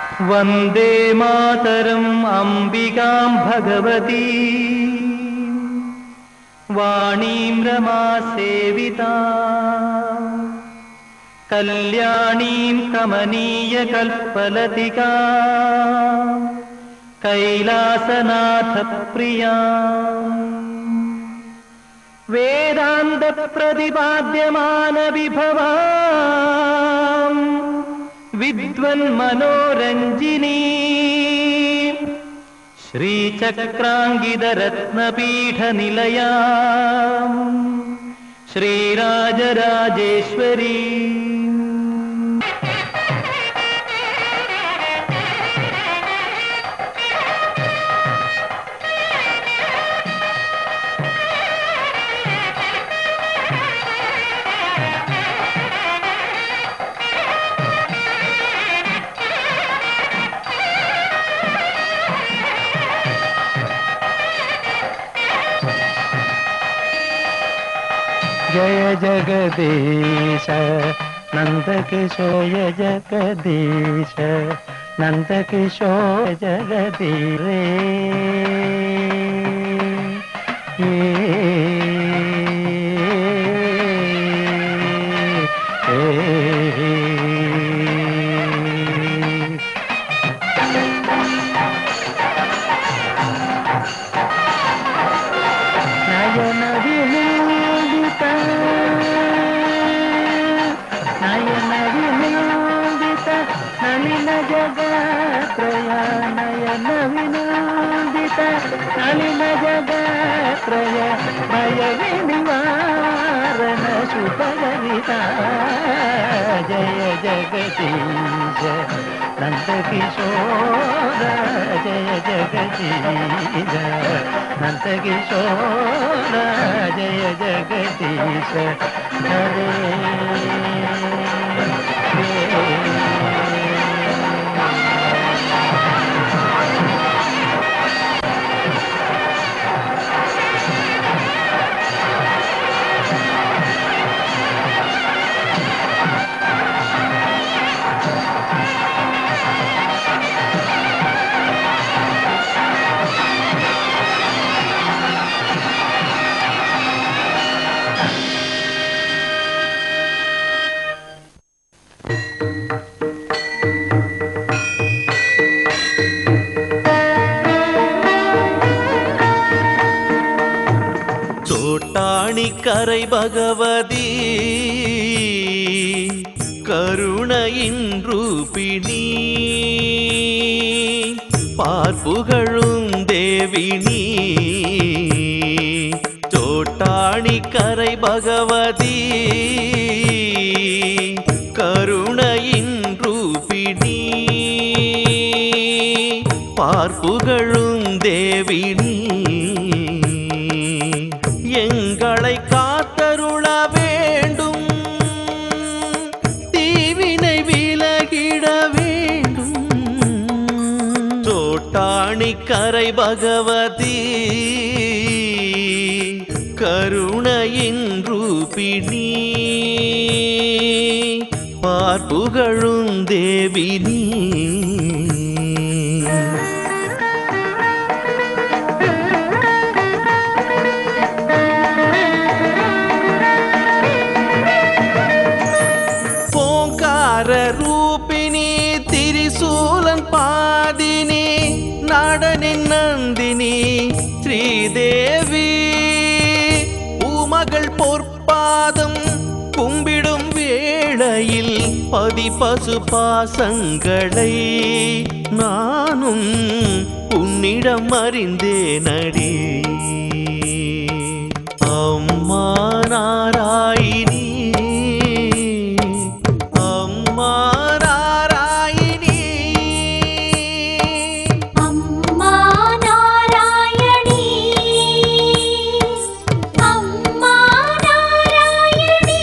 वन्दे मातरम् अम्बिकाम् भगवती वाणीं रमासेविता कल्याणीं कमनीयकल्पलतिका कैलासनाथप्रिया वेदान्तप्रतिपाद्यमानविभवा विद्वन्मनोरञ्जिनी श्रीचक्राङ्गिदरत्नपीठनिलया श्रीराजराजेश्वरी जय जगदीश नन्दकिशोय जगदीश नन्दकिशोर जगदीरे నయన వినోదిత నయన వినోదిత నలిన జగత్రయ నయన వినోదిత నలిన జగత్రయ భయ నివారణ సుపగవిత జయ జగదీశ నందకిశోర జయ జగదీశ నందకిశోర జయ జగదీశ హరే சோட்டாணிக்கரை பகவதி கருணையின் ரூபிணி பார்ப்புகழும் தேவினி சோட்டாணிக்கரை பகவதி கருணையின் ரூபிணி பார்ப்புகழும் தேவினி எங்களை காத்தருள வேண்டும் தீவினை விலகிட வேண்டும் தோட்டாணி கரை பகவதி கருணையின் ரூபிணி பார்ப்புகழும் தேவினி ஓங்கார ரூபிணி திரிசூலன் பாதினி நடனின் நந்தினி ஸ்ரீதேவி பூமகள் பொற்பாதம் கும்பிடும் வேளையில் பதி பசு பாசங்களை நானும் உன்னிடம் அறிந்தேனடி அம்மா நாராயணி அம்மா நாராயணி அம்மா நாராயணி அம்மா நாராயணி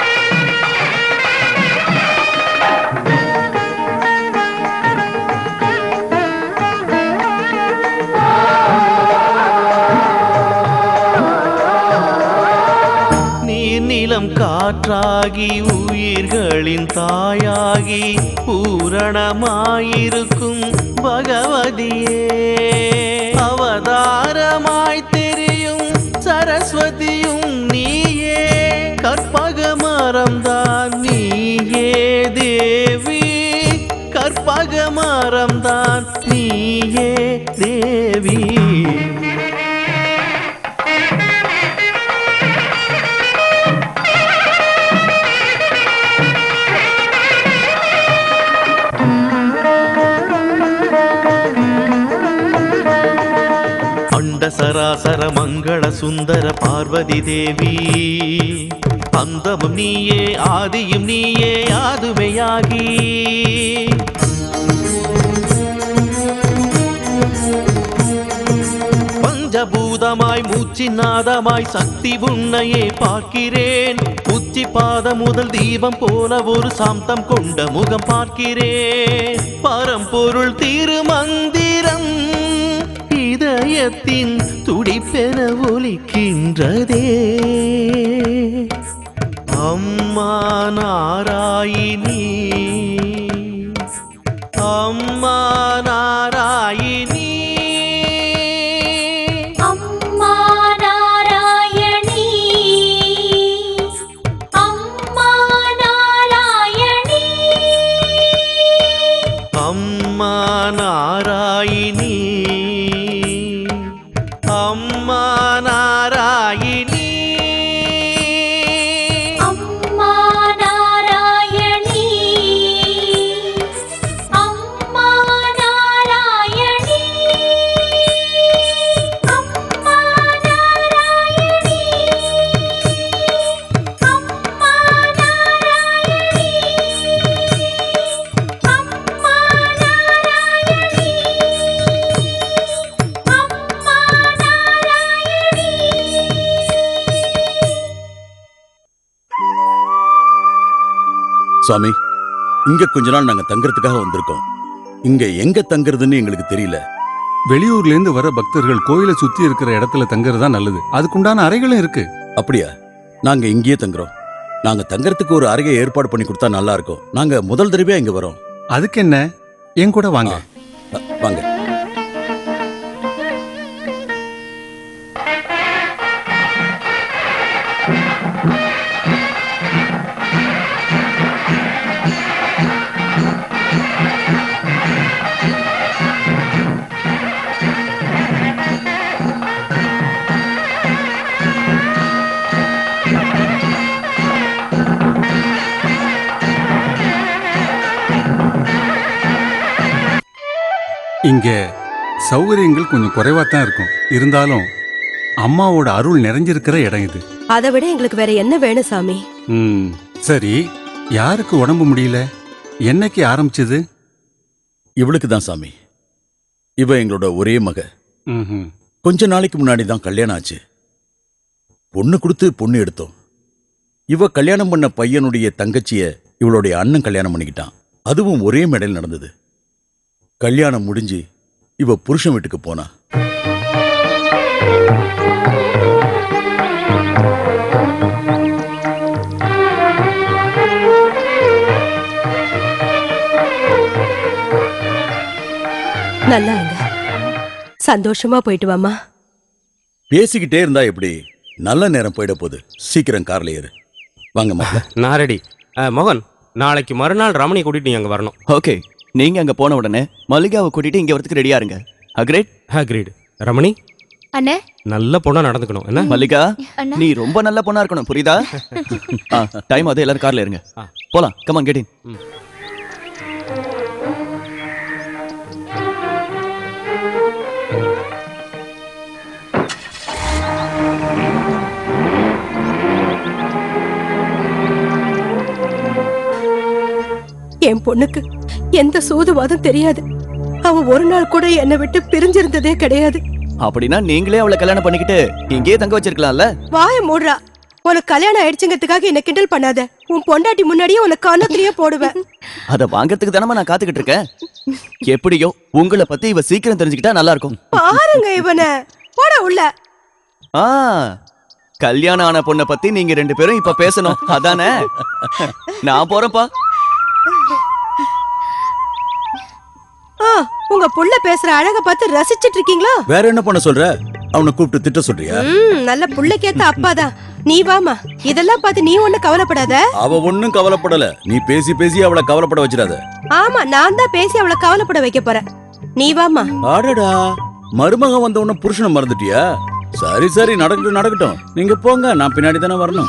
அம்மா காற்றாகி உயிர்களின் தாயாகி பூரணமாயிருக்கும் பகவதியே அவதாரமாய் தெரியும் சரஸ்வதியும் நீயே கற்பக மரம்தான் நீயே தேவி கற்பக மரம்தான் நீயே தேவி அண்ட சராசர மங்கள சுந்தர பார்வதி தேவி அந்தமும் நீயே ஆதியும் நீயே ஆதுமையாகி பஞ்சபூதமாய் மூச்சிநாதமாய் சக்தி உன்னையே பார்க்கிறேன் உச்சி பாதம் முதல் தீபம் போல ஒரு சாந்தம் கொண்ட முகம் பார்க்கிறேன் பரம்பொருள் திருமந்திரம் இதயத்தின் துடிப்பென ஒலிக்கின்றதே அம்மா நாராயினி அம்மா நாராயினி அம்மா நாராயணி அம்மா நாராயணி அம்மா நாராயினி அம்மா நாராயினி அம்மா நாராயணி அம்மா நாராயணி அம்மா நாராயணி அம்மா நாராயணி அம்மா நாராயணி அம்மா சுவாமி இங்க கொஞ்ச நாள் நாங்க தங்கறதுக்காக வந்திருக்கோம் இங்க எங்க தங்குறதுன்னு எங்களுக்கு தெரியல வெளியூர்ல இருந்து வர பக்தர்கள் கோயிலை சுத்தி இருக்கிற இடத்துல தங்குறது தான் நல்லது அதுக்குண்டான அறைகளும் இருக்கு அப்படியா நாங்க இங்கேயே தங்குறோம் நாங்க தங்கறதுக்கு ஒரு அறையை ஏற்பாடு பண்ணி கொடுத்தா நல்லா இருக்கும் நாங்க முதல் தடவையா இங்க வரோம் அதுக்கு என்ன என் கூட வாங்க அ, வாங்க இங்க சௌகரியங்கள் கொஞ்சம் குறைவா தான் இருக்கும் இருந்தாலும் அம்மாவோட அருள் நிறைஞ்சிருக்கிற இடம் இது அதை விட எங்களுக்கு வேற என்ன வேணும் சாமி ம் சரி யாருக்கு உடம்பு முடியல என்னைக்கு ஆரம்பிச்சது இவளுக்கு தான் சாமி இவ எங்களோட ஒரே மக ம்ஹும். கொஞ்ச நாளைக்கு முன்னாடி தான் கல்யாணம் ஆச்சு பொண்ணு கொடுத்து பொண்ணு எடுத்தோம் இவ கல்யாணம் பண்ண பையனுடைய தங்கச்சிய இவளுடைய அண்ணன் கல்யாணம் பண்ணிக்கிட்டான் அதுவும் ஒரே மேடையில் நடந்தது கல்யாணம் முடிஞ்சு இவ புருஷன் வீட்டுக்கு போனா நல்லா இருங்க சந்தோஷமா போயிட்டு வாமா பேசிக்கிட்டே இருந்தா எப்படி நல்ல நேரம் போயிட போகுது சீக்கிரம் கார்ல ஏறு வாங்க மாப்பிள்ள நான் ரெடி மோகன் நாளைக்கு மறுநாள் ரமணி கூட்டிட்டு நீ அங்க வரணும் ஓகே நீங்க அங்க போன உடனே மல்லிகாவை கூட்டிட்டு இங்க வரதுக்கு ரெடியா இருங்க அக்ரேட் அக்ரீடு ரமணி அண்ணே நல்ல பொண்ணா நடந்துக்கணும் என்ன மல்லிகா அண்ணா. நீ ரொம்ப நல்ல பொண்ணா இருக்கணும் புரியுதா டைம் அது எல்லாரும் கார்ல இருங்க ஆ. போலாம் கமான் கெட் இன் என் பொண்ணுக்கு எந்த சூதுவாதும் தெரியாது அவ ஒரு நாள் கூட என்னை விட்டு பிரிஞ்சிருந்ததே கிடையாது அப்படின்னா நீங்களே அவளை கல்யாணம் பண்ணிக்கிட்டு இங்கேயே தங்க வச்சிருக்கலாம்ல வாய மூடுறா உனக்கு கல்யாணம் ஆயிடுச்சுங்கிறதுக்காக என்ன கிண்டல் பண்ணாத உன் பொண்டாட்டி முன்னாடியே உனக்கு கண்ணத்திலேயே போடுவேன் அத வாங்கறதுக்கு தானே நான் காத்துக்கிட்டு இருக்கேன் எப்படியோ உங்களை பத்தி இவ சீக்கிரம் தெரிஞ்சுக்கிட்டா நல்லா இருக்கும் பாருங்க இவனை போட உள்ள ஆ கல்யாணம் ஆன பொண்ணை பத்தி நீங்க ரெண்டு பேரும் இப்ப பேசணும் அதானே நான் போறேன்ப்பா ஆ உங்க புள்ள பேசுற அழக பார்த்து ரசிச்சிட்டு இருக்கீங்களா வேற என்ன பண்ண சொல்ற அவனை கூப்பிட்டு திட்ட சொல்றியா ம் நல்ல புள்ளைக்கேத்த அப்பாதான் நீ வாமா இதெல்லாம் பார்த்து நீ ஒண்ணு கவலைப்படாத அவ ஒண்ணும் கவலைப்படல நீ பேசி பேசி அவளை கவலைப்பட வச்சிடாத ஆமா நான் தான் பேசி அவளை கவலைப்பட வைக்க போறேன் நீ வாமா ஆடடா மருமகன் வந்த உடனே புருஷனை மறந்துட்டியா சரி சரி நடக்கட்டும் நடக்கட்டும் நீங்க போங்க நான் பின்னாடி தானே வரணும்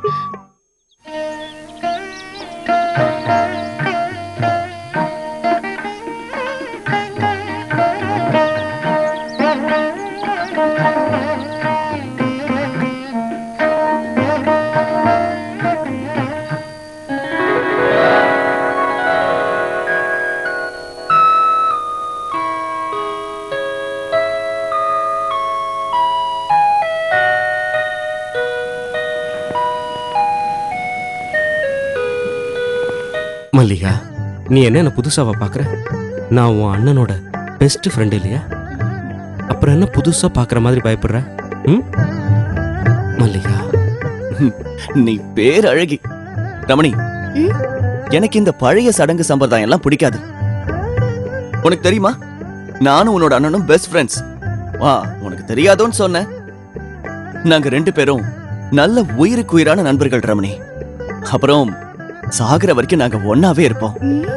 மல்லிகா நீ என்ன என்ன புதுசாவா பார்க்குற நான் உன் அண்ணனோட பெஸ்ட் ஃப்ரெண்ட் இல்லையா அப்புறம் என்ன புதுசா பார்க்குற மாதிரி பயப்படுற ம் மல்லிகா நீ பேரழகி ரமணி ம்? எனக்கு இந்த பழைய சடங்கு சம்பிரதாயம் எல்லாம் பிடிக்காது உனக்கு தெரியுமா நானும் உன்னோட அண்ணனும் பெஸ்ட் ஃப்ரெண்ட்ஸ் வா உனக்கு தெரியாதோன்னு சொன்னேன் நாங்க ரெண்டு பேரும் நல்ல உயிருக்கு உயிரான நண்பர்கள் ரமணி அப்புறம் சாகுற வரைக்கும் நாங்க ஒன்னாவே இருப்போம்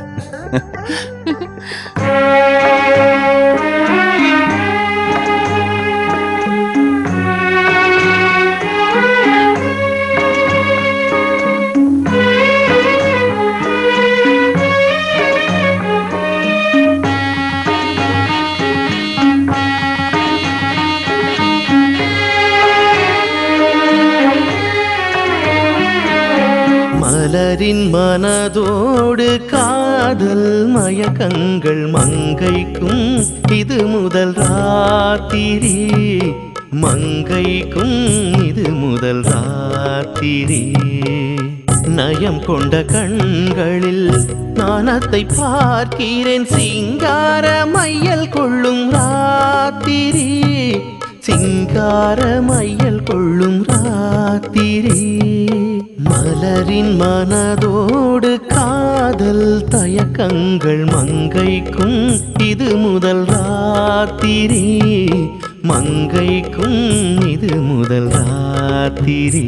மலரின் மனதோடு காதல் மயக்கங்கள் மங்கைக்கும் இது முதல் ராத்திரி மங்கைக்கும் இது முதல் ராத்திரி நயம் கொண்ட கண்களில் நாணத்தை பார்க்கிறேன் சிங்கார மையல் கொள்ளும் ராத்திரி சிங்கார மையல் கொள்ளும் ராத்திரி மலரின் மனதோடு காதல் தயக்கங்கள் மங்கைக்கும் இது முதல் ராத்திரி மங்கைக்கும் இது முதல் ராத்திரி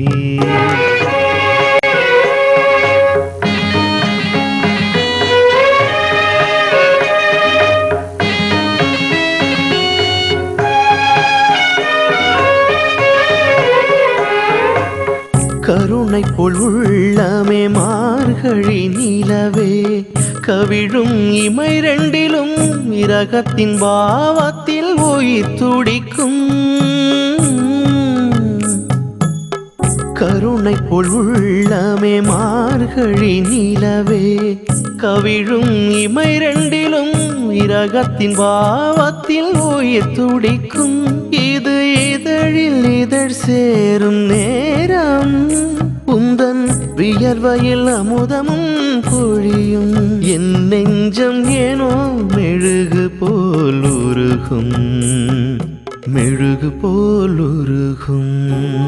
கருணை போல் உள்ளமே மார்கழி நிலவே கவிழும் இமை ரெண்டிலும் இரகத்தின் பாவத்தில் உயிர் துடிக்கும் கருணை போல் உள்ளமே மார்கழி நிலவே கவிழும் இமை ரெண்டிலும் இரகத்தின் பாவத்தில் உயிர் துடிக்கும் இது இதழில் இதழ் சேரும் நேரம் உந்தன் வியர்வையில் அமுதமும் பொழியும் என் நெஞ்சம் ஏனோ மெழுகு போல் உருகும் மெழுகு போல் உருகும்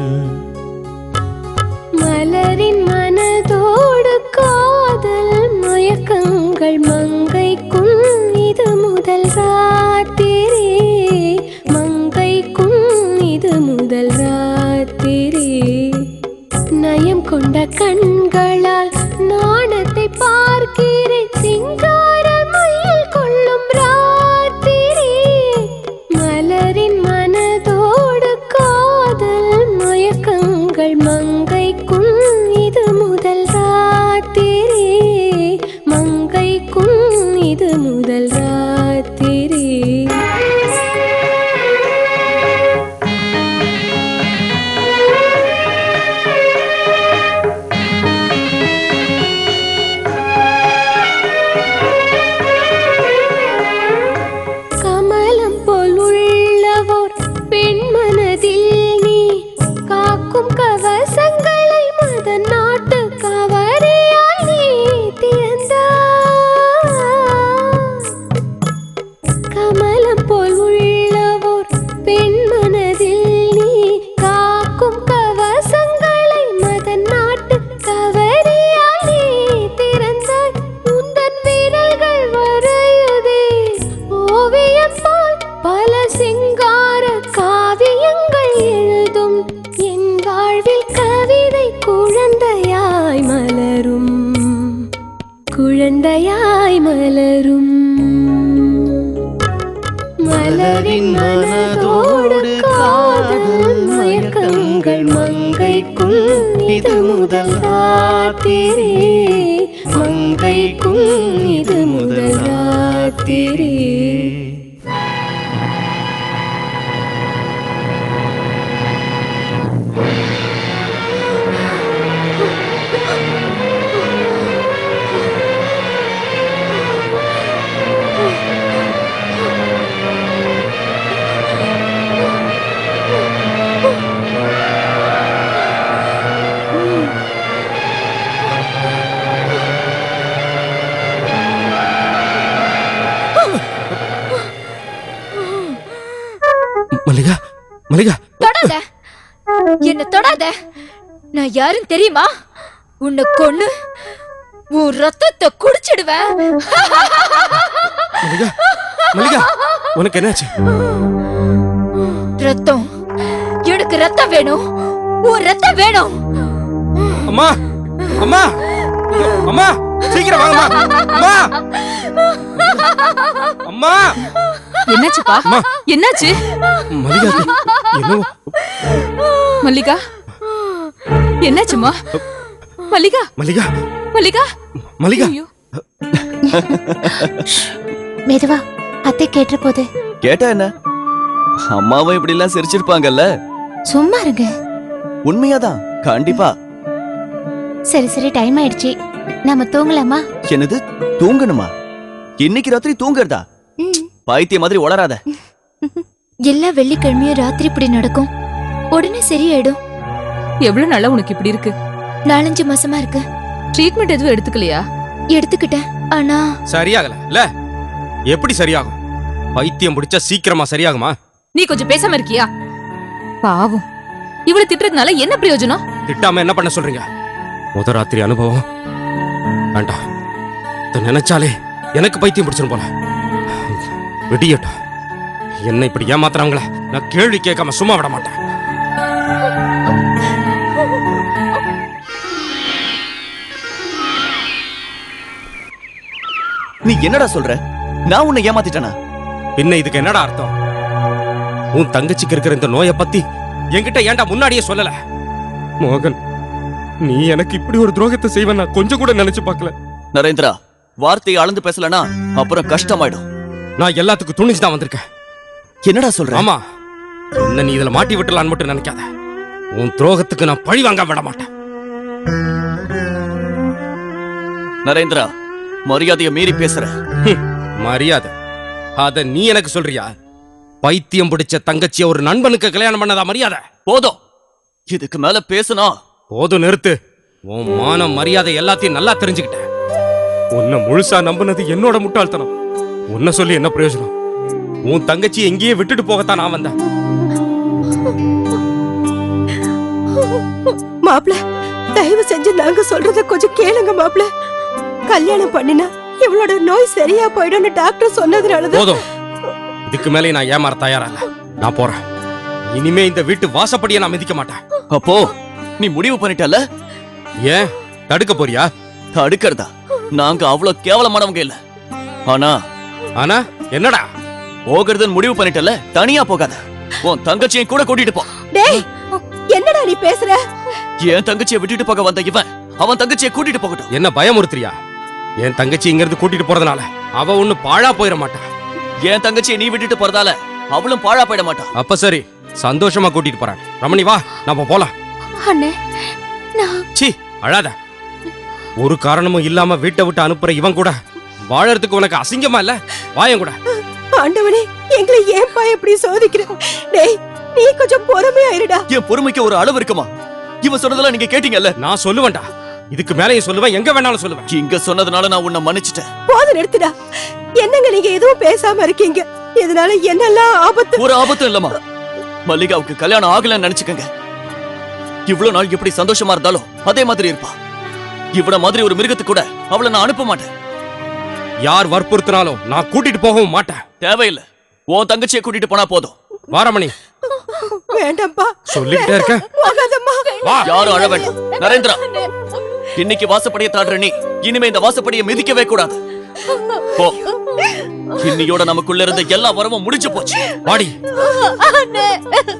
மலரின் மனதோடு காதல் மயக்கங்கள் மங்கைக்கும் இது முதல் ராத்திரி மங்கைக்கும் இது முதல் ராத்திரி நயம் கொண்ட கண்களால் நாணத்தை பார்க்கிறேன் சிங்கார மயில் கொள்ளும் ராத்திரி மலரின் மனதோடு காதல் மயக்கங்கள் மங்கைக்கும் இது முதல் ராத்திரி மங்கைக்கும் மனதோடு காதல் மயக்கங்கள் மங்கைக்கும் இது முதல் ராத்திரி மங்கைக்கும் இது முதல் ராத்திரி மல்லிகா மல்லிகா தொடாத என்ன தொடாத நான் யாருன்னு தெரியுமா உன்னை கொன்னு உன் ரத்தத்தை குடிச்சிடுவேன் மல்லிகா மல்லிகா உனக்கு என்னாச்சு ரத்தம் எனக்கு ரத்தம் வேணும் உன் ரத்தம் வேணும் அம்மா அம்மா அம்மா சீக்கிரம் வாங்கம்மா அம்மா அம்மா என்னாச்சுப்பா அம்மா. என்னாச்சு மல்லிகா என்ன மல்லிகா என்னாச்சுமா மல்லிகா மல்லிகா மல்லிகா மல்லிகா ஐயோ மெதுவா அத்தை கேட்ட போது கேட்டா என்ன அம்மாவும் இப்படி எல்லாம் சிரிச்சிருப்பாங்கல்ல சும்மா இருங்க உண்மையாதான் கண்டிப்பா சரி சரி டைம் ஆயிடுச்சு நாம தூங்கலாமா என்னது தூங்கணுமா இன்னைக்கு ராத்திரி தூங்குறதா பைத்திய மாதிரி உளராத எல்லா வெள்ளிக்கிழமையும் ராத்திரி இப்படி நடக்கும் உடனே சரியாயிடும் எவ்வளவு நாளா உனக்கு இப்படி இருக்கு நாலஞ்சு மாசமா இருக்கு ட்ரீட்மெண்ட் எதுவும் எடுத்துக்கலையா எடுத்துக்கிட்டேன் ஆனா சரியாகல இல்ல எப்படி சரியாகும் பைத்தியம் பிடிச்சா சீக்கிரமா சரியாகுமா நீ கொஞ்சம் பேசாம இருக்கியா பாவம் இவ்வளவு திட்டுறதுனால என்ன பிரயோஜனம் திட்டாம என்ன பண்ண சொல்றீங்க முத ராத்திரி அனுபவம் வேண்டாம் இதை நினைச்சாலே எனக்கு பைத்தியம் பிடிச்சிரும் போல விடியட்டும் என்ன இப்படி ஏமாத்துறவங்கள நான் கேள்வி கேட்காம சும்மா விட மாட்டேன் நீ என்னடா சொல்ற நான் உன்னை ஏமாத்திட்டேனா பின்ன இதுக்கு என்னடா அர்த்தம் உன் தங்கச்சிக்கு இருக்கிற இந்த நோயை பத்தி என்கிட்ட ஏன்டா முன்னாடியே சொல்லல மோகன் நீ எனக்கு இப்படி ஒரு துரோகத்தை செய்வேன் நான் கொஞ்சம் கூட நினைச்சு பார்க்கல நரேந்திரா வார்த்தையை அளந்து பேசலனா அப்புறம் கஷ்டமாயிடும் நான் எல்லாத்துக்கும் துணிஞ்சு தான் வந்திருக்கேன் என்னடா சொல்ற ஆமா என்ன நீ இதுல மாட்டி விட்டுலான்னு மட்டும் நினைக்காத உன் துரோகத்துக்கு நான் பழி வாங்க விட மாட்டேன் நரேந்திரா மரியாதையை மீறி பேசுற ஹம், மரியாதை அத நீ எனக்கு சொல்றியா பைத்தியம் பிடிச்ச தங்கச்சிய ஒரு நண்பனுக்கு கல்யாணம் பண்ணதா மரியாதை போதும் இதுக்கு மேல பேசுனா போதும் நிறுத்து உன் மானம் மரியாதை எல்லாத்தையும் நல்லா தெரிஞ்சுக்கிட்டேன் உன்னை முழுசா நம்பினது என்னோட முட்டாள்தனம் உன்னை சொல்லி என்ன பிரயோஜனம் உன் தங்கச்சி எங்கேயே விட்டுட்டு போகத்தான் நான் வந்தேன் மாப்ள தயவு செஞ்சு நாங்க சொல்றத கொஞ்சம் கேளுங்க மாப்ள கல்யாணம் பண்ணினா இவளோட நோய் சரியா போயிடும்னு டாக்டர் சொன்னதுனாலதான் போதும் இதுக்கு மேலே நான் ஏமாற தயாரா இல்ல நான் போறேன் இனிமே இந்த வீட்டு வாசப்படியை நான் மிதிக்க மாட்டேன் அப்போ நீ முடிவு பண்ணிட்டல ஏன் தடுக்க போறியா தடுக்கிறதா நாங்க அவ்வளவு கேவலமானவங்க இல்ல ஆனா ஆனா என்னடா போகிறதுன்னு முடிவு பண்ணிட்டல தனியா போகாத உன் தங்கச்சியை கூட கூட்டிட்டு போ டேய் என்னடா நீ பேசுற என் தங்கச்சியை விட்டுட்டு போக வந்த இவன் அவன் தங்கச்சியை கூட்டிட்டு போகட்டும் என்ன பயமுறுத்துறியா என் தங்கச்சி இங்க இருந்து கூட்டிட்டு போறதுனால அவ ஒண்ணு பாழா போயிட மாட்டா என் தங்கச்சியை நீ விட்டுட்டு போறதால அவளும் பாழா போயிட மாட்டான் அப்ப சரி சந்தோஷமா கூட்டிட்டு போறேன் ரமணி வா நம்ம போலாம் அண்ணே நான் சி அழாத ஒரு காரணமும் இல்லாம வீட்டை விட்டு அனுப்புற இவன் கூட வாழறதுக்கு உனக்கு அசிங்கமா இல்ல வாயன் கூட ஆண்டவனே எங்களை ஏன்பா இப்படி சோதிக்கிற டேய் நீ கொஞ்சம் பொறுமையா இருடா என் பொறுமைக்கு ஒரு அளவு இருக்குமா இவன் சொன்னதெல்லாம் நீங்க கேட்டீங்கல்ல நான் சொல்லுவேன்டா இதுக்கு மேலேயும் சொல்லுவேன் எங்க வேணாலும் சொல்லுவேன் இங்க சொன்னதுனால நான் உன்னை மன்னிச்சிட்டேன் போதும் நிறுத்துடா என்னங்க நீங்க எதுவும் பேசாம இருக்கீங்க இதனால என்னெல்லாம் ஆபத்து ஒரு ஆபத்தும் இல்லம்மா மல்லிகாவுக்கு கல்யாணம் ஆகலன்னு நினைச்சுக்கங்க இவ்வளவு நாள் எப்படி சந்தோஷமா இருந்தாலும் அதே மாதிரி இருப்பா இவள மாதிரி ஒரு மிருகத்துக்கு கூட அவளை நான் அனுப்ப மாட்டேன் யார் வற்புறுத்தினாலும் நான் கூட்டிட்டு போகவும் மாட்டேன் தேவையில்லை உன் தங்கச்சியை கூட்டிட்டு போனா போதும் வாரமணி வேண்டாம்ப்பா சொல்லிக்கிட்டே இருக்க போகாதம்மா வா யாரும் அழ வேண்டாம் நரேந்திரா இன்னைக்கு வாசப்படியை தாடுற நீ இனிமே இந்த வாசப்படியை மிதிக்கவே கூடாது போ இன்னியோட நமக்குள்ள இருந்த எல்லா வரவும் முடிஞ்சு போச்சு வாடி அண்ணே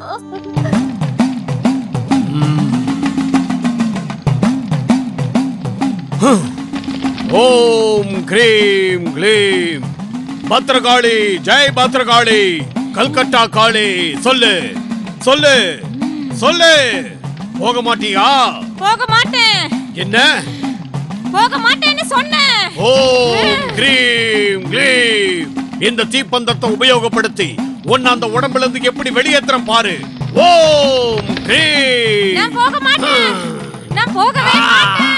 ஓம் கிரீம் க்ளீம் பத்ரகாளி ஜெய் பத்ரகாளி கல்கட்டா காளி சொல்லு சொல்லு சொல்லு போக மாட்டியா போக மாட்டேன் என்ன போக மாட்டேன்னு சொன்னேன் ஓம் கிரீம் க்ளீம் இந்த தீப்பந்தத்தை உபயோகப்படுத்தி உன்னை அந்த உடம்புல இருந்து எப்படி வெளியேத்துறேன் பாரு ஓம் கிரீம் நான் போக மாட்டேன் நான் போகவே மாட்டேன்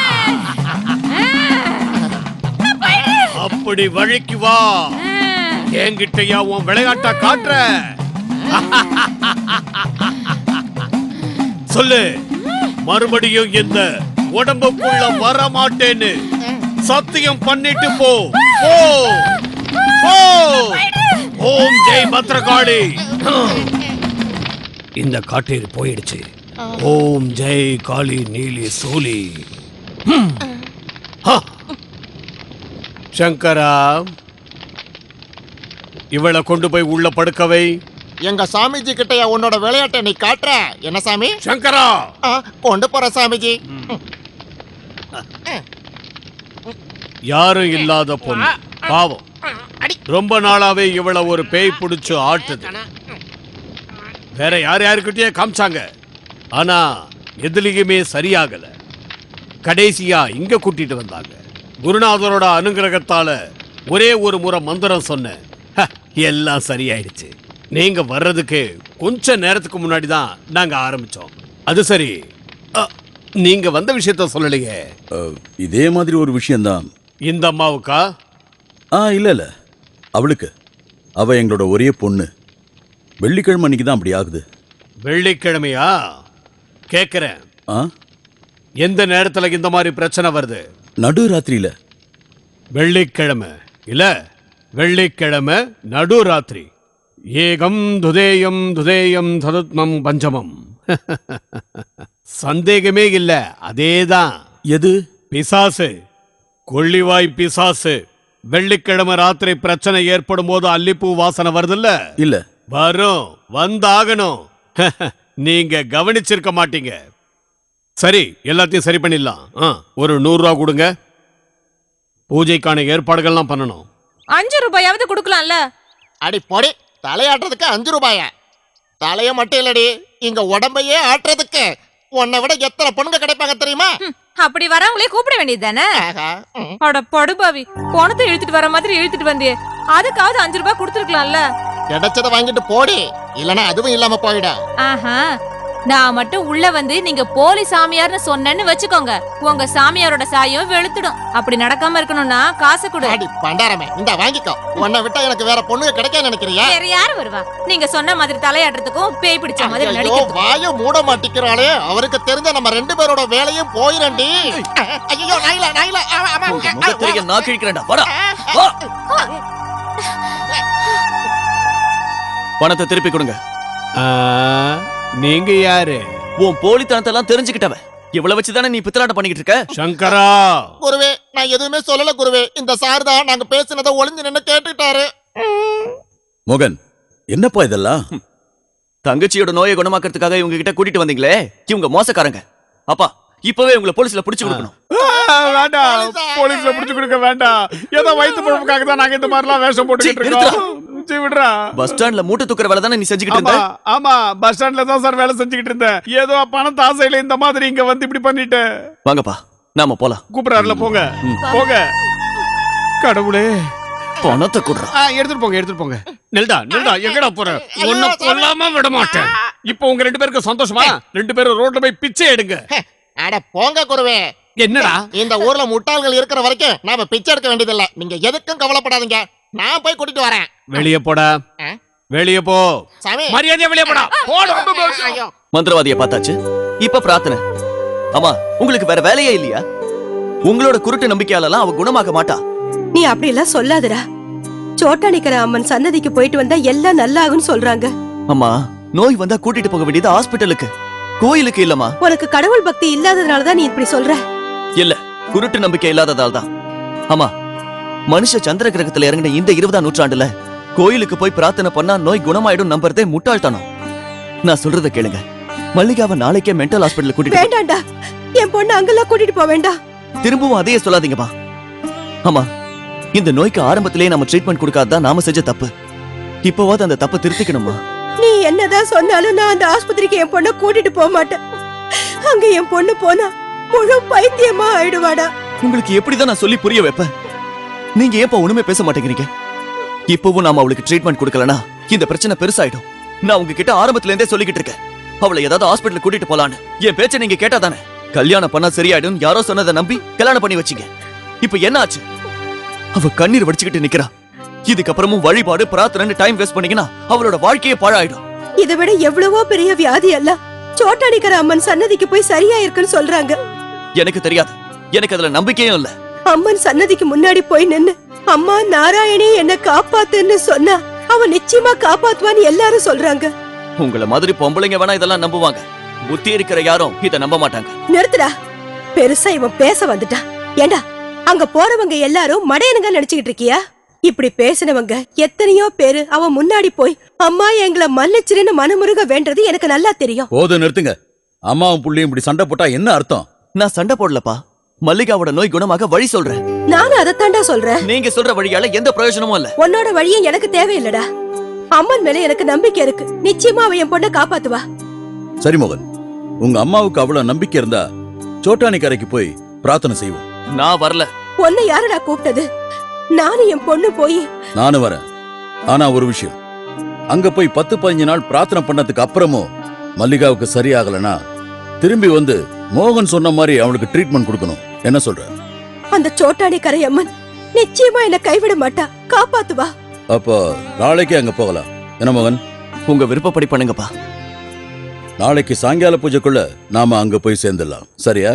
அப்படி வழிக்கு வா என்கிட்டயா உன் விளையாட்ட காட்டுற சொல்லு மறுபடியும் இந்த உடம்புக்குள்ள வர மாட்டேன்னு சத்தியம் பண்ணிட்டு போ போ போ ஓம் ஜெய் பத்ரகாளி இந்த காட்டேரி போயிடுச்சு ஓம் ஜெய் காளி நீலி சூலி ஹம். ஹா. சங்கரா இவளை கொண்டு போய் உள்ள படுக்கவை எங்க சாமிஜி கிட்டயா உன்னோட விளையாட்டை நீ காட்டுற என்ன சாமி சங்கரா ஆ, கொண்டு போற சாமிஜி யாரும் இல்லாத பொண்ணு பாவம் ரொம்ப நாளாவே இவளை ஒரு பேய் பிடிச்சு ஆட்டுது வேற யார் யாருக்கிட்டயே காமிச்சாங்க ஆனா எதுலயுமே சரியாகல கடைசியா இங்க கூட்டிட்டு வந்தாங்க குருநாதரோட அனுகிரகத்தால ஒரே ஒரு முறை மந்திரம் சொன்னேன் ஹ, எல்லாம் சரியாயிடுச்சு நீங்க வர்றதுக்கு கொஞ்ச நேரத்துக்கு முன்னாடி தான் நாங்க ஆரம்பிச்சோம் அது சரி அ, நீங்க வந்த விஷயத்த சொல்லலையே அஹ், இதே மாதிரி ஒரு விஷயம்தான் இந்த அம்மாவுக்கா ஆ இல்ல இல்ல அவளுக்கு அவ எங்களோட ஒரே பொண்ணு வெள்ளிக்கிழமை அன்னைக்கு தான் அப்படி ஆகுது வெள்ளிக்கிழமையா கேக்குறேன் ஆ எந்த நேரத்துல இந்த மாதிரி பிரச்சனை வருது நடு ராத்திரியில வெள்ளிக்கிழமை இல்ல வெள்ளிக்கிழமை நடுராத்திரி ஏகம் துதேயம் துதேயம் ததுத்மம் பஞ்சமம் சந்தேகமே இல்ல அதேதான் எது பிசாசு கொள்ளிவாய் பிசாசு வெள்ளிக்கிழமை ராத்திரி பிரச்சனை ஏற்படும் போது அல்லிப்பூ வாசனை வருதுல்ல இல்ல வரும் வந்தாகணும் நீங்க கவனிச்சிருக்க மாட்டீங்க சரி எல்லாத்தையும் சரி பண்ணிடலாம் ஆ, ஒரு நூறு ரூபா கொடுங்க பூஜைக்கான ஏற்பாடுகள்லாம் பண்ணணும் அஞ்சு ரூபாயாவது கொடுக்கலாம்ல அடி பொடி தலையாட்டுறதுக்கு அஞ்சு ரூபாயா தலைய மட்டும் இல்லடி இங்க உடம்பையே ஆட்டுறதுக்கு உன்னை விட எத்தனை பொண்ணுங்க கிடைப்பாங்க தெரியுமா அப்படி வரவங்களே கூப்பிட வேண்டியது தானே ம். அட படுபாவி பணத்தை இழுத்துட்டு வர மாதிரி இழுத்துட்டு வந்தியே அதுக்காவது அஞ்சு ரூபாய் கொடுத்துருக்கலாம்ல கிடைச்சதை வாங்கிட்டு போடி இல்லனா அதுவும் இல்லாம போயிடும் ஆஹா நான் மட்டும் உள்ள வந்து நீங்க போலி சாமியார்னு சொன்னேன்னு வச்சுக்கோங்க உங்க சாமியாரோட சாயம் வெளுத்துடும் அப்படி நடக்காம இருக்கணும்னா காசு கொடு அடி பண்டாரமே இந்த வாங்கிக்கோ உன்னை விட்டா எனக்கு வேற பொண்ணுங்க கிடைக்க நினைக்கிறியா வேற யாரு வருவா நீங்க சொன்ன மாதிரி தலையாடுறதுக்கும் பேய் பிடிச்ச மாதிரி ஐயோ நடிக்கிறதுக்கும் வாய மூட மாட்டிக்கிறாளே அவருக்கு தெரிஞ்ச நம்ம ரெண்டு பேரோட வேலையும் போயிரண்டி ஐயோ நாயில நாயில ஆமா, ஆமா. முகத்திலேயே நான் கிழிக்கிறேன்டா வாடா வா பணத்தை திருப்பி கொடுங்க நீங்க யாரு உன் போலித்தனத்தை எல்லாம் தெரிஞ்சுக்கிட்டவ இவ்வளவு வச்சுதானே நீ பித்தலாட்டம் பண்ணிக்கிட்டு இருக்க சங்கரா குருவே நான் எதுவுமே சொல்லல குருவே இந்த சார் தான் நாங்க பேசினதை ஒளிஞ்சு நின்னு கேட்டுட்டாரு மோகன் என்னப்பா இதெல்லாம் தங்கச்சியோட நோயை குணமாக்கிறதுக்காக இவங்க கிட்ட கூட்டிட்டு வந்தீங்களே இவங்க மோசக்காரங்க அப்பா இப்பவே உங்களை போலீஸ்ல புடிச்சு கொடுக்கணும் வேண்டாம் போலீஸ்ல புடிச்சு கொடுக்க வேண்டாம் ஏதோ வயிற்று பொழப்புக்காக தான் நாங்க இந்த மாதிரிலாம் வேஷம் போட்டுக்கிட்டு இருக்கோம் சீ, விடுறா பஸ் ஸ்டாண்ட்ல மூட்டை தூக்குற வேலை தானே நீ செஞ்சுக்கிட்டு ஆமா இருந்த ஆமா பஸ் ஸ்டாண்ட்ல தான் சார் வேலை செஞ்சுக்கிட்டு இருந்தேன் ஏதோ பணம் ஆசையில இந்த மாதிரி இங்க வந்து இப்படி பண்ணிட்டு வாங்கப்பா நாம போலாம் கூப்பிடுறாருல போங்க போங்க கடவுளே பணத்தை கொடுறா ஆ, எடுத்துட்டு போங்க எடுத்துட்டு போங்க நெல்டா நெல்டா எங்கடா போற உன்னை கொல்லாம விட மாட்டேன் இப்போ உங்க ரெண்டு பேருக்கு சந்தோஷமா ரெண்டு பேரும் ரோட்ல போய் பிச்சை எடுங்க அட போங்க குருவே என்னடா இந்த ஊர்ல முட்டாள்கள் இருக்கிற வரைக்கும் நாம பிச்சை எடுக்க வேண்டியதில்ல நீங்க எதுக்கும் கவலைப்படாதீங்க நான் போய் கூட்டிட்டு வரேன் வெளிய போடா ஆ? வெளிய போ சாமி மரியாதையா வெளிய போடா போடா ஐயோ மந்திரவாதிய பார்த்தாச்சு இப்ப பிரார்த்தனை ஆமா உங்களுக்கு வேற வேலையே இல்லையா உங்களோட குருட்டு நம்பிக்கையாலலாம் அவ குணமாக மாட்டா நீ அப்படி எல்லாம் சொல்லாதடா சோட்டானிக்கர அம்மன் சன்னதிக்கு போயிட்டு வந்தா எல்லாம் நல்லாகும்னு சொல்றாங்க அம்மா நோய் வந்தா கூட்டிட்டு போக வேண்டியது ஹாஸ்பிட்டலுக்கு கோயிலுக்கு இல்லம்மா உனக்கு கடவுள் பக்தி இல்லாததுனால தான் நீ இப்படி சொல்ற இல்ல குருட்டு நம்பிக்கை இல்லாததால் தான் ஆமா மனுஷ சந்திர கிரகத்துல இறங்கின இந்த இருபதாம் நூற்றாண்டுல கோயிலுக்கு போய் பிரார்த்தனை பண்ணா நோய் குணமாயிடும் நம்புறதே முட்டாள்தனம் நான் சொல்றத கேளுங்க மல்லிகாவை நாளைக்கே மென்டல் ஹாஸ்பிட்டல் கூட்டிட்டு வேண்டாம்டா என் பொண்ணு அங்கெல்லாம் கூட்டிட்டு போக வேண்டாம் திரும்பவும் அதையே சொல்லாதீங்கப்பா ஆமா இந்த நோய்க்கு ஆரம்பத்திலேயே நம்ம ட்ரீட்மெண்ட் கொடுக்காததான் நாம செஞ்ச தப்பு இப்போவாது அந்த தப்பை திருத்திக்கணுமா நீ என்னதான் சொன்னாலும் நான் அந்த ஆஸ்பத்திரிக்கு என் பொண்ணை கூட்டிட்டு போக மாட்டேன் அங்க என் பொண்ணு போனா முழு பைத்தியமா ஆயிடுவாடா உங்களுக்கு எப்படிதான் நான் சொல்லி புரிய வைப்பேன் நீங்க ஏப்பா ஒண்ணுமே பேச மாட்டேங்கிறீங்க இப்பவும் நாம அவளுக்கு ட்ரீட்மெண்ட் கொடுக்கலனா இந்த பிரச்சனை பெருசாயிடும் நான் உங்ககிட்ட ஆரம்பத்துல இருந்தே சொல்லிக்கிட்டு இருக்கேன் அவளை ஏதாவது ஹாஸ்பிட்டல் கூட்டிட்டு போலான்னு என் பேச்ச நீங்க கேட்டா தானே கல்யாணம் பண்ணா சரியாயிடும் யாரோ சொன்னதை நம்பி கல்யாணம் பண்ணி வச்சீங்க இப்ப என்ன ஆச்சு அவ கண்ணீர் வடிச்சுக்கிட்டு நிக்கிறா இதுக்கப்புறமும் வழிபாடு பிரார்த்தனை டைம் வேஸ்ட் பண்ணீங்கன்னா அவளோட வாழ்க்கையே பாழாயிடும் இதை விட எவ்வளவோ பெரிய வியாதி அல்ல சோட்டானிக்கர அம்மன் சன்னதிக்கு போய் சரியா இருக்குன்னு சொல்றாங்க எனக்கு தெரியாது எனக்கு அதுல நம்பிக்கையும் இல்ல அம்மன் சன்னதிக்கு முன்னாடி போய் நின்னு அம்மா நாராயணி என்ன காப்பாத்துன்னு சொன்னா அவன் நிச்சயமா காப்பாத்துவான்னு எல்லாரும் சொல்றாங்க உங்கள மாதிரி பொம்பளைங்க வேணா இதெல்லாம் நம்புவாங்க புத்தி இருக்கிற யாரும் இத நம்ப மாட்டாங்க நிறுத்துடா பெருசா இவன் பேச வந்துட்டான் ஏண்டா அங்க போறவங்க எல்லாரும் மடையனுங்க நினைச்சுக்கிட்டு இருக்கியா இப்படி பேசினவங்க எத்தனையோ பேரு அவன் முன்னாடி போய் அம்மா எங்களை மன்னிச்சிருன்னு மனமுருக வேண்டது எனக்கு நல்லா தெரியும் போதும் நிறுத்துங்க அம்மாவும் புள்ளியும் இப்படி சண்டை போட்டா என்ன அர்த்தம் நான் சண்டை போடலப்பா மல்லிகாவோட நோய் குணமாக வழி சொல்றேன் நானும் அதைத்தாண்டா சொல்றேன் நீங்க சொல்ற வழியால எந்த பிரயோஜனமும் இல்ல உன்னோட வழியும் எனக்கு தேவையில்லடா அம்மன் மேல எனக்கு நம்பிக்கை இருக்கு நிச்சயமா அவ என் பொண்ணை காப்பாத்துவா சரி மோகன் உங்க அம்மாவுக்கு அவ்வளவு நம்பிக்கை இருந்தா சோட்டானி கரைக்கு போய் பிரார்த்தனை செய்வோம் நான் வரல உன்னை யாருடா கூப்பிட்டது நானும் என் பொண்ணு போய் நானும் வரேன் ஆனா ஒரு விஷயம் அங்க போய் பத்து பதினஞ்சு நாள் பிரார்த்தனை பண்ணதுக்கு அப்புறமும் மல்லிகாவுக்கு சரியாகலனா திரும்பி வந்து மோகன் சொன்ன மாதிரி அவளுக்கு ட்ரீட்மெண்ட் கொடுக்கணும் என்ன சொல்ற அந்த சோட்டானி கரையம்மன் நிச்சயமா என்ன கைவிட மாட்டா காப்பாத்துவா அப்போ நாளைக்கே அங்க போகலாம் என்ன மோகன் உங்க விருப்பப்படி பண்ணுங்கப்பா நாளைக்கு சாயங்கால பூஜைக்குள்ள நாம அங்க போய் சேர்ந்துடலாம் சரியா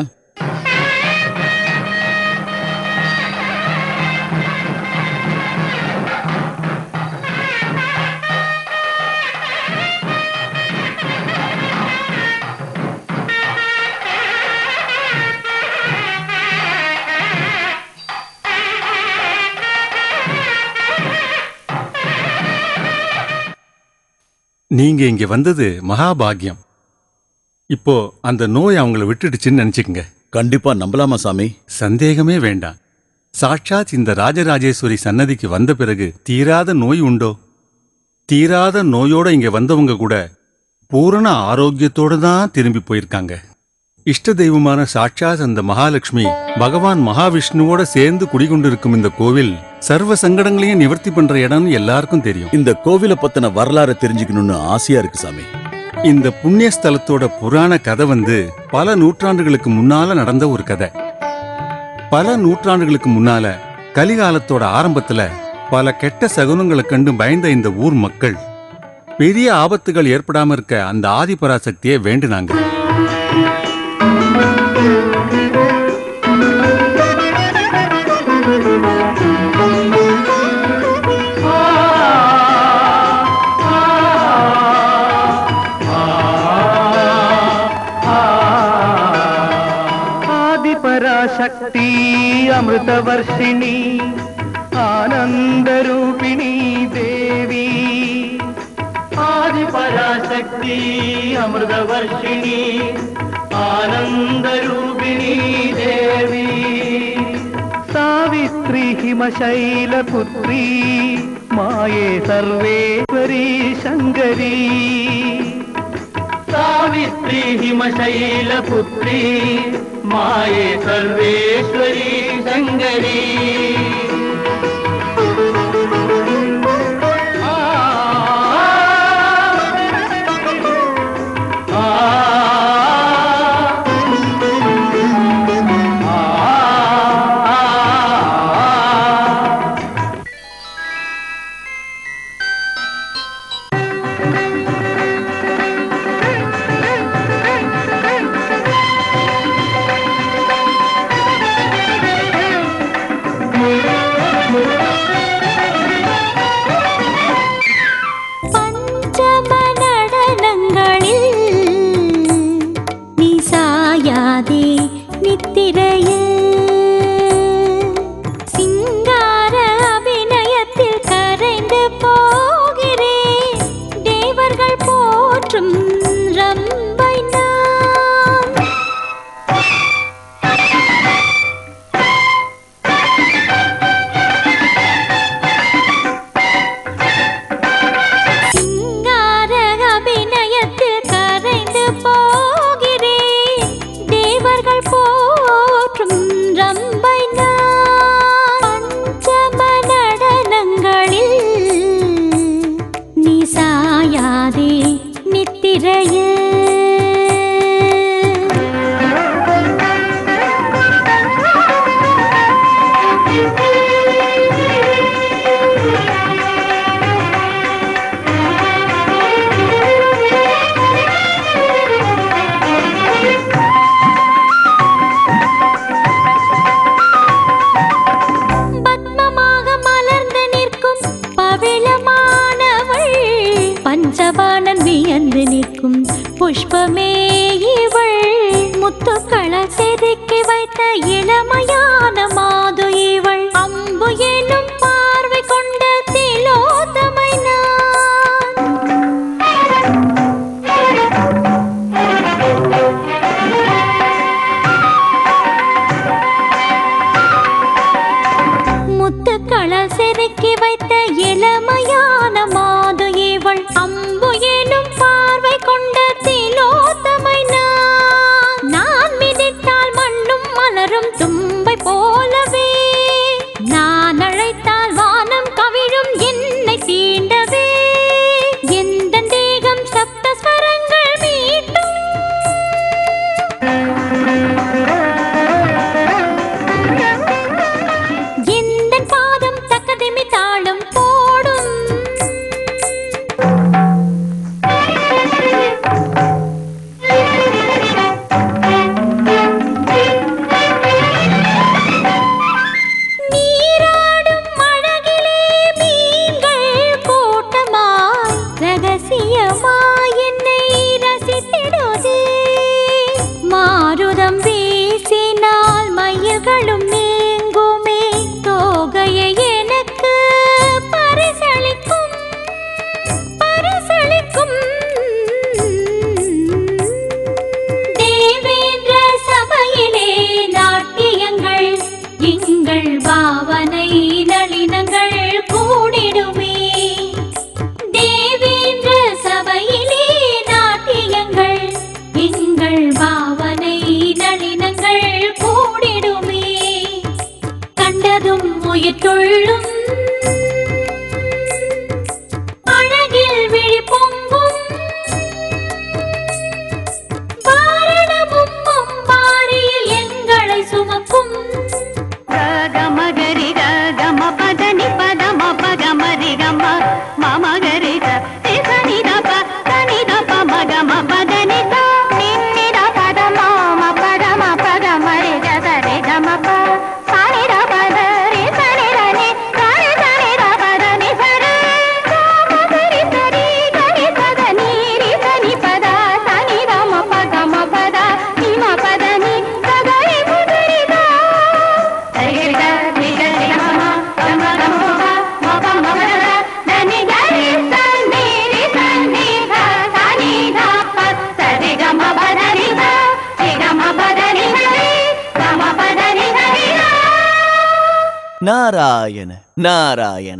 நீங்க இங்க வந்தது மகாபாகியம் இப்போ அந்த நோய் அவங்கள விட்டுடுச்சுன்னு நினைச்சுக்கங்க கண்டிப்பா நம்பலாமா சாமி சந்தேகமே வேண்டாம் சாட்சாத் இந்த ராஜராஜேஸ்வரி சன்னதிக்கு வந்த பிறகு தீராத நோய் உண்டோ தீராத நோயோட இங்க வந்தவங்க கூட பூரண ஆரோக்கியத்தோட தான் திரும்பி போயிருக்காங்க இஷ்ட தெய்வமான சாட்சாத் அந்த மகாலட்சுமி பகவான் மகாவிஷ்ணுவோட சேர்ந்து குடிகொண்டிருக்கும் இந்த கோவில் சர்வ சங்கடங்களையும் நிவர்த்தி பண்ற இடம்னு எல்லாருக்கும் தெரியும் இந்த கோவிலை பத்தின வரலாறு தெரிஞ்சுக்கணும்னு ஆசையா இருக்கு சாமி இந்த புண்ணிய ஸ்தலத்தோட புராண கதை வந்து பல நூற்றாண்டுகளுக்கு முன்னால நடந்த ஒரு கதை பல நூற்றாண்டுகளுக்கு முன்னால கலிகாலத்தோட ஆரம்பத்துல பல கெட்ட சகுனங்களை கண்டு பயந்த இந்த ஊர் மக்கள் பெரிய ஆபத்துகள் ஏற்படாம இருக்க அந்த ஆதிபராசக்தியை வேண்டினாங்க ఆదిపరాశక్తి అమృతవర్షిణి ఆనందరూపిణి దేవి ఆదిపరాశక్తి అమృతవర్షిణి ఆనందరూపిణి దేవి సావిత్రి హిమశైలపుత్రి మాయే సర్వేశ్వరి శంకరీ సావిత్రి హిమశైలపుత్రి మాయే సర్వేశ్వరి శంకరీ பஞ்சம நடனங்களில் நீ சாயாதே நித்திரையில் சிங்கார சிறையில் பத்மமாக மலர்ந்து நிற்கும் பவிழமானவள் பஞ்சபாணன் வியந்து நிற்கும் புஷ்பமே இவள் முத்துக்கள செதுக்கி வைத்த இளமையான மாது இவள் அம்பு எனும் பார்வை கொண்ட திலோதமை முத்துக்கள செதுக்கி வைத்த இளமையான மாது இவள் அம்பு எனும் பார்வை கொண்ட திலோத்தமை நான் நான் மிதித்தால் மண்ணும் மலரும் தும்பை போலவே நான் அழைத்தால் வானம் கவிழும் என்னை தீண்டவே எந்த தேகம் சப்த ஸ்வரங்கள் மீட்டும் எந்த பாதம் தக்கதிமி தாளம் போடும் நீராடும் அழகிலே மீன்கள் கூட்டமாய் ரகசியமாய் என்னை ரசித்திடுதே மாருதம் வீசினால் மயில்களும் நீங்குமே தோகையை எனக்கு பரிசளிக்கும் பரிசளிக்கும் தேவேந்திர சபையிலே நாட்டியங்கள் எங்கள் பாவனை நளினங்கள் கூடிடுமே தேவேந்திர சபையிலே நாட்டியங்கள் எங்கள் பாவனை நளினங்கள் கூடிடுமே கண்டதும் உயிர் துள்ளும் அழகில் விழி பொங்கும் வாரணமும் அம்பாரியில் எங்களை சுமக்கும் గమగరి గమ పదని పదమ పగమరి గమ మమ గరి సని దప సని దప మగమ పదని నిన్ని పద మామ పదమ పగమరి గరి గమ ప సని దప రి సని దని సని సని దప దని సరి గరి సరి గరి సద నీరి సని పద సని దమ పగమ పద నిమ పదని సగరి ముదరి దా நாராயண நாராயண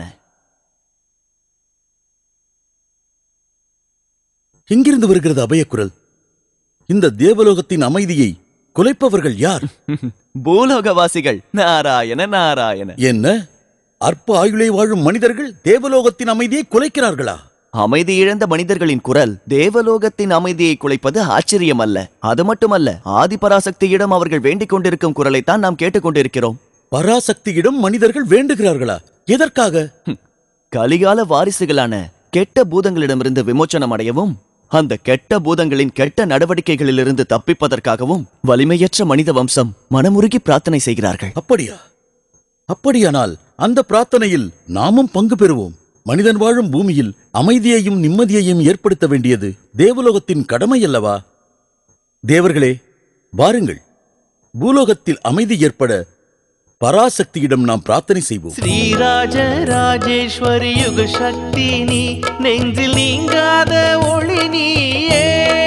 எங்கிருந்து வருகிறது அபயக்குரல் இந்த தேவலோகத்தின் அமைதியை குலைப்பவர்கள் யார் பூலோகவாசிகள் நாராயண நாராயண என்ன அற்ப ஆயுளை வாழும் மனிதர்கள் தேவலோகத்தின் அமைதியை குலைக்கிறார்களா அமைதி இழந்த மனிதர்களின் குரல் தேவலோகத்தின் அமைதியை குலைப்பது ஆச்சரியம் அல்ல அது மட்டுமல்ல ஆதிபராசக்தியிடம் அவர்கள் வேண்டிக் கொண்டிருக்கும் குரலைத்தான் நாம் கேட்டுக்கொண்டிருக்கிறோம் பராசக்தியிடம் மனிதர்கள் வேண்டுகிறார்களா எதற்காக கலிகால வாரிசுகளான கெட்ட பூதங்களிடமிருந்து விமோச்சனம் அடையவும் அந்த கெட்ட பூதங்களின் கெட்ட நடவடிக்கைகளிலிருந்து தப்பிப்பதற்காகவும் வலிமையற்ற மனித வம்சம் மனமுருகி பிரார்த்தனை செய்கிறார்கள் அப்படியா அப்படியானால் அந்த பிரார்த்தனையில் நாமும் பங்கு பெறுவோம் மனிதன் வாழும் பூமியில் அமைதியையும் நிம்மதியையும் ஏற்படுத்த வேண்டியது தேவலோகத்தின் கடமை அல்லவா தேவர்களே வாருங்கள் பூலோகத்தில் அமைதி ஏற்பட பராசக்தியிடம் நாம் பிரார்த்தனை செய்வோம் ஸ்ரீராஜ ராஜேஸ்வரி யுக சக்தி நீ நெஞ்சில் நீங்காத ஒளி நீயே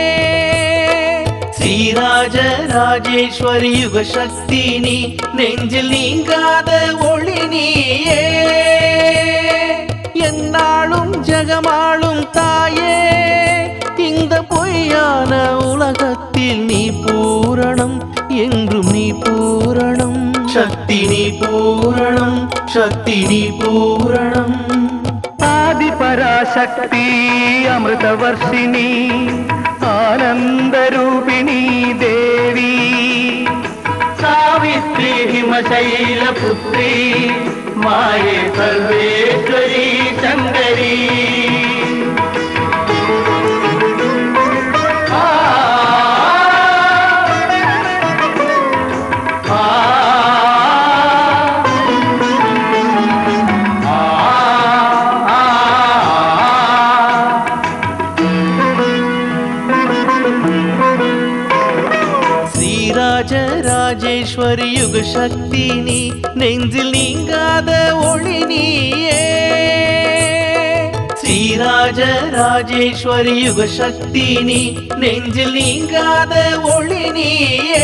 ஸ்ரீராஜ ராஜேஸ்வரி யுக சக்தி நீ நெஞ்சில் நீங்காத ஒளி நீயே என்னாலும் ஜெகமாளும் தாயே இந்த பொய்யான உலகத்தில் நீ பூரணம் என்றும் நீ பூரணம் சக்தி நீ பூரணம் சக்தி நீ பூரணம் ஆதி ఆదిపరాశక్తి అమృతవర్షిణి ఆనందరూపిణి దేవి సావిత్రి హిమశైల పుత్రి మాయే సర్వేశ్వరి శంకరి ஸ்ரீராஜ ராஜேஸ்வரி யுக சக்தி நீ நெஞ்சில் நீங்காத ஒளி நீயே ஸ்ரீராஜ ராஜேஸ்வரி யுக சக்தி நீ நெஞ்சில் நீங்காத ஒளி நீயே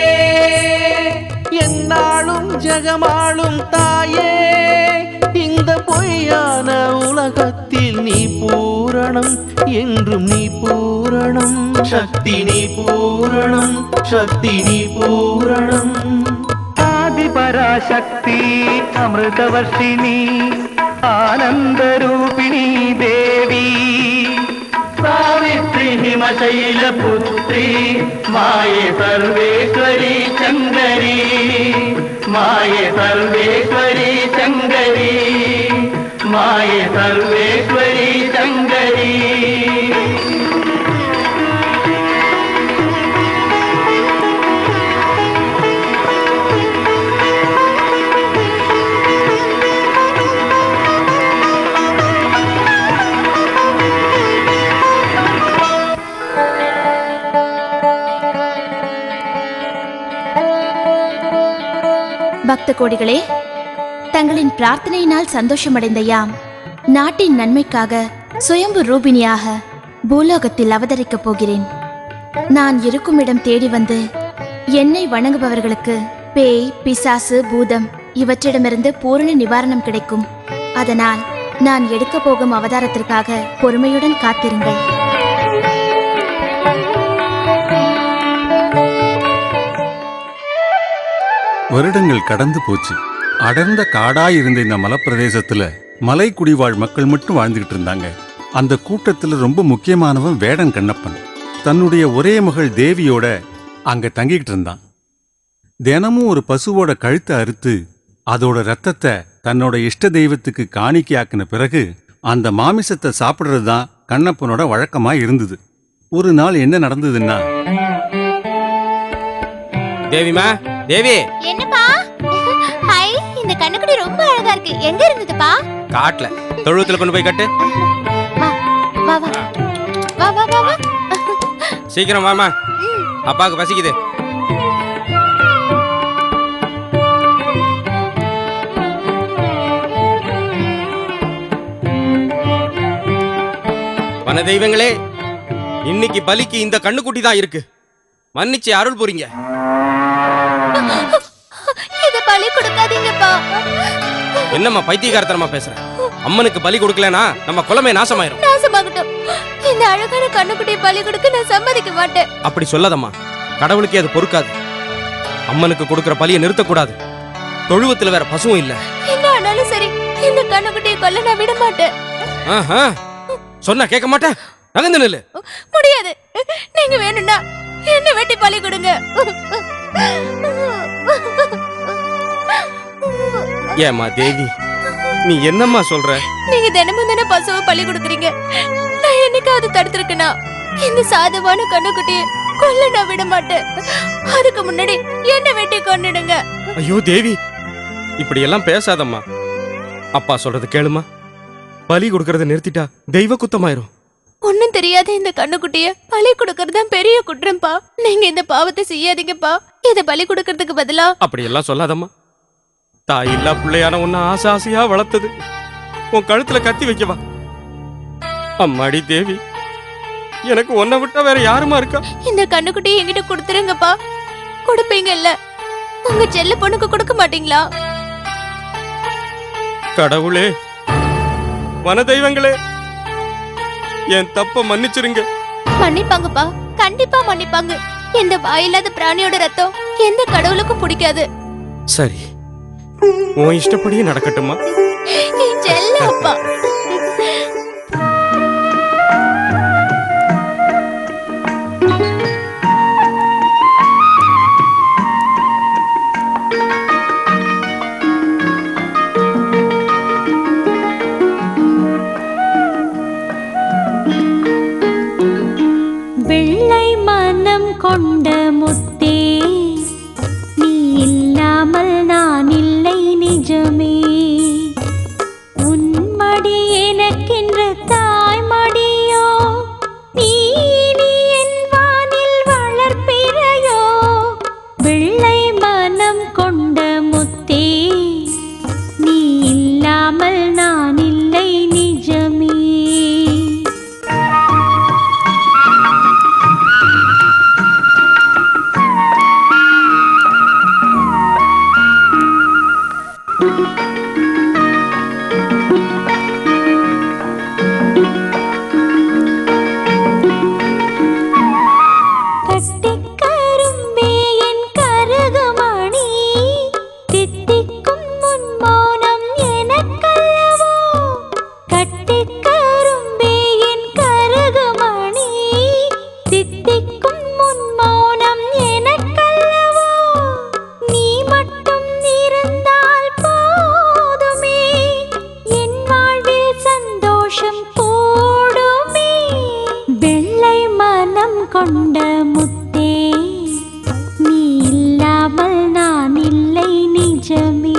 என்னாலும் ஜெகமாளும் தாயே இந்த பொய்யான உலகத்தில் நீ பூரணம் என்றும் நீ பூரணம் சக்தி நீ பூரணம் சக்தி நீ பூரணம் ఆదిపరాశక్తి అమృతవర్షిణి ఆనందరూపిణి దేవి సావిత్రి హిమశైల పుత్రి మాయే సర్వేశ్వరి చందరి మాయే సర్వేశ్వరి చందరి మాయే సర్వేశ్వరి చందరి பக்த கோடிகளே தங்களின் பிரார்த்தனையினால் சந்தோஷமடைந்த யாம் நாட்டின் நன்மைக்காக சுயம்பு ரூபிணியாக பூலோகத்தில் அவதரிக்கப் போகிறேன் நான் இருக்கும் இடம் தேடி வந்து என்னை வணங்குபவர்களுக்கு பேய் பிசாசு பூதம் இவற்றிடமிருந்து பூரண நிவாரணம் கிடைக்கும் அதனால் நான் எடுக்கப் போகும் அவதாரத்திற்காக பொறுமையுடன் காத்திருங்கள் வருடங்கள் கடந்து போச்சு அடர்ந்த காடாய் இருந்த இந்த மலைப்பிரதேசத்துல மலை குடிவாழ் மக்கள் மட்டும் வாழ்ந்துகிட்டு இருந்தாங்க அந்த கூட்டத்துல ரொம்ப முக்கியமானவன் வேடன் கண்ணப்பன் தன்னுடைய ஒரே மகள் தேவியோட அங்க தங்கிக்கிட்டு இருந்தான் தினமும் ஒரு பசுவோட கழுத்தை அறுத்து அதோட ரத்தத்தை தன்னோட இஷ்ட தெய்வத்துக்கு காணிக்கையாக்கின பிறகு அந்த மாமிசத்தை சாப்பிடுறது தான் கண்ணப்பனோட வழக்கமா இருந்தது ஒரு நாள் என்ன நடந்ததுன்னா தேவிமா தேவி என்னப்பா ஹாய் இந்த கண்ணுக்குடி ரொம்ப அழகா இருக்கு எங்க இருந்ததுப்பா காட்டுல தொழுவத்துல கொண்டு போய் கட்டு வா வா வா வா வா வா சீக்கிரம் வாமா அப்பாவுக்கு பசிக்குது வன தெய்வங்களே இன்னைக்கு பலிக்கு இந்த கண்ணுக்குட்டி தான் இருக்கு மன்னிச்சு அருள் புரிங்க இத பலி கொடுக்காதீங்கப்பா என்னம்மா பைத்தியகாரத்தனமா பேசுற அம்மனுக்கு பலி கொடுக்கலனா நம்ம குலமே நாசமாயிரும் நாசமாகட்டும் இந்த அழகான கண்ணுக்குட்டியை பலி கொடுக்க நான் சம்மதிக்க மாட்டேன் அப்படி சொல்லாதம்மா கடவுளுக்கே அது பொறுக்காது அம்மனுக்கு கொடுக்கிற பலியை நிறுத்தக்கூடாது தொழுவத்துல வேற பசுவும் இல்ல என்ன ஆனாலும் சரி இந்த கண்ணுக்குட்டியை கொல்ல நான் விட மாட்டேன் ஆஹா. சொன்னா கேட்க மாட்டேன் நகர்ந்து நில்லு முடியாது நீங்க வேணும்னா என்ன வெட்டி பலி கொடுங்க ஏமா தேவி நீ என்னம்மா சொல்ற நீங்க தினமும் தானே பசுவை பலி கொடுக்குறீங்க நான் என்னைக்காவது தடுத்திருக்கேனா இந்த சாதுவான கண்ணுக்குட்டியை கொல்ல நான் விட மாட்டேன் அதுக்கு முன்னாடி என்ன வெட்டி கொன்னுடுங்க ஐயோ தேவி இப்படி எல்லாம் பேசாதம்மா அப்பா சொல்றது கேளுமா பலி கொடுக்கறத நிறுத்திட்டா தெய்வ குத்தமாயிரும் ஒண்ணும் தெரியாத இந்த கண்ணுக்குட்டிய பலி கொடுக்கறது தான் பெரிய குற்றம்ப்பா நீங்க இந்த பாவத்தை செய்யாதீங்கப்பா இத பலி கொடுக்கறதுக்கு பதிலா அப்படி எல்லாம் சொல்லாதம்மா தாய் இல்லா பிள்ளையான உன்னை ஆசை ஆசையா வளர்த்தது உன் கழுத்துல கத்தி வைக்கவா அம்மாடி தேவி எனக்கு உன்னை விட்டா வேற யாருமா இருக்கா இந்த கண்ணுக்குட்டியை என்கிட்ட கொடுத்துருங்கப்பா கொடுப்பீங்கல்ல உங்க செல்ல பொண்ணுக்கு கொடுக்க மாட்டீங்களா கடவுளே வன தெய்வங்களே என் தப்ப மன்னிச்சிருங்க மன்னிப்பாங்கப்பா கண்டிப்பா மன்னிப்பாங்க இந்த வாயில்லாத பிராணியோட ரத்தம் எந்த கடவுளுக்கும் பிடிக்காது சரி உன் இஷ்டப்படியே நடக்கட்டுமா என் செல்ல அப்பா கொண்ட முத்தே நீ இல்லாமல் நான் இல்லை நிஜமே உன்மடி எனக்கென்று தாய்மடியோ நீ இனி என் வானில் வளர்ப்பிறையோ வெள்ளை மனம் கொண்ட முத்தே நீ இல்லாமல் நான் இல்லை நிஜமே கட்டிக்கரும்பே என் கருகுமணி தித்திக்கும் முன் மௌனம் எனக்கல்லவோ கட்டிக்கரும்பே என் கருகுமணி தித்திக்கும் முன் மௌனம் எனக்கல்லவோ நீ மட்டும் இருந்தால் போதுமே என் வாழ்வில் சந்தோஷம் கூடுமே வெள்ளை மனம் கொண்ட முத்தே நீ இல்லாமல் நான் இல்லை நிஜமே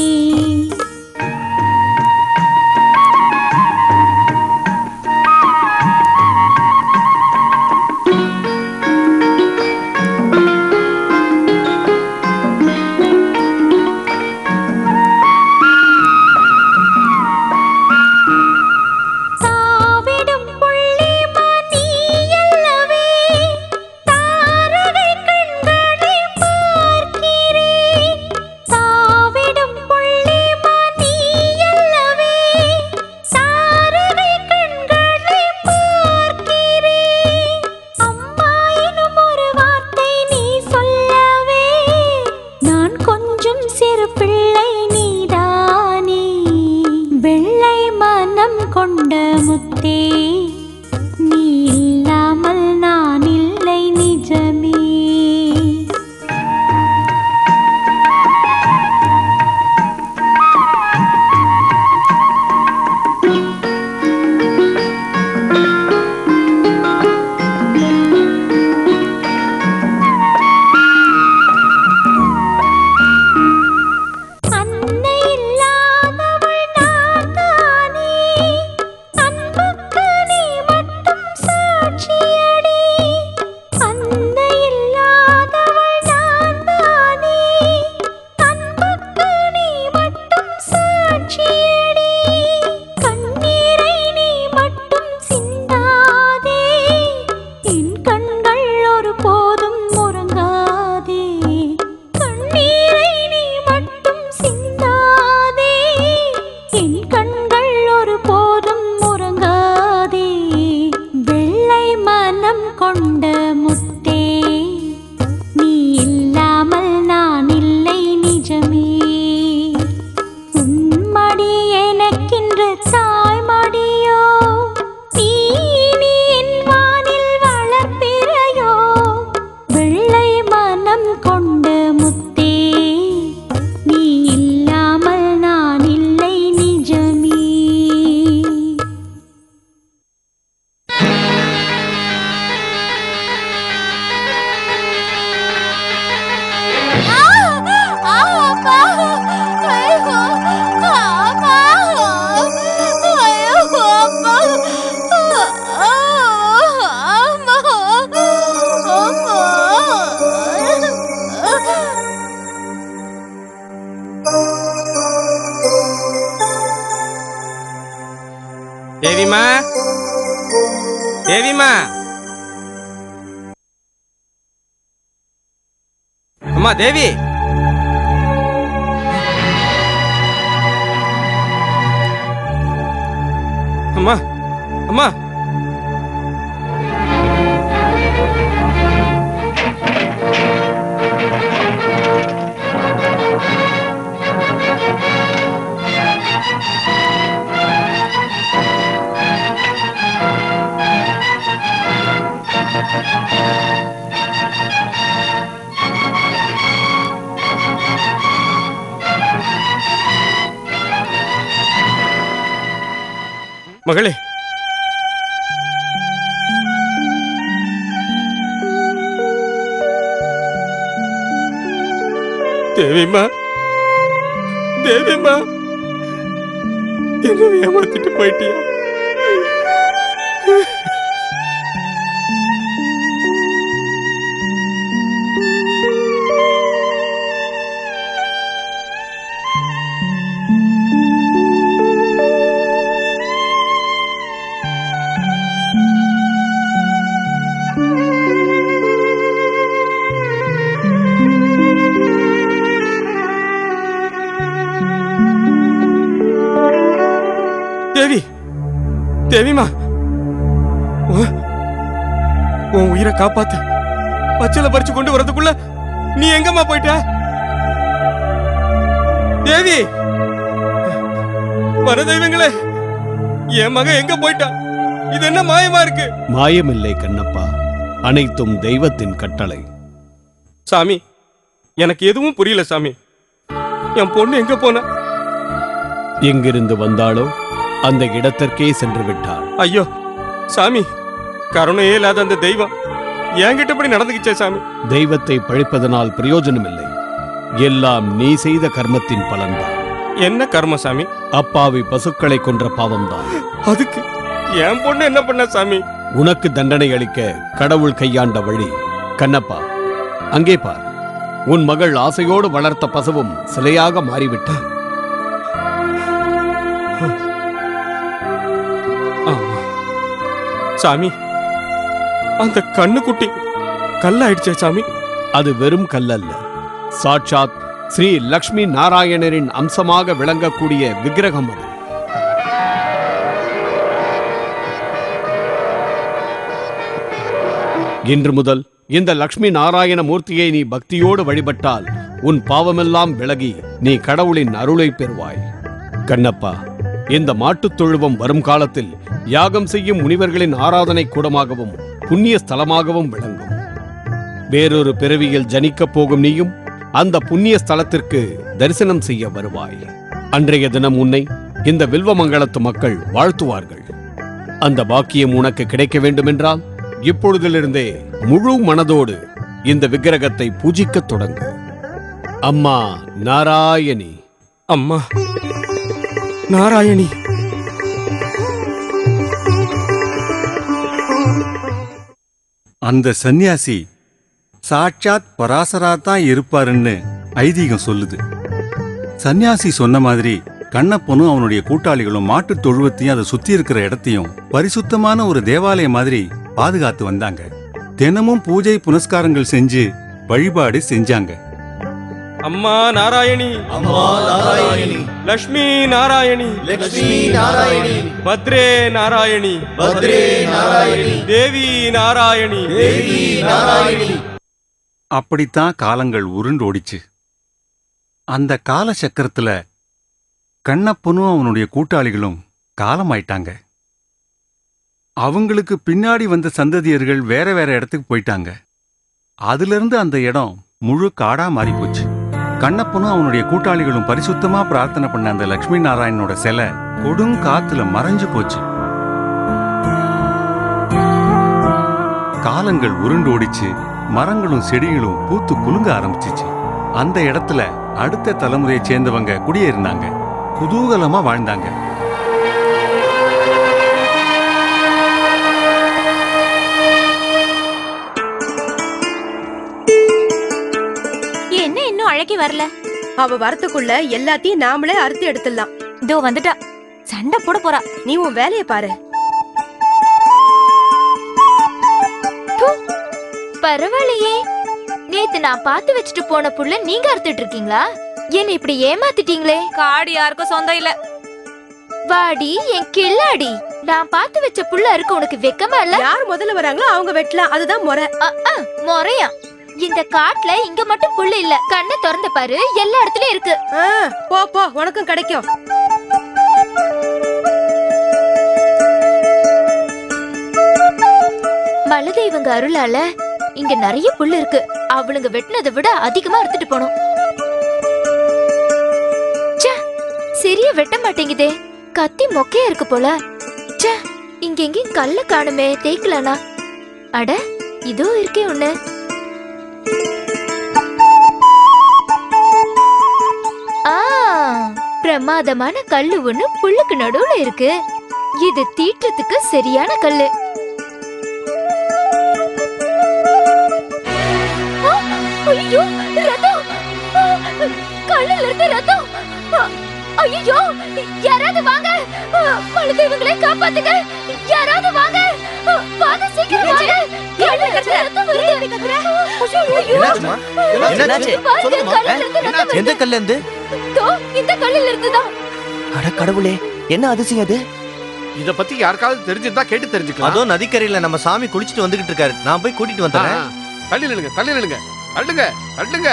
தாவிடும் புள்ளிமான் நீ அல்லவே தாரகை கண்களை பார்க்கிறேன் தாவிடும் புள்ளிமான் நீ அல்லவே தாரகை கண்களை பார்க்கிறேன் அம்மா எனும் ஒரு வார்த்தை நீ சொல்லவே நான் கொஞ்சம் சிறு பிள்ளை நீதானே வெள்ளை மனம் கொண்ட முத்தே நீ இல்லாமல் நான் இல்லை நிஜமே அன்னை இல்லாதவள் நான் தானே அன்புக்கு நீ மட்டும் சாட்சியடி அன்னை இல்லாதவள் நான் தானே அன்புக்கு நீ மட்டும் சாட்சியடி கண்ணீரை நீ மட்டும் சிந்தாதே என் கண்கள் ஒரு போதும் உறங்காதே கண்ணீரை நீ மட்டும் சிந்தாதே என் கண்கள் ஒரு போதும் உறங்காதே வெள்ளை மனம் கொண்ட முத்தே நீ இல்லாமல் நான் இல்லை நிஜமே உன்மடி எனக்கென்று தாய்மடியோ நீ இனி என் வானில் வளர்ப்பிறையோ வெள்ளை மனம் கொண்ட முத்தே நீ இல்லாமல் நான் இல்லை நிஜமே தேவிமா தேவிமா அம்மா தேவி அம்மா அம்மா மகளே தேவிம்மா தேவிம்மா என்ன ஏமாத்திட்டு போயிட்டியா தேவி தேவிமா உன் உன் உயிரை காப்பாத்து பச்சளை பறிச்சு கொண்டு வரதுக்குள்ள நீ எங்கம்மா போயிட்ட தேவி வர தெய்வங்களே என் மகன் எங்க போயிட்டா இது என்ன மாயமா இருக்கு மாயமில்லை கண்ணப்பா அனைத்தும் தெய்வத்தின் கட்டளை சாமி எனக்கு எதுவும் புரியல சாமி என் பொண்ணு எங்க போனா எங்கிருந்து வந்தாளோ அந்த இடத்திற்கே சென்று விட்டாள் ஐயோ சாமி கருணையே இல்லாத அந்த தெய்வம் என்கிட்ட இப்படி நடந்துக்கிச்சே சாமி தெய்வத்தை பழிப்பதனால் பிரயோஜனமில்லை எல்லாம் நீ செய்த கர்மத்தின் பலன்தான் என்ன கர்ம சாமி அப்பாவி பசுக்களை கொன்ற பாவம்தான் அதுக்கு என் பொண்ணு என்ன பண்ண சாமி உனக்கு தண்டனை அளிக்க கடவுள் கையாண்ட வழி கண்ணப்பா அங்கே பார் உன் மகள் ஆசையோடு வளர்த்த பசுவும் சிலையாக மாறிவிட்டான் ஆமா சாமி அந்த கண்ணுக்குட்டி கல்லாயிடுச்சே சாமி அது வெறும் கல்லல்ல சாட்சாத் ஸ்ரீ லக்ஷ்மி நாராயணரின் அம்சமாக விளங்கக்கூடிய விக்கிரகம் அது இன்று முதல் இந்த லக்ஷ்மி நாராயண மூர்த்தியை நீ பக்தியோடு வழிபட்டால் உன் பாவமெல்லாம் விலகி நீ கடவுளின் அருளை பெறுவாய் கண்ணப்பா இந்த மாட்டுத் தொழுவம் வரும் காலத்தில் யாகம் செய்யும் முனிவர்களின் ஆராதனை கூடமாகவும் புண்ணிய ஸ்தலமாகவும் விளங்கும் வேறொரு பிறவியில் ஜனிக்கப் போகும் நீயும் அந்த புண்ணிய ஸ்தலத்திற்கு தரிசனம் செய்ய வருவாய் அன்றைய தினம் உன்னை இந்த வில்வமங்கலத்து மக்கள் வாழ்த்துவார்கள் அந்த பாக்கியம் உனக்கு கிடைக்க வேண்டுமென்றால் இப்பொழுதிலிருந்தே முழு மனதோடு இந்த விக்கிரகத்தை பூஜிக்கத் தொடங்கு அம்மா நாராயணி அம்மா நாராயணி அந்த சந்நியாசி சாட்சாத் பராசரா தான் இருப்பாருன்னு ஐதீகம் சொல்லுது சந்நியாசி சொன்ன மாதிரி கண்ணப்பனும் அவனுடைய கூட்டாளிகளும் மாட்டுத் தொழுவத்தையும் அதை சுத்தி இருக்கிற இடத்தையும் பரிசுத்தமான ஒரு தேவாலயம் மாதிரி பாதுகாத்து வந்தாங்க தினமும் பூஜை புனஸ்காரங்கள் செஞ்சு வழிபாடு செஞ்சாங்க அம்மா நாராயணி அம்மா நாராயணி லக்ஷ்மி நாராயணி லக்ஷ்மி நாராயணி பத்ரே நாராயணி பத்ரே நாராயணி தேவி நாராயணி தேவி நாராயணி அப்படித்தான் காலங்கள் உருண்டோடிச்சு அந்த கால சக்கரத்துல கண்ணப்பனும் அவனுடைய கூட்டாளிகளும் காலமாயிட்டாங்க அவங்களுக்கு பின்னாடி வந்த சந்ததியர்கள் வேற வேற இடத்துக்கு போயிட்டாங்க அதிலிருந்து அந்த இடம் முழு காடா மாறி போச்சு கண்ணப்பனும் அவனுடைய கூட்டாளிகளும் பரிசுத்தமா பிரார்த்தனை பண்ண அந்த லக்ஷ்மி நாராயணனோட சிலை கொடுங்காத்துல மறைஞ்சு போச்சு காலங்கள் உருண்டோடிச்சு மரங்களும் செடிகளும் பூத்து குலுங்க ஆரம்பிச்சிச்சு அந்த இடத்துல அடுத்த தலைமுறையை சேர்ந்தவங்க குடியேறினாங்க குதூகலமா வாழ்ந்தாங்க என்ன இன்னும் அழகி வரல அவ வரத்துக்குள்ள எல்லாத்தையும் நாமளே அறுத்து எடுத்துடலாம் இதோ வந்துட்டா சண்டை போட போறா நீ உன் வேலைய பாரு பரவாயில்லையே நேத்து நான் பார்த்து வச்சுட்டு போன புள்ள நீங்க அறுத்துட்டு இருக்கீங்களா என்ன இப்படி ஏமாத்திட்டீங்களே காடு யாருக்கும் சொந்தம் இல்ல வாடி என் கில்லாடி நான் பார்த்து வச்ச புள்ள இருக்க உனக்கு வெக்கமா இல்ல யார் முதல்ல வராங்களோ அவங்க வெட்டலாம் அதுதான் முறை முறையா இந்த காட்டுல இங்க மட்டும் புல்லு இல்ல கண்ணை திறந்து பாரு எல்லா இடத்துலயும் இருக்கு போ போ உனக்கும் கிடைக்கும் மலதெய்வங்க அருளால இங்க நிறைய புல்லு இருக்கு அவளுங்க வெட்டினதை விட அதிகமா எடுத்துட்டு போனோம் ச்சே, சரியா வெட்ட மாட்டேங்குதே கத்தி மொக்கையா இருக்கு போல ச்சே, இங்க எங்கேயும் கல்ல காணுமே தேய்க்கலானா அட இதோ இருக்கே ஒண்ணு பிரமாதமான கல்லு ஒண்ணு புல்லுக்கு நடுவுல இருக்கு இது தீட்டத்துக்கு சரியான கல்லு ஆ, ஐயோ ரத்தம் ஆ, கல்லுல இருந்து ரத்தம் ஆ, ஐயோ யாராவது வாங்க ஆ, மழுது இவங்களே காப்பாத்துங்க யாராவது வாங்க ஆ, வாங்க சீக்கிரம் வாங்க கல்லுல இருந்து ரத்தம் வருது ஐயோ, என்னாச்சும்மா? என்னாச்சு? பாருங்க, சொல்லுங்கம்மா. கல்லுல இருந்து ரத்தம் வருது. எந்த கல்ல இருந்து தோ, இந்த கல்லுல இருந்துதான் அட கடவுளே என்ன அதிசயம் அது இத பத்தி யாருக்காவது தெரிஞ்சிருந்தா கேட்டு தெரிஞ்சுக்கலாம் அதோ நதிக்கரையில நம்ம சாமி குளிச்சிட்டு வந்துகிட்டு இருக்காரு நான் போய் கூட்டிட்டு வந்துடுறேன் ஆ, தள்ளி நில்லுங்க தள்ளி நில்லுங்க தள்ளுங்க தள்ளுங்க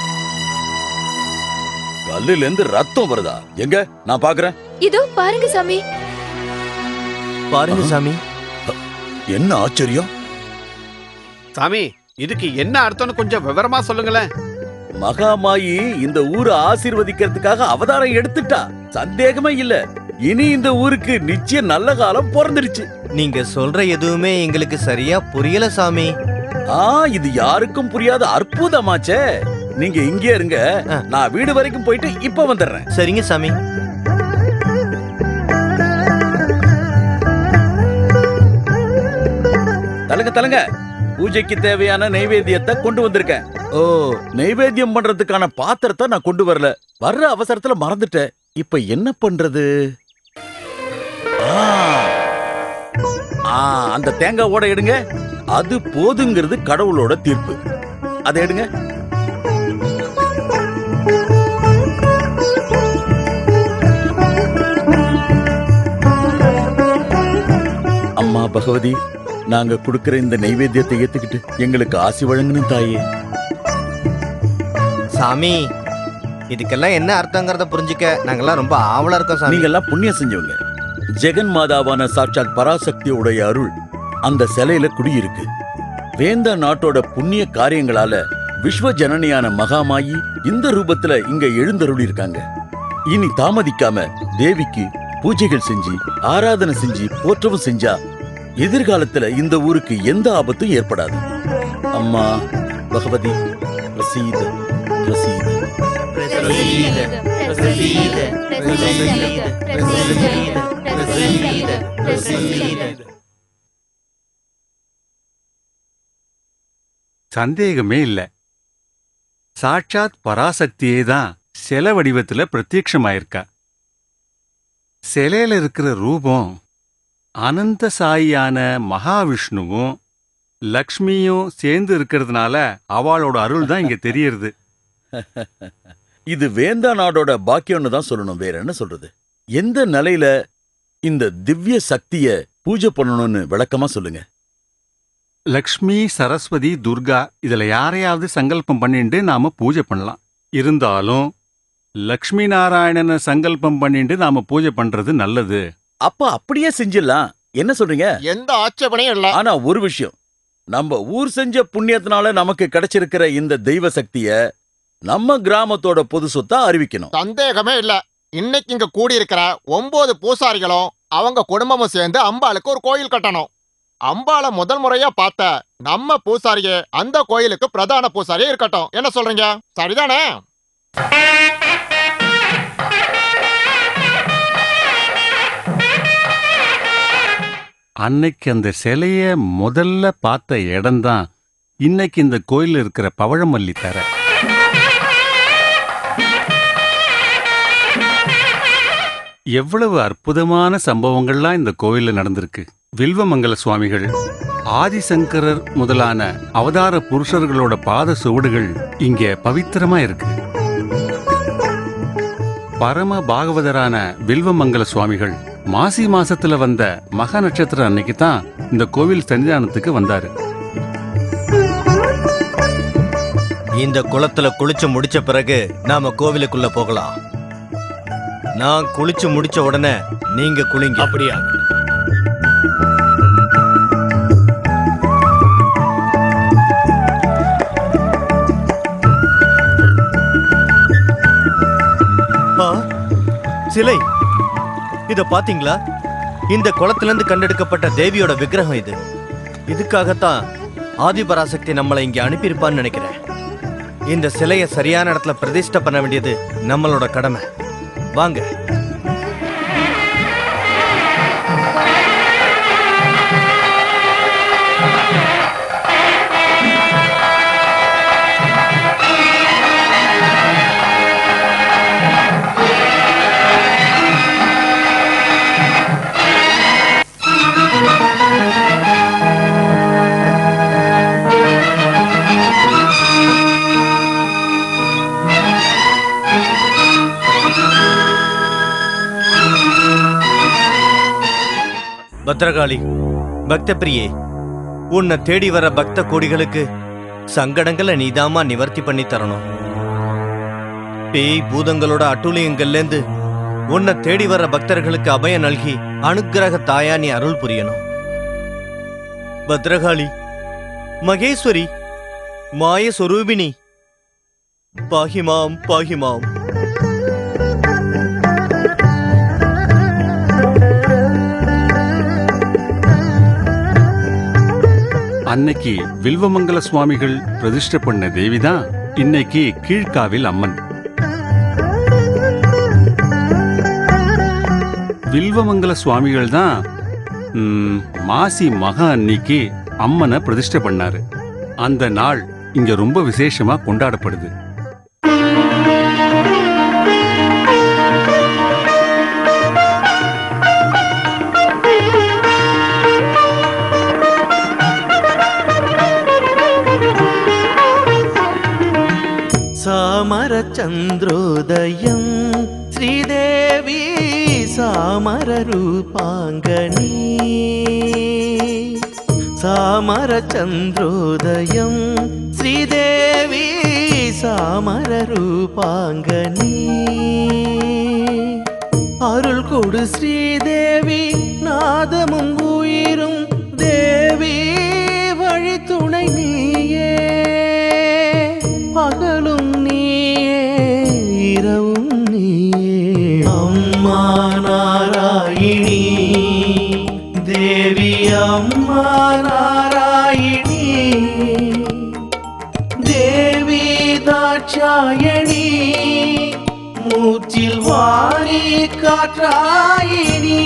கல்லுல இருந்து ரத்தம் வருதா எங்க நான் பாக்குறேன் இதோ பாருங்க சாமி பாருங்க சாமி என்ன ஆச்சரியம் சாமி இதுக்கு என்ன அர்த்தம்னு கொஞ்சம் விவரமா சொல்லுங்களேன் மகாமாயி இந்த ஊரை ஆசீர்வதிக்கிறதுக்காக அவதாரம் எடுத்துட்டா சந்தேகமே இல்ல இனி இந்த ஊருக்கு நிச்சயம் நல்ல காலம் பிறந்துருச்சு நீங்க சொல்ற எதுவுமே எங்களுக்கு சரியா புரியல சாமி ஆ இது யாருக்கும் புரியாத அற்புதமாச்சே நீங்க இங்கே இருங்க நான் வீடு வரைக்கும் போயிட்டு இப்ப வந்துடுறேன் சரிங்க சாமி தலங்க தலங்க பூஜைக்கு தேவையான நைவேத்தியத்தை கொண்டு வந்திருக்கேன் ஓ நைவேத்தியம் பண்றதுக்கான பாத்திரத்தை நான் கொண்டு வரல வர்ற அவசரத்துல மறந்துட்டேன் இப்ப என்ன பண்றது ஆ. ஆ, அந்த தேங்காய் ஓட எடுங்க அது போதுங்கிறது கடவுளோட தீர்ப்பு அதை எடுங்க அம்மா பகவதி நாங்க கொடுக்கிற இந்த நைவேத்தியத்தை ஏத்துக்கிட்டு எங்களுக்கு ஆசி வழங்கணும் தாயே சாமி இதுக்கெல்லாம் என்ன அர்த்தங்கிறத புரிஞ்சுக்க நாங்கெல்லாம் ரொம்ப ஆவலா இருக்கோம் சாமி நீங்க எல்லாம் புண்ணியம் செஞ்சவங்க ஜெகன் மாதாவான சாட்சாத் பராசக்தியுடைய அருள் அந்த சிலையில குடியிருக்கு வேந்த நாட்டோட புண்ணிய காரியங்களால விஸ்வ ஜனனியான மகாமாயி இந்த ரூபத்துல இங்க எழுந்தருளி இருக்காங்க இனி தாமதிக்காம தேவிக்கு பூஜைகள் செஞ்சு ஆராதனை செஞ்சு போற்றவும் செஞ்சா எதிர்காலத்துல இந்த ஊருக்கு எந்த ஆபத்தும் ஏற்படாது அம்மா பகவதி பிரசீத பிரசீத சந்தேகமே இல்ல சாட்சாத் பராசக்தியே தான் சில வடிவத்துல பிரத்யட்சமாயிருக்கா சிலையில இருக்கிற ரூபம் அனந்த சாயியான மகாவிஷ்ணுவும் லக்ஷ்மியும் சேர்ந்து இருக்கிறதுனால அவளோட அருள் தான் இங்க தெரியறது இது வேந்தா நாடோட பாக்கியம்னு தான் சொல்லணும் வேற என்ன சொல்றது எந்த நிலையில இந்த திவ்ய சக்திய பூஜை பண்ணணும்னு விளக்கமா சொல்லுங்க லக்ஷ்மி சரஸ்வதி துர்கா இதுல யாரையாவது சங்கல்பம் பண்ணிட்டு நாம பூஜை பண்ணலாம் இருந்தாலும் லக்ஷ்மி நாராயணனை சங்கல்பம் பண்ணிட்டு நாம பூஜை பண்றது நல்லது அப்ப அப்படியே செஞ்சிடலாம் என்ன சொல்றீங்க எந்த ஆட்சேபனையும் இல்ல ஆனா ஒரு விஷயம் நம்ம ஊர் செஞ்ச புண்ணியத்தினால நமக்கு கிடைச்சிருக்கிற இந்த தெய்வ சக்திய நம்ம கிராமத்தோட பொது சொத்தா அறிவிக்கணும் சந்தேகமே இல்ல இன்னைக்கு இங்க கூடி இருக்கிற ஒன்பது பூசாரிகளும் அவங்க குடும்பமும் சேர்ந்து அம்பாளுக்கு ஒரு கோயில் கட்டணும் அம்பாளை முதல் முறையா பார்த்த நம்ம பூசாரியே அந்த கோயிலுக்கு பிரதான பூசாரியே இருக்கட்டும் என்ன சொல்றீங்க சரிதானே அன்னைக்கு அந்த சிலைய முதல்ல பார்த்த இடம்தான் இன்னைக்கு இந்த கோயில்ல இருக்கிற பவழமல்லி தர எவ்வளவு அற்புதமான சம்பவங்கள்லாம் இந்த கோயில்ல நடந்திருக்கு வில்வமங்கல சுவாமிகள் ஆதிசங்கரர் முதலான அவதார புருஷர்களோட பாத சுவடுகள் இங்க பவித்திரமா இருக்கு பரம பாகவதரான வில்வமங்கல சுவாமிகள் மாசி மாசத்துல வந்த மக நட்சத்திரம் அன்னைக்கு தான் இந்த கோவில் சன்னிதானத்துக்கு வந்தாரு இந்த குளத்துல குளிச்சு முடிச்ச பிறகு நாம கோவிலுக்குள்ள போகலாம் நான் குளிச்சு முடிச்ச உடனே நீங்க குளிங்க அப்படியா ஆ, சிலை இத பாத்தீங்களா இந்த குளத்துல இருந்து கண்டெடுக்கப்பட்ட தேவியோட விக்கிரகம் இது இதுக்காகத்தான் ஆதிபராசக்தி நம்மளை இங்க அனுப்பியிருப்பான்னு நினைக்கிறேன் இந்த சிலையை சரியான இடத்துல பிரதிஷ்டை பண்ண வேண்டியது நம்மளோட கடமை வாங்க பத்ரகாளி பக்த பிரியே உன்னை தேடி வர பக்த கோடிகளுக்கு சங்கடங்களை நீதாமா நிவர்த்தி பண்ணி தரணும் பேய் பூதங்களோட அட்டூழியங்கள்லேருந்து உன்னை தேடி வர பக்தர்களுக்கு அபயம் நல்கி அனுக்கிரக தாயா நீ அருள் புரியணும் பத்ரகாளி மகேஸ்வரி மாய சொரூபிணி பாகிமாம் பாகிமாம் அன்னைக்கு வில்வமங்கல சுவாமிகள் பிரதிஷ்டை பண்ண தேவிதான் இன்னைக்கு கீழ்காவில் அம்மன் வில்வமங்கல சுவாமிகள் தான் ம், மாசி மக அன்னைக்கு அம்மனை பிரதிஷ்டை பண்ணாரு அந்த நாள் இங்க ரொம்ப விசேஷமா கொண்டாடப்படுது సామరచంద్రోదయం శ్రీదేవి సామరరూపాంగనీ సామరచంద్రోదయం శ్రీదేవి సామరరూపాంగనీ அருள் கொடு ஸ்ரீதேவி நாதமும் உயிரும் தேவி வழித்துணை நீயே பகலும் நீயே இரவும் நீயே அம்மா நாராயணி தேவி அம்மா நாராயணி தேவி தாட்சாயணி மூச்சில் வாரி காற்றாயினி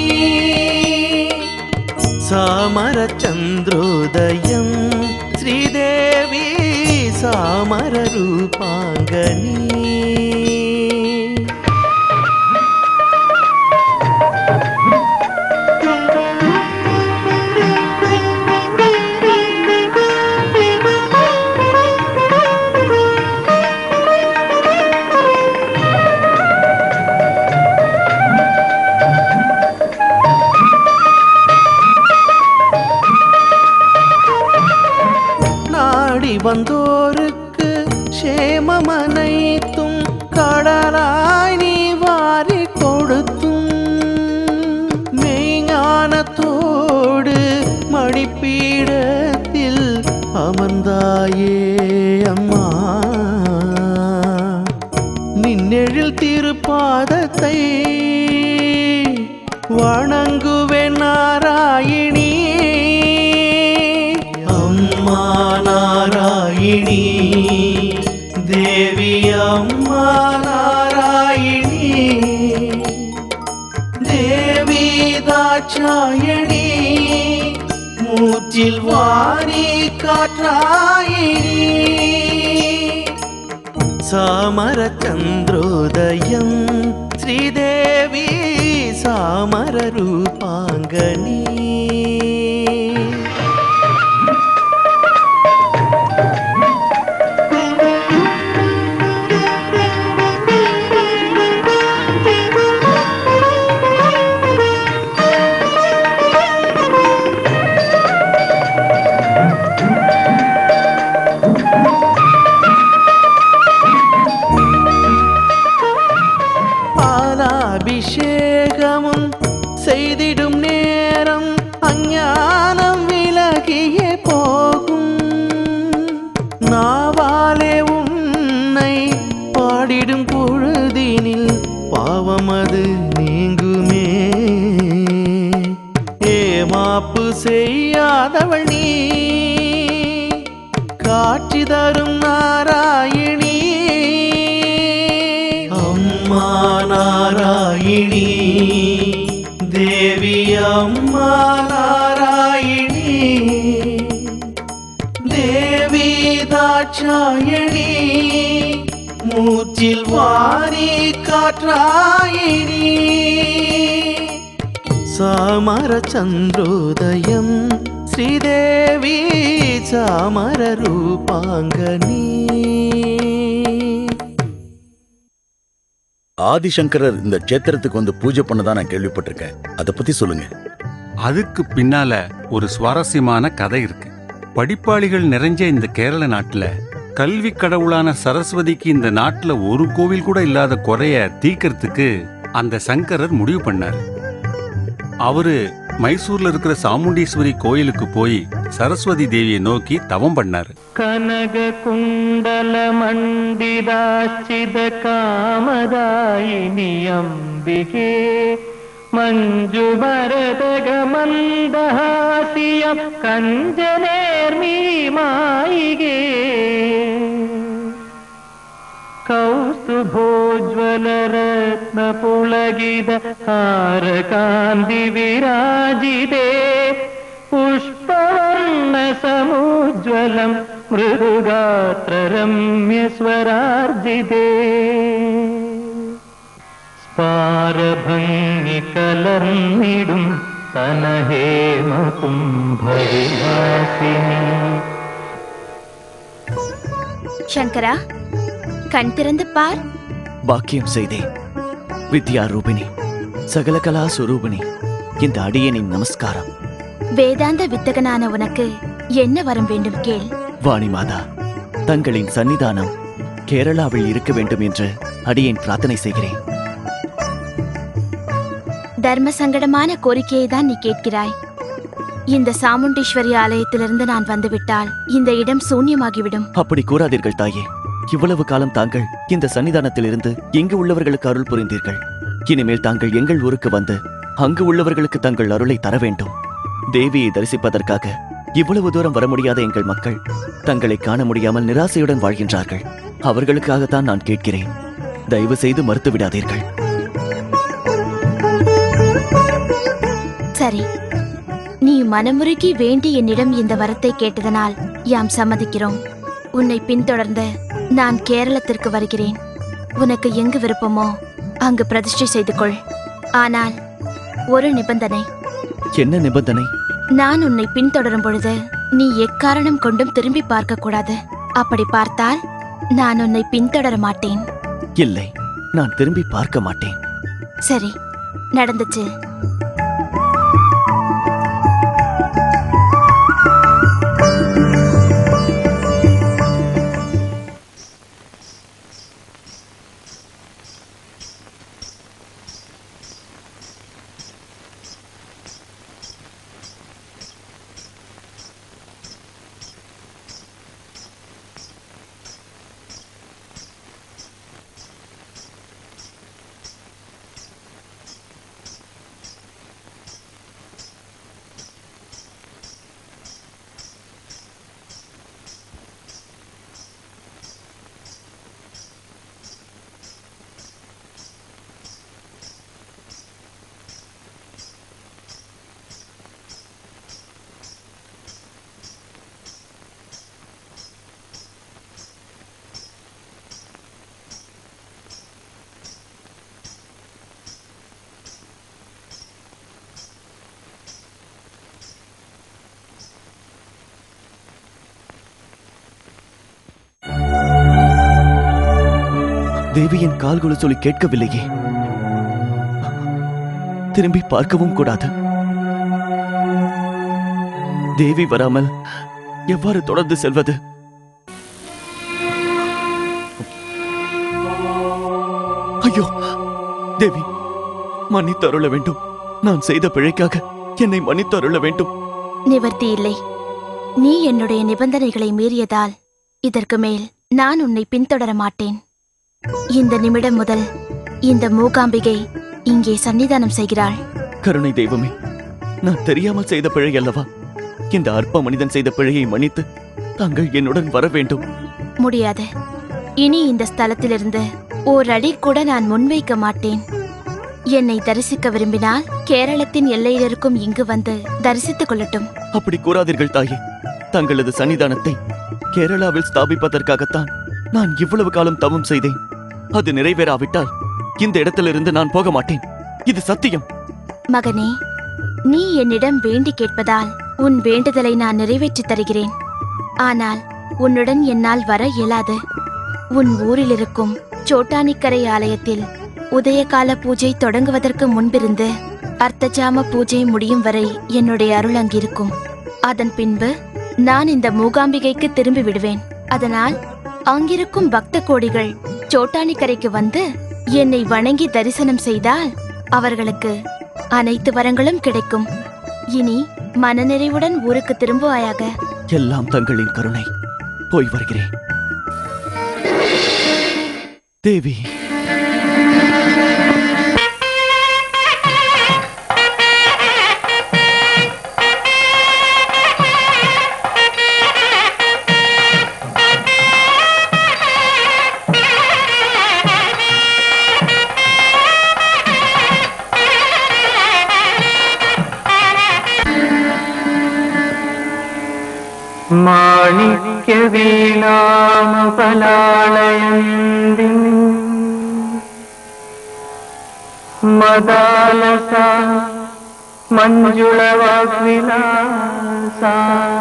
சாமர சந்திரோதயம் ஸ்ரீதேவி சாமர ரூபாங்கனி நாடி வந்தோருக்கு சேமமனைத்தும் கடலாய் நீ வாரி கொடுத்தும் மெய்ஞானத்தோடு மடிப்பீடத்தில் அமர்ந்தாயே அம்மா நின்னெழில் திருப்பாதத்தை வணங்குவேன் நாராயணி அம்மா நாராயணி தேவி அம்மா நாராயணி தேவி தாட்சாயணி மூச்சில் வாரி காற்றாயினி சாமர சந்திரோதயம் ஸ்ரீதேவி சாமர ரூபாங்கனி பாலாபிஷேகமும் செய்திடும் நேரம் அஞ்ஞானம் விலகியே போகும் நாவாலே உன்னை பாடிடும் பொழுதினில் பாவமது நீங்குமே ஏமாப்பு செய்யாதவள் நீ காட்சி தரும் நாராயணி அம்மா நாராயணி அம்மா நாராயணி தேவி தாட்சாயணி மூச்சில் வாரி காற்றாயினி சாமர சந்திரோதயம் ஸ்ரீதேவி சாமர ரூபாங்கனி ஆதிசங்கரர் இந்த க்ஷேத்திரத்துக்கு வந்து பூஜை பண்ணதா நான் கேள்விப்பட்டிருக்கேன் அதை பத்தி சொல்லுங்க அதுக்கு பின்னால ஒரு சுவாரஸ்யமான கதை இருக்கு படிப்பாளிகள் நிறைஞ்ச இந்த கேரள நாட்டுல கல்வி கடவுளான சரஸ்வதிக்கு இந்த நாட்டுல ஒரு கோவில் கூட இல்லாத குறைய தீர்க்கறதுக்கு அந்த சங்கரர் முடிவு பண்ணார் அவரு மைசூர்ல இருக்கிற சாமுண்டீஸ்வரி கோயிலுக்கு போய் சரஸ்வதி தேவியை நோக்கி தவம் பண்ணாரு ಕನಗ ಕುಂಡಲ ಮಂಡಿದಾಚಿದ ಕಾಮದಾಯಿನಿ ಅಂಬಿಗೆ ಮಂಜು ಬರದಗ ಮಂದಹಾಸಿಯ ಕಂಜನೇರ್ಮಿ ಮಾಯಿಗೆ ಕೌಸ್ತುಭೋಜ್ವಲ ರತ್ನ ಪುಳಗಿದ ಹಾರ ಕಾಂತಿ ವಿರಾಜಿದೆ പുഷ്പവർണ്ണ സമുജ്വലം മൃദുഗാത്ര രമ്യസ്വരാർജിതേ സ്പാരഭംഗി കലർന്നിടും തനഹേമ കുംഭവിലാസിനി சங்கரா கண் திறந்து பார் பாக்கியம் செய்தேன் வித்யா ரூபிணி சகலகலா சுரூபிணி இந்த அடியனின் நமஸ்காரம் வேதாந்த வித்தகனான உனக்கு என்ன வரம் வேண்டும் கேள் வாணி மாதா தங்களின் சன்னிதானம் கேரளாவில் இருக்க வேண்டும் என்று அடியேன் பிரார்த்தனை செய்கிறேன் தர்ம சங்கடமான கோரிக்கையை தான் நீ கேட்கிறாய் இந்த சாமுண்டீஸ்வரி ஆலயத்திலிருந்து நான் வந்துவிட்டால் இந்த இடம் சூன்யமாகிவிடும் அப்படி கூறாதீர்கள் தாயே இவ்வளவு காலம் தாங்கள் இந்த சன்னிதானத்தில் இருந்து இங்கு உள்ளவர்களுக்கு அருள் புரிந்தீர்கள் இனிமேல் தாங்கள் எங்கள் ஊருக்கு வந்து அங்கு உள்ளவர்களுக்கு தங்கள் அருளை தர வேண்டும் தேவியை தரிசிப்பதற்காக இவ்வளவு தூரம் வர முடியாத எங்கள் மக்கள் தங்களை காண முடியாமல் நிராசையுடன் வாழ்கின்றார்கள் அவர்களுக்காகத்தான் நான் கேட்கிறேன் தயவு செய்து மறுத்து விடாதீர்கள் சரி நீ மனமுருகி வேண்டி என்னிடம் இந்த வரத்தை கேட்டதனால் யாம் சம்மதிக்கிறோம் உன்னை பின்தொடர்ந்து நான் கேரளத்திற்கு வருகிறேன் உனக்கு எங்கு விருப்பமோ அங்கு பிரதிஷ்டை செய்து கொள் ஆனால் ஒரு நிபந்தனை என்ன நிபந்தனை நான் உன்னை பின்தொடரும் பொழுது நீ எக்காரணம் கொண்டும் திரும்பி பார்க்க கூடாது அப்படி பார்த்தால் நான் உன்னை பின்தொடர மாட்டேன் இல்லை நான் திரும்பி பார்க்க மாட்டேன் சரி நடந்துச்சு தேவியின் கால்குழு சொல்லி கேட்கவில்லையே திரும்பி பார்க்கவும் கூடாது தேவி வராமல் எவ்வாறு தொடர்ந்து செல்வது ஐயோ தேவி மன்னித்தருள வேண்டும் நான் செய்த பிழைக்காக என்னை மன்னித்தருள வேண்டும் நிவர்த்தி இல்லை நீ என்னுடைய நிபந்தனைகளை மீறியதால் இதற்கு மேல் நான் உன்னை பின்தொடர மாட்டேன் இந்த நிமிடம் முதல் இந்த மூகாம்பிகை இங்கே சன்னிதானம் செய்கிறாள் கருணை தெய்வமே நான் தெரியாமல் செய்த பிழை அல்லவா இந்த அற்ப மனிதன் செய்த பிழையை மன்னித்து தாங்கள் என்னுடன் வர வேண்டும் முடியாது இனி இந்த ஸ்தலத்திலிருந்து ஓர் அடி கூட நான் முன்வைக்க மாட்டேன் என்னை தரிசிக்க விரும்பினால் கேரளத்தின் எல்லையில் இருக்கும் இங்கு வந்து தரிசித்துக் கொள்ளட்டும் அப்படி கூறாதீர்கள் தாயே தங்களது சன்னிதானத்தை கேரளாவில் ஸ்தாபிப்பதற்காகத்தான் நான் இவ்வளவு காலம் தவம் செய்தேன் அது நிறைவேறாவிட்டால் இந்த இடத்திலிருந்து நான் போக மாட்டேன் இது சத்தியம் மகனே நீ என்னிடம் வேண்டி கேட்பதால் உன் வேண்டுதலை நான் நிறைவேற்றித் தருகிறேன் ஆனால் உன்னுடன் என்னால் வர இயலாது உன் ஊரில் இருக்கும் சோட்டானிக்கரை ஆலயத்தில் உதயகால பூஜை தொடங்குவதற்கு முன்பிருந்து அர்த்தஜாம பூஜை முடியும் வரை என்னுடைய அருள் அங்கிருக்கும் அதன் பின்பு நான் இந்த மூகாம்பிகைக்கு திரும்பி விடுவேன் அதனால் அங்கிருக்கும் பக்த கோடிகள் சோட்டானிக்கரைக்கு வந்து என்னை வணங்கி தரிசனம் செய்தால் அவர்களுக்கு அனைத்து வரங்களும் கிடைக்கும் இனி மனநிறைவுடன் ஊருக்கு திரும்புவாயாக எல்லாம் தங்களின் கருணை போய் வருகிறேன் தேவி മാണിക്യവീണാമപലാളയന്തി മദാലസ മഞ്ജുളവാഗ്വിലാസ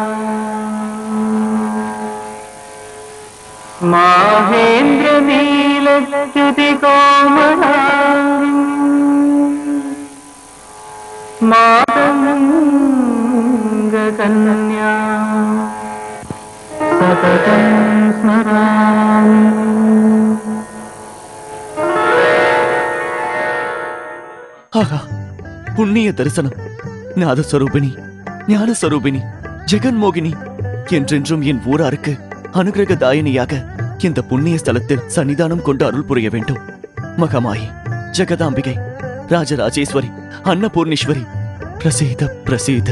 മാഹേന്ദ്രനീലച്യുതി കോമളാംഗി മാതംഗകന്യാ സതതം സ്മരാമി ஆகா புண்ணிய தரிசனம் நாதஸ்வரூபிணி ஞானஸ்வரூபிணி ஜெகன்மோகினி என்றென்றும் என் ஊராருக்கு அனுகிரக தாயினியாக இந்த புண்ணிய ஸ்தலத்தில் சன்னிதானம் கொண்டு அருள் புரிய வேண்டும் மகமாயி ஜெகதாம்பிகை ராஜராஜேஸ்வரி அன்னபூர்ணீஸ்வரி பிரசீத பிரசீத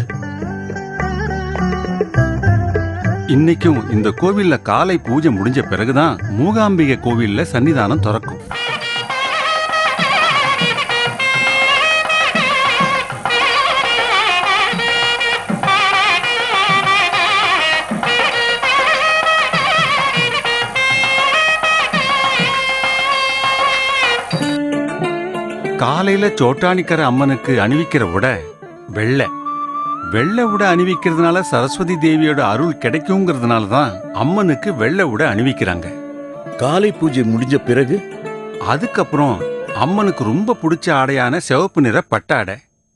இன்னைக்கும் இந்த கோவில்ல காலை பூஜை முடிஞ்ச பிறகுதான் மூகாம்பிகை கோவில்ல சன்னிதானம் திறக்கும் காலையில சோட்டானிக்கர அம்மனுக்கு அணிவிக்கிற உடை வெள்ளை வெள்ளை உடை அணிவிக்கிறதுனால சரஸ்வதி தேவியோட அருள் கிடைக்குங்கிறதுனால தான் அம்மனுக்கு வெள்ளை உடை அணிவிக்கிறாங்க காலை பூஜை முடிஞ்ச பிறகு அதுக்கப்புறம் அம்மனுக்கு ரொம்ப பிடிச்ச ஆடையான சிவப்பு நிற பட்டாடை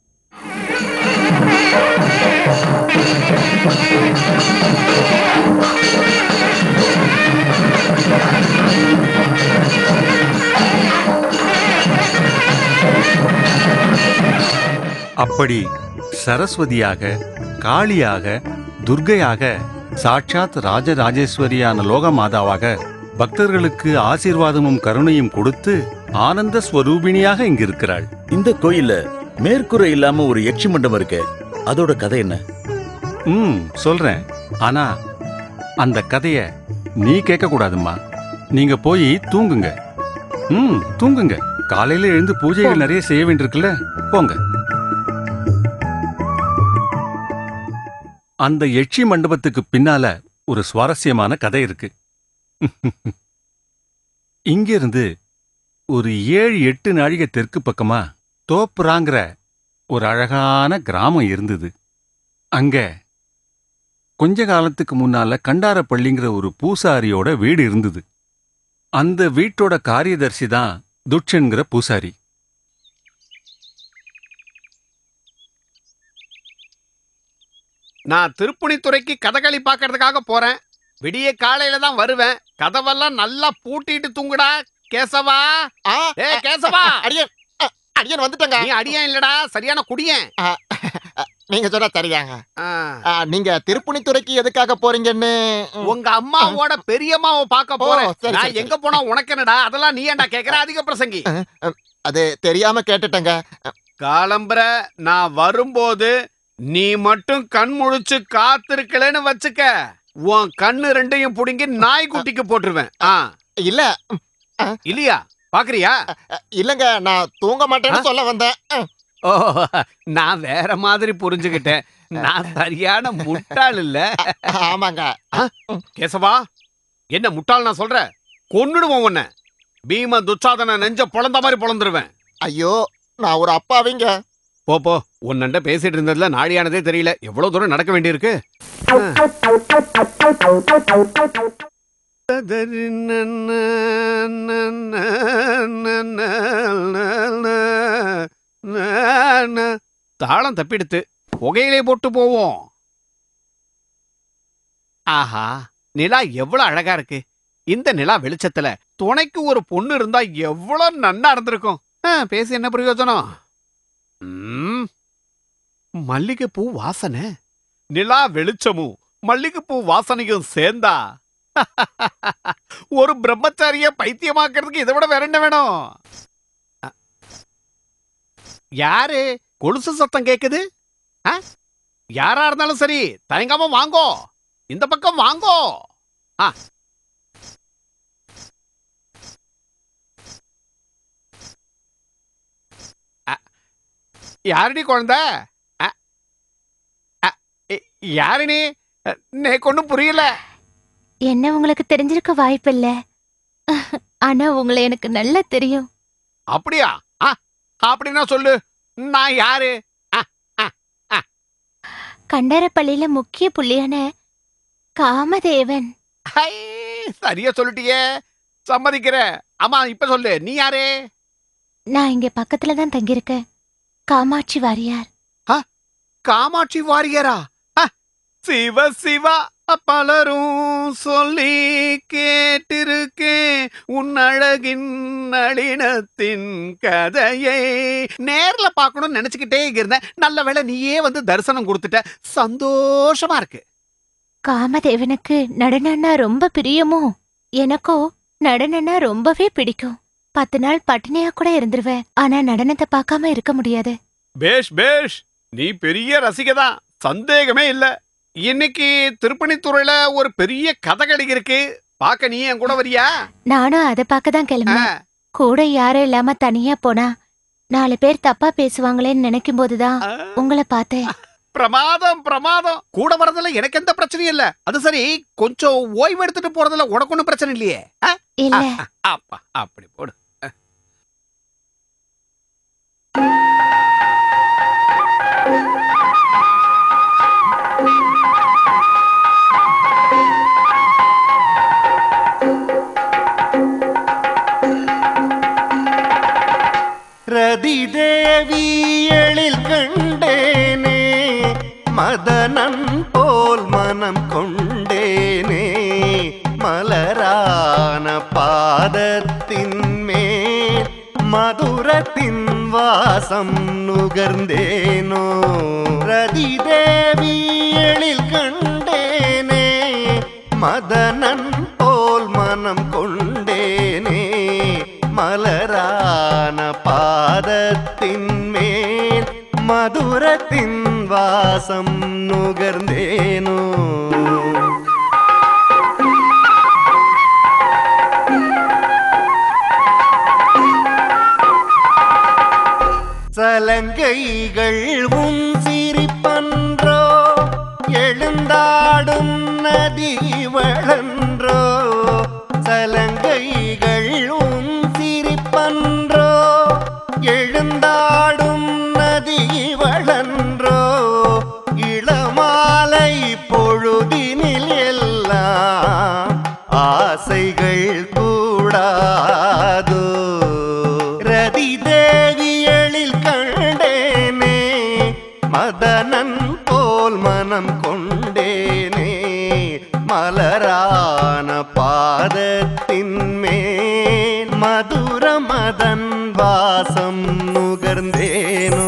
அப்படி சரஸ்வதியாக காளியாக துர்க்கையாக சாட்சாத் ராஜராஜேஸ்வரியான லோகமாதாவாக பக்தர்களுக்கு ஆசீர்வாதமும் கருணையும் கொடுத்து ஆனந்த ஸ்வரூபிணியாக இங்கு இருக்கிறாள் இந்த கோயில்ல மேற்கூரை இல்லாம ஒரு யட்சி மண்டபம் இருக்கே அதோட கதை என்ன ம் சொல்றேன் ஆனா அந்த கதைய நீ கேட்க கூடாதும்மா நீங்க போய் தூங்குங்க ம் தூங்குங்க காலையில எழுந்து பூஜைகள் நிறைய செய்ய வேண்டியிருக்குல்ல போங்க அந்த யட்சி மண்டபத்துக்கு பின்னால ஒரு சுவாரஸ்யமான கதை இருக்கு இங்கிருந்து ஒரு ஏழு எட்டு நாழிகை தெற்கு பக்கமா தோப்புராங்கிற ஒரு அழகான கிராமம் இருந்தது அங்க கொஞ்ச காலத்துக்கு முன்னால கண்டாரப்பள்ளிங்கிற ஒரு பூசாரியோட வீடு இருந்தது அந்த வீட்டோட காரியதர்சி தான் துட்சன்கிற பூசாரி நான் திருப்புணித்துறைக்கு கதகளி பார்க்கறதுக்காக போறேன் விடிய காலையில தான் வருவேன் கதவெல்லாம் நல்லா பூட்டிட்டு தூங்குடா கேசவா ஏ கேசவா அடியன் அ, அடியன் வந்துட்டங்க நீ அடியன் இல்லடா சரியான குடியன் நீங்க சொன்னா சரியாங்க ஆ, நீங்க திருப்புணித்துறைக்கு எதுக்காக போறீங்கன்னு ம். உங்க அம்மாவோட பெரியம்மாவை பார்க்க ஓ, போறேன் சரி, நான் சரி, எங்க போனா உனக்கு என்னடா அதெல்லாம் நீ ஏன்டா கேக்குற அதிக பிரசங்கி அது தெரியாம கேட்டுட்டேங்க காலம்பர நான் வரும்போது நீ மட்டும் கண் முழிச்சு காத்திருக்கலன்னு வச்சுக்க உன் கண்ணு ரெண்டையும் புடுங்கி நாய்க்குட்டிக்கு போட்டுருவேன் ஆ இல்ல இல்லையா பாக்குறியா இல்லங்க நான் தூங்க மாட்டேன்னு சொல்ல வந்தேன் ஓ நான் வேற மாதிரி புரிஞ்சுக்கிட்டேன் நான் சரியான முட்டாள் இல்ல ஆமாங்க கேசவா என்ன முட்டாள் நான் சொல்ற கொன்னுடுவோம் உன்னை பீம துச்சாதன நெஞ்ச பொழந்த மாதிரி பொழந்துருவேன் ஐயோ நான் ஒரு அப்பாவிங்க போ போ உன்னண்ட பேசிட்டு இருந்ததுல நாடியானதே தெரியல எவ்வளவு தூரம் நடக்க வேண்டியிருக்கு தாளம் தப்பிடுத்து புகையிலே போட்டு போவோம் ஆஹா நிலா எவ்வளவு அழகா இருக்கு இந்த நிலா வெளிச்சத்துல துணைக்கு ஒரு பொண்ணு இருந்தா எவ்வளவு நன்னா இருந்திருக்கும் ஆ, பேசி என்ன பிரயோஜனம் ம், மல்லிகைப்பூ வாசனை நிலா வெளிச்சமும் மல்லிகைப்பூ வாசனையும் சேர்ந்தா ஒரு பிரம்மச்சாரிய பைத்தியமாக்குறதுக்கு இதை விட வேற என்ன வேணும் அ, யாரு கொலுசு சத்தம் கேக்குது ஆ? யாரா இருந்தாலும் சரி தயங்காம வாங்கோ இந்த பக்கம் வாங்கோ ஆ அ, யாருடி குழந்தை அ, அ, இ- யாரு நீ அ, எனக்கு ஒண்ணும் புரியல என்ன உங்களுக்கு தெரிஞ்சிருக்க வாய்ப்பில்ல ஆனா உங்களை எனக்கு நல்லா தெரியும் அப்படியா ஆ, அப்படின்னா சொல்லு நான் யாரு கண்டரப்பள்ளியில முக்கிய புள்ளியான காமதேவன் ஹை, சரியா சொல்லிட்டியே சம்மதிக்கிறேன் ஆமா இப்ப சொல்லு நீ யாரு நான் இங்க பக்கத்துல தான் தங்கியிருக்கேன் காமாட்சி வாரியார் காமாட்சி வாரியரா அ, சிவ சிவா பலரும் சொல்லி கேட்டிருக்கேன் உன் அழகின் நளினத்தின் கதையை நேர்ல பார்க்கணும்னு நினைச்சுக்கிட்டே இருந்தேன் நல்ல வேளை நீயே வந்து தரிசனம் கொடுத்துட்ட சந்தோஷமா இருக்கு காமதேவனுக்கு நடனம்னா ரொம்ப பிரியமோ எனக்கோ நடனம்னா ரொம்பவே பிடிக்கும் பத்து நாள் பட்டினியா கூட இருந்துருவேன் ஆனா நடனத்தை பார்க்காம இருக்க முடியாது பேஷ் பேஷ் நீ பெரிய ரசிகதான் சந்தேகமே இல்ல இன்னைக்கு திருப்பணித்துறையில ஒரு பெரிய கதகளி இருக்கு பாக்க நீ என் கூட வரியா நானும் அதை பார்க்க தான் கிளம்பினேன் கூட யாரும் இல்லாம தனியா போனா நாலு பேர் தப்பா பேசுவாங்களேன்னு நினைக்கும் போதுதான் உங்களை பார்த்தேன் பிரமாதம் பிரமாதம் கூட வரதுல எனக்கு எந்த பிரச்சனையும் இல்ல அது சரி கொஞ்சம் ஓய்வு எடுத்துட்டு போறதுல உனக்கு ஒண்ணும் பிரச்சனை இல்லையே ஆ? இல்ல. ஆ, அப்பா அப்படி போடு ரதி தேவி எழில் கண்டேனே மதனன் போல் மனம் கொண்டேனே மலரான பாதத்தின் மேல் மதுரத்தின் வாசம் நுகர்ந்தேனோ ரதி தேவி எழில் கண்டேனே மதனன் போல் மனம் கொண்டேனே மலரான பாதத்தின் மேல் மதுரத்தின் வாசம் நுகர்ந்தேனோ சலங்கைகள் உன் சிரிப்பன்றோ எழுந்தாடும் நதி வளன்றோ சலங்கைகள் உன் சிரிப்பன்றோ எழுந்தாடும் நதி வளன்றோ இளமாலை பொழுதினில் எல்லாம் ஆசைகள் கூடாதோ ரதி தேவி எழில் கண்டேனே மதனன் போல் மனம் கொண்டேனே மலரான பாதத்தின் மேல் மதுர மதன் வாசம் நுகர்ந்தேனோ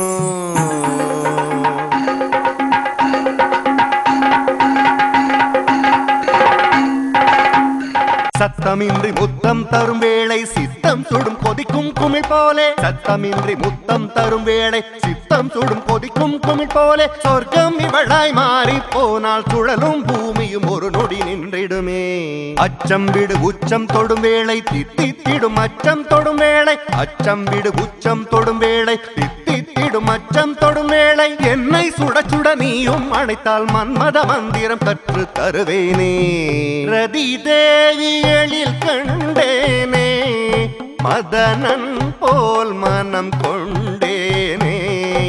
சத்தமின்றி முத்தம் தரும் வேளை சித்தம் சுடும் கொதிக்கும் குமிழ் போலே சத்தமின்றி முத்தம் தரும் வேளை சித்தம் சித்தம் சுடும் கொதிக்கும் குமிழ் போலே சொர்க்கம் இவளாய் மாறி போனால் சுழலும் பூமியும் ஒரு நொடி நின்றிடுமே அச்சம் விடு உச்சம் தொடும் வேளை தித்தித்திடும் அச்சம் தொடும் வேளை அச்சம் விடு உச்சம் தொடும் வேளை தித்தித்திடும் அச்சம் தொடும் வேளை என்னை சுட சுட நீயும் அணைத்தால் மன்மத மந்திரம் கற்று தருவேனே ரதி தேவி எழில் கண்டேனே மதனன் போல் மனம் கொண்டேனே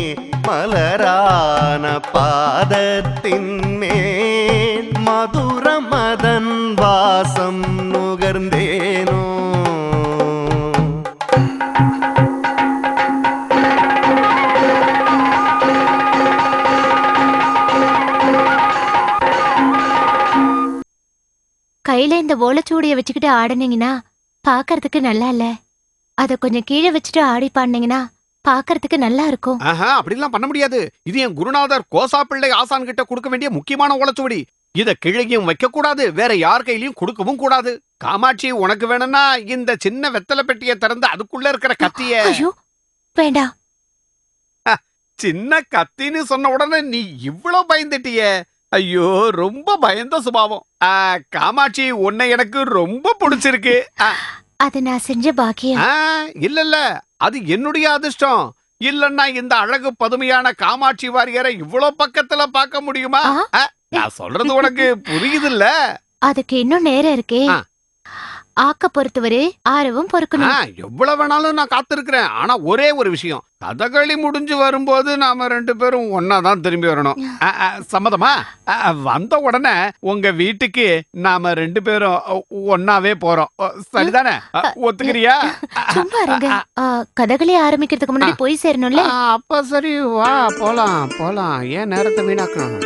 மலரான பாதத்தின் மேல் மதுர மதன் வாசம் நுகர்ந்தேனோ கையில இந்த ஓலைச்சுவடிய வச்சுக்கிட்டு ஆடுனீங்கன்னா பார்க்கறதுக்கு நல்லா இல்ல அத கொஞ்சம் கீழே வச்சுட்டு ஆடி பாடினீங்கன்னா பார்க்கறதுக்கு நல்லா இருக்கும் ஆஹா அப்படிலாம் பண்ண முடியாது இது என் குருநாதர் கோசா பிள்ளை ஆசான் கிட்ட கொடுக்க வேண்டிய முக்கியமான ஓலைச்சுவடி இத கிழகியும் வைக்க கூடாது வேற யார் கையிலயும் கொடுக்கவும் கூடாது காமாட்சி உனக்கு வேணும்னா இந்த சின்ன வெத்தலை பெட்டியை திறந்து அதுக்குள்ள இருக்கிற கத்திய ஐயோ வேண்டாம் சின்ன கத்தின்னு சொன்ன உடனே நீ இவ்வளவு பயந்துட்டியே ஐயோ ரொம்ப பயந்த சுபாவம் ஆ, காமாட்சி உன்னை எனக்கு ரொம்ப பிடிச்சிருக்கு ஆ, அது நான் செஞ்ச பாக்கியம் ஆ, இல்ல இல்ல அது என்னுடைய அதிர்ஷ்டம் இல்லன்னா இந்த அழகு பதுமையான காமாட்சி வாரியரை இவ்வளவு பக்கத்துல பார்க்க முடியுமா ஆ, நான் சொல்றது உனக்கு புரியுதுல்ல அதுக்கு இன்னும் நேரம் இருக்கே ஆக்க பொறுத்தவரை ஆரவும் ஆ, பொறுக்கணும் எவ்வளவு வேணாலும் நான் காத்திருக்கிறேன் ஆனா ஒரே ஒரு விஷயம் கதகளி முடிஞ்சு வரும்போது நாம ரெண்டு பேரும் ஒன்னா தான் திரும்பி வரணும் ஆ, ஆ, சம்மதமா ஆ, ஆ, வந்த உடனே உங்க வீட்டுக்கு நாம ரெண்டு பேரும் ஒ- ஒன்னாவே போறோம் ஒ, சரிதானே ஆ, ஒத்துக்கிறியா சும்மா இருங்க ஆ, கதகளி ஆரம்பிக்கிறதுக்கு முன்னாடி போய் சேரணும்ல ஆ, அப்ப சரி வா போலாம் போலாம் ஏன் நேரத்தை வீணாக்கணும்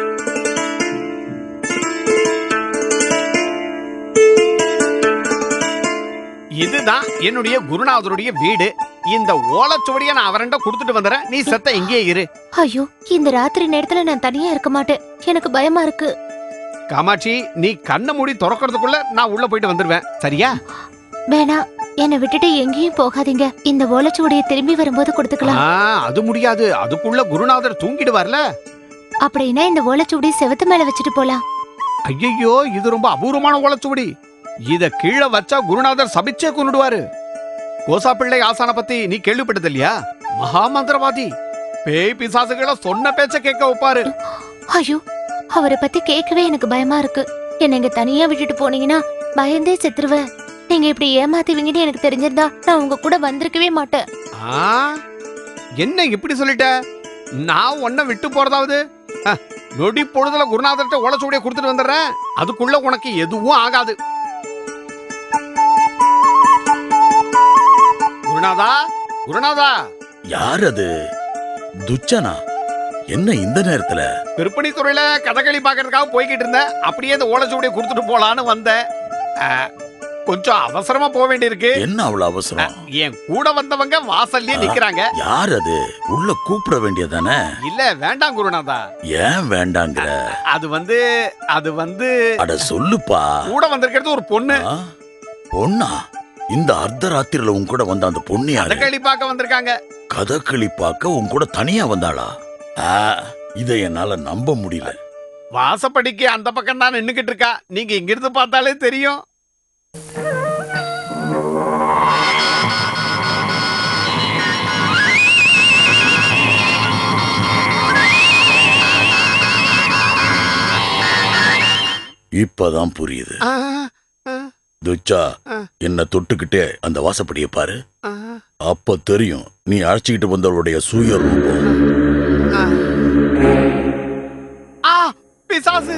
இதுதான் என்னுடைய குருநாதருடைய வீடு இந்த ஓலைச்சுவடியை நான் அவரண்ட கொடுத்துட்டு வந்துறேன் நீ செத்த இங்கேயே இரு ஐயோ இந்த ராத்திரி நேரத்துல நான் தனியா இருக்க மாட்டேன் எனக்கு பயமா இருக்கு காமாட்சி நீ கண்ணை மூடி திறக்கிறதுக்குள்ள நான் உள்ள போயிட்டு வந்துருவேன் சரியா வேணாம் என்னை விட்டுட்டு எங்கேயும் போகாதீங்க இந்த ஓலைச்சுவடியை திரும்பி வரும்போது கொடுத்துக்கலாம் ஆ, அது முடியாது அதுக்குள்ள குருநாதர் தூங்கிடுவார்ல அப்படின்னா இந்த ஓலைச்சுவடியை செவத்து மேல வச்சுட்டு போலாம் ஐயையோ இது ரொம்ப அபூர்வமான ஓலைச்சுவடி இத கீழே வச்சா குருநாதர் சபிச்சே கொண்டுடுவாரு கோசா பிள்ளை ஆசான பத்தி நீ கேள்விப்பட்டது இல்லையா மகா மந்திரவாதி பேய் பிசாசுகளை சொன்ன பேச்ச கேட்க வைப்பாரு ஐயோ அவரை பத்தி கேட்கவே எனக்கு பயமா இருக்கு என்ன இங்க தனியா விட்டுட்டு போனீங்கன்னா பயந்தே செத்துருவேன் நீங்க இப்படி ஏமாத்துவீங்கன்னு எனக்கு தெரிஞ்சிருந்தா நான் உங்க கூட வந்திருக்கவே மாட்டேன் ஆ? என்ன இப்படி சொல்லிட்ட நான் உன்னை விட்டு போறதாவது அ, நொடி பொழுதுல குருநாதர்கிட்ட ஓலைச்சுவடியை கொடுத்துட்டு வந்துடுறேன் அதுக்குள்ள உனக்கு எதுவும் ஆகாது குருநாதா குருநாதா யார் அது துச்சனா என்ன இந்த நேரத்துல விற்பனை துறையில கதகளி பாக்குறதுக்காக போய்கிட்டு இருந்தேன் அப்படியே இந்த ஓலைச்சுவடியை கொடுத்துட்டு போலான்னு வந்தேன் அ, கொஞ்சம் அவசரமா போக வேண்டியிருக்கு என்ன அவ்வளவு அவசரம் என் கூட வந்தவங்க வாசல்லயே நிக்கிறாங்க யார் அது உள்ள கூப்பிட வேண்டியதானே இல்ல வேண்டாம் குருநாதா ஏன் வேண்டாங்கிற அது வந்து அது வந்து அட சொல்லுப்பா கூட வந்திருக்கிறது ஒரு பொண்ணு பொண்ணா இந்த அர்த்தராத்திரில உன் கூட வந்த அந்த பொண்ணு யாரு கதகளி பார்க்க வந்திருக்காங்க கதகளி பார்க்க உன் கூட தனியா வந்தாளா ஆ, இதை என்னால நம்ப முடியல வாசப்படிக்கு அந்த பக்கம் தான் நின்னுகிட்டு இருக்கா நீங்க இங்கிருந்து பார்த்தாலே தெரியும் இப்பதான் புரியுது ஆ, துச்சா ஆ. என்ன தொட்டுக்கிட்டே அந்த வாசப்படியை பாரு ஆ, அப்ப தெரியும் நீ அழைச்சிக்கிட்டு வந்தவளுடைய சுயரூபம் ஆ. ஆ பிசாசு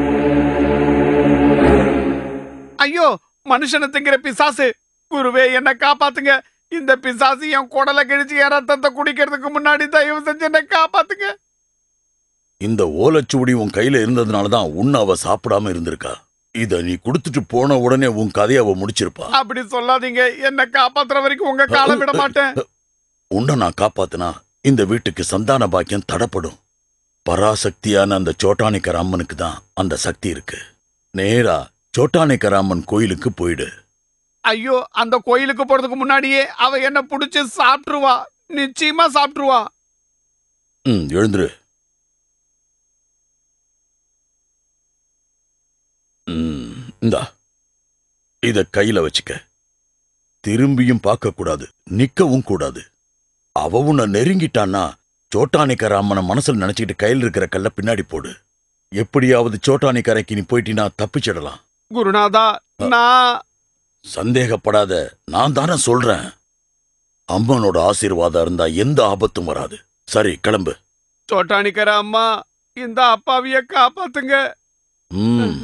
ஐயோ மனுஷனை திங்கிற பிசாசு குருவே என்ன காப்பாத்துங்க இந்த பிசாசு என் குடலை கிழிச்சு என் ரத்தத்தை குடிக்கிறதுக்கு முன்னாடி தயவு செஞ்சு என்ன காப்பாத்துங்க இந்த ஓலைச்சுவடி உன் கையில இருந்ததுனால தான் உன்னை அவ சாப்பிடாம இருந்திருக்கா இத நீ கொடுத்துட்டு போன உடனே உன் கதையை அவ முடிச்சிருப்பா அப்படி சொல்லாதீங்க என்ன காப்பாத்துற வரைக்கும் உங்க காலை விட மாட்டேன் உன்னை நான் காப்பாத்தினா இந்த வீட்டுக்கு சந்தான பாக்கியம் தடப்படும் பராசக்தியான அந்த சோட்டானிக்கர் அம்மனுக்கு தான் அந்த சக்தி இருக்கு நேரா சோட்டானிக்கர் அம்மன் கோயிலுக்கு போயிடு ஐயோ அந்த கோயிலுக்கு போறதுக்கு முன்னாடியே அவ என்ன புடிச்சு சாப்பிட்டுருவா நிச்சயமா சாப்பிட்டுருவா ம் எழுந்துரு ம், இந்தா இத கையில வச்சுக்க திரும்பியும் பார்க்க கூடாது நிக்கவும் கூடாது அவ உன்னை நெருங்கிட்டான்னா சோட்டானிக்கர அம்மனை மனசுல நினைச்சுக்கிட்டு கையில் இருக்கிற கல்ல பின்னாடி போடு எப்படியாவது சோட்டானிக்கரைக்கு நீ போயிட்டினா தப்பிச்சிடலாம் குருநாதா நான் சந்தேகப்படாத நான் தானே சொல்றேன் அம்மனோட ஆசீர்வாதம் இருந்தா எந்த ஆபத்தும் வராது சரி கிளம்பு சோட்டானிக்கர அம்மா இந்த அப்பாவிய காப்பாத்துங்க ம்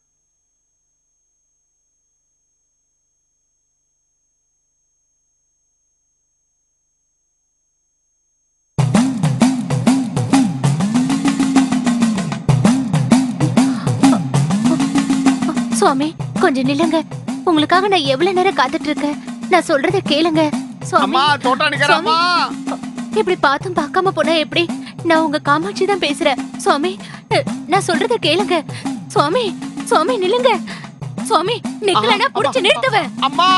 சுவாமி கொஞ்சம் நில்லுங்க உங்களுக்காக நான் எவ்வளவு நேரம் காத்துட்டு இருக்கேன் நான் சொல்றத கேளுங்க சுவாமி அம்மா சோட்டானிக்கர சுவாமி, அம்மா இப்படி பார்த்தும் பார்க்காம போனா எப்படி நான் உங்க காமாட்சி தான் பேசுறேன் சுவாமி அஹ், நான் சொல்றத கேளுங்க சுவாமி சுவாமி நில்லுங்க சுவாமி நிக்கலனா புடிச்சு நிறுத்துவேன் அம்மா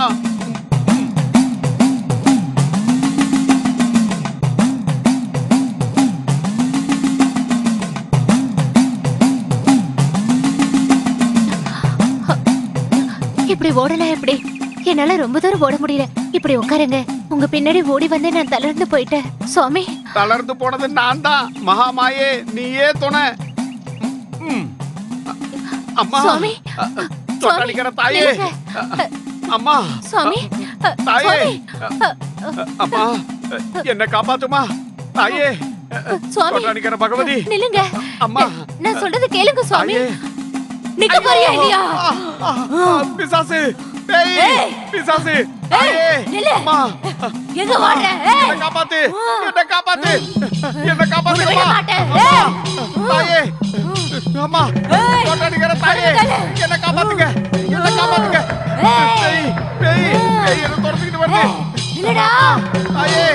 இப்படி ஓடலாம் எப்படி என்னால ரொம்ப தூரம் ஓட முடியல இப்படி உட்காருங்க உங்க பின்னாடி ஓடி வந்து நான் தளர்ந்து போயிட்டேன் சுவாமி தளர்ந்து போனது நான் தான் மகாமாயே நீயே துணை ம். அம்மா சுவாமி சோட்டானிக்கர தாயே நில்லுங்க. அம்மா சுவாமி அ, தாயே சுவாமி அம்மா என்ன காப்பாத்துமா தாயே சுவாமி சோட்டானிக்கர பகவதி நில்லுங்க அம்மா நான் சொல்றது கேளுங்க சுவாமி தாயே. நிக்க ஐயோ! போறியா இல்லையா ஆ, ஆ, பிசாசு பேய் ஏய்! பிசாசு தாயே நில்லு. அம்மா எங்க ஓடுற? ஏய்! என்ன காப்பாத்து என்ன காப்பாத்து என்ன உன்னை காப்பாத்து விட அம்மா மாட்டேன். அம்மா தாயே அம்மா தோட்டடிக்கிற தாயே என்ன காப்பாத்துங்க என்ன காப்பாத்துங்க பேய் பேய் பேய் என்ன துரத்திக்கிட்டு வருது இல்லடா தாயே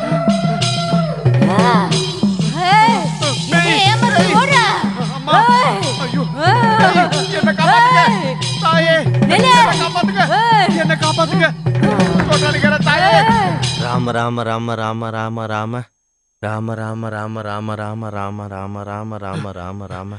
என்ன ஏமாத்த ஓடுற அம்மா ஐயோ பேய், என்ன காப்பாத்துங்க தாயே என்ன காப்பாத்துங்க என்ன காப்பாத்துங்க தோட்டடிக்கிற தாயே ராம ராம ராம ராம ராம ராம ராம ராம ராம ராம ராம ராம ராம ராம ராம ராம ராம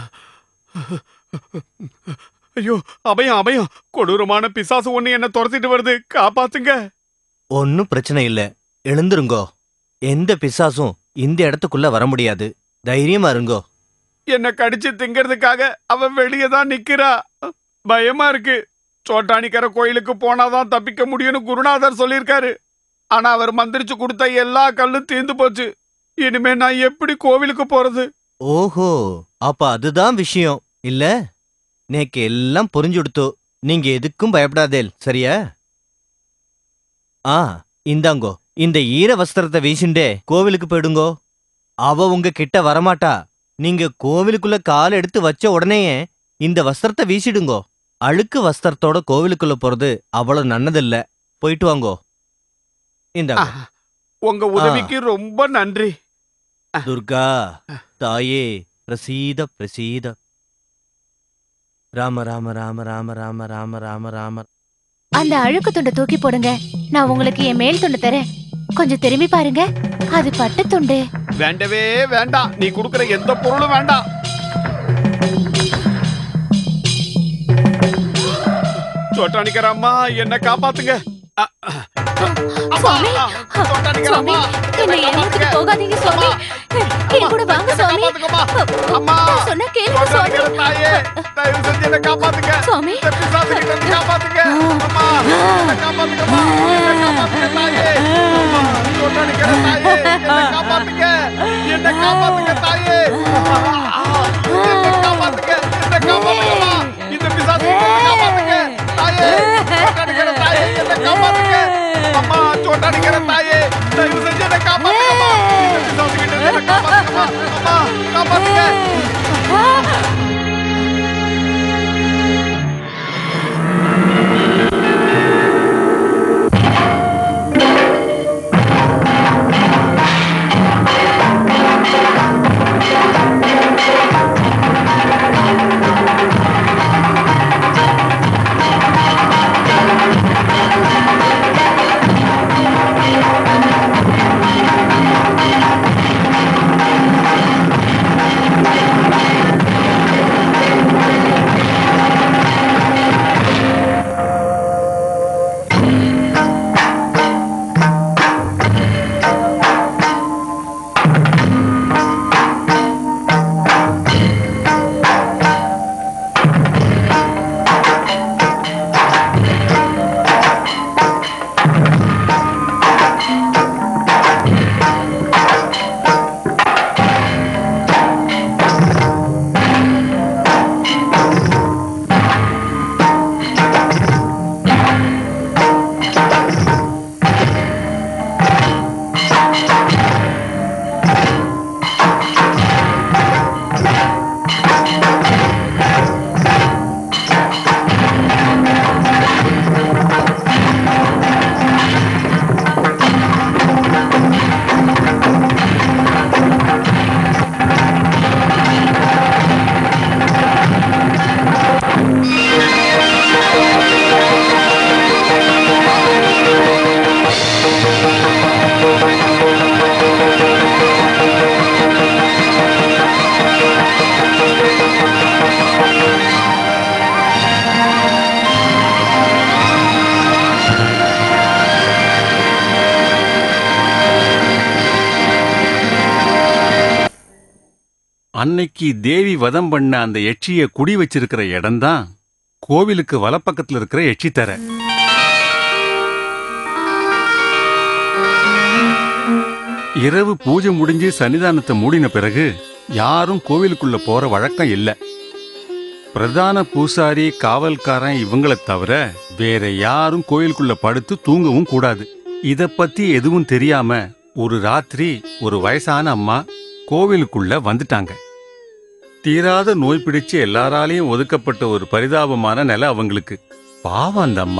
ஐயோ அபயம் அபயம் கொடூரமான பிசாசு ஒண்ணு என்ன துரத்திட்டு வருது காப்பாத்துங்க ஒன்னும் பிரச்சனை இல்ல எழுந்துருங்கோ எந்த பிசாசும் இந்த இடத்துக்குள்ள வர முடியாது தைரியமா இருங்கோ என்ன கடிச்சு திங்கிறதுக்காக அவ வெளியே தான் நிக்கிறா பயமா இருக்கு சோட்டானிக்கர கோயிலுக்கு போனாதான் தப்பிக்க முடியும்னு குருநாதர் சொல்லியிருக்காரு ஆனா அவர் மந்திரிச்சு கொடுத்த எல்லா கல்லும் தீர்ந்து போச்சு இனிமே நான் எப்படி கோவிலுக்கு போறது ஓஹோ அப்ப அதுதான் விஷயம் இல்ல நேக்கு எல்லாம் புரிஞ்சுடுத்து நீங்க எதுக்கும் பயப்படாதேல் சரியா ஆ இந்தாங்கோ இந்த ஈர வஸ்திரத்தை வீசிண்டே கோவிலுக்கு போயிடுங்கோ அவ உங்க கிட்ட வரமாட்டா நீங்க கோவிலுக்குள்ள கால் எடுத்து வச்ச உடனேயே இந்த வஸ்திரத்தை வீசிடுங்கோ அழுக்கு வஸ்திரத்தோட கோவிலுக்குள்ள போறது அவ்வளவு நல்லதில்ல போயிட்டு வாங்கோ இந்தாங்க உங்க உதவிக்கு ரொம்ப நன்றி துர்கா தாயே பிரசீத பிரசீத ராம ராம ராம ராம ராம ராம ராம ராம அந்த அழுக்கு துண்டை தூக்கி போடுங்க நான் உங்களுக்கு என் மேல் துண்டு தரேன் கொஞ்சம் திரும்பி பாருங்க அது பட்டு துண்டு வேண்டவே வேண்டாம் நீ கொடுக்கிற எந்த பொருளும் வேண்டாம் சோட்டானிக்கர அம்மா என்ன காப்பாத்துங்க அ, சுவாமி சோட்டானிக்கர சுவாமி அம்மா என்னை ஏமாத்திட்டு போகாதீங்க சுவாமி என் கூட வாங்க சுவாமி நான் சொன்னா கேளுங்க சுவாமி சோட்டானிக்கர தாயே தயவு செஞ்சு என்ன காப்பாத்துங்க சுவாமி இந்த பிசாசு கிட்ட இருந்து காப்பாத்துங்க அம்மா என்ன காப்பாத்துங்கம்மா என்ன காப்பாத்துங்க தாயே அம்மா சோட்டானிக்கர தாயே என்ன காப்பாத்துங்க என்ன காப்பாத்துங்க தாயே என்ன காப்பாத்துங்க என்ன காப்பாத்துங்கம்மா இந்த பிசாசு கிட்ட இருந்து காப்பாத்துங்க தாயே சோட்டானிக்கர தாயே என்ன காப்பாத்துங்க அம்மா சோட்டானிக்கர தாயே தயவு செஞ்சு என்ன காப்பாத்துங்கம்மா இந்த பிசாசு கிட்ட இருந்து என்ன காப்பாத்துங்கம்மா அம்மா காப்பாத்துங்க ஆ அன்னைக்கு தேவி வதம் பண்ண அந்த எச்சிய குடி வச்சிருக்கிற இடம்தான் கோவிலுக்கு வலப்பக்கத்துல இருக்கிற எச்சி தர இரவு பூஜை முடிஞ்சு சன்னிதானத்தை மூடின பிறகு யாரும் கோவிலுக்குள்ள போற வழக்கம் இல்ல பிரதான பூசாரி காவல்காரன் இவங்கள தவிர வேற யாரும் கோயிலுக்குள்ள படுத்து தூங்கவும் கூடாது இத பத்தி எதுவும் தெரியாம ஒரு ராத்திரி ஒரு வயசான அம்மா கோவிலுக்குள்ள வந்துட்டாங்க தீராத நோய் பிடிச்சு எல்லாராலையும் ஒதுக்கப்பட்ட ஒரு பரிதாபமான நிலை அவங்களுக்கு பாவம் அந்த அம்மா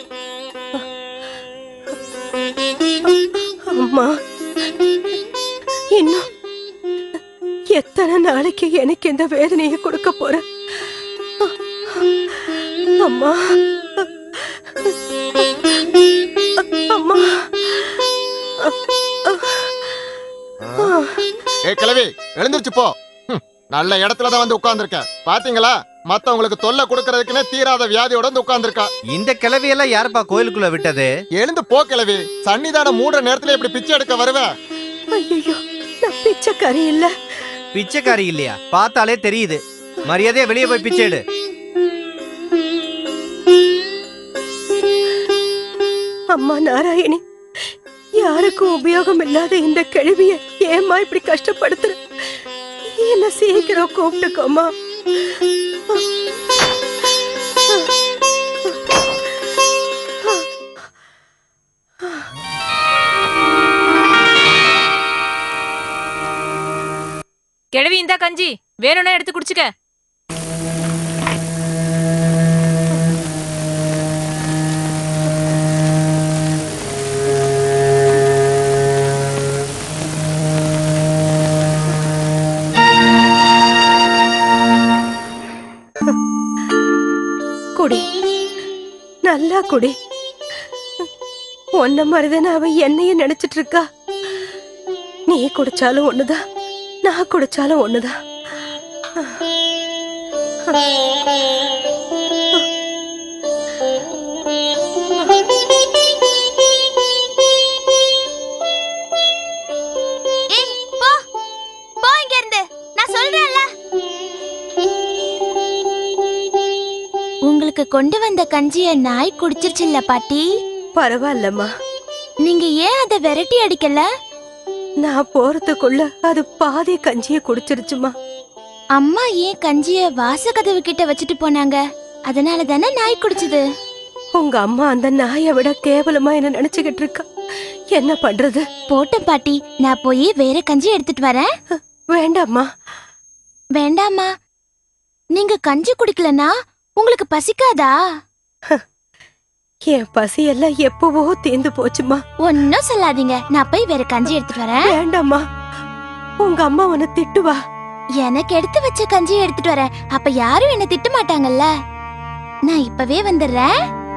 அம்மா இன்னும் எத்தனை நாளைக்கு எனக்கு இந்த வேதனையை கொடுக்க போற அம்மா அம்மா ஏ கிழவி எழுந்திருச்சு போ ஹம், நல்ல இடத்துல தான் வந்து உட்கார்ந்திருக்க பாத்தீங்களா மத்தவங்களுக்கு தொல்லை கொடுக்கறதுக்குன்னே தீராத வியாதியோட வந்து உட்கார்ந்திருக்கா இந்த கிளவியெல்லாம் யாருப்பா கோயிலுக்குள்ள விட்டது எழுந்து போ கிழவி சன்னிதானம் மூடுற நேரத்துல இப்படி பிச்சை எடுக்க வருவ ஐயோ நான் பிச்சைக்காரி இல்ல பிச்சைக்காரி இல்லையா பார்த்தாலே தெரியுது மரியாதையா வெளியே போய் பிச்சை எடு அம்மா நாராயணி யாருக்கும் உபயோகம் இல்லாத இந்த கிழவிய ஏம்மா இப்படி கஷ்டப்படுத்துற என்ன சீக்கிரம் கூப்பிட்டுக்கோமா கிழவி இந்தா கஞ்சி வேணும்னா எடுத்து குடிச்சுக்க குடி நல்லா குடி உன்ன மாதிரிதானே அவ என்னையும் நினைச்சிட்டு இருக்கா நீ குடிச்சாலும் ஒண்ணுதான் நான் குடிச்சாலும் ஒண்ணுதான் ஏய் போ போ இங்க இருந்து நான் சொல்றேன்ல உங்களுக்கு கொண்டு வந்த கஞ்சிய நாய் குடிச்சிருச்சுல்ல பாட்டி பரவாயில்லம்மா நீங்க ஏன் அதை விரட்டி அடிக்கல நான் போறதுக்குள்ள அது பாதி கஞ்சிய குடிச்சிருச்சுமா அம்மா ஏன் கஞ்சிய வாசக்கதவு கிட்ட வச்சுட்டு போனாங்க அதனால தானே நாய் குடிச்சது உங்க அம்மா அந்த நாயை விட கேவலமா என்ன நினைச்சுக்கிட்டு இருக்கா என்ன பண்றது போட்டும் பாட்டி நான் போய் வேற கஞ்சி எடுத்துட்டு வரேன் வேண்டாம்மா வேண்டாமா நீங்க கஞ்சி குடிக்கலனா உங்களுக்கு பசிக்காதா என் பசி எல்லாம் எப்பவோ தீந்து போச்சுமா ஒன்னும் சொல்லாதீங்க நான் போய் வேற கஞ்சி எடுத்துட்டு வரேன் வேண்டாம்மா உங்க அம்மா உன்னை திட்டுவா எனக்கு எடுத்து வச்ச கஞ்சி எடுத்துட்டு வரேன் அப்ப யாரும் என்ன திட்ட மாட்டாங்கல்ல நான் இப்பவே வந்துடுறேன்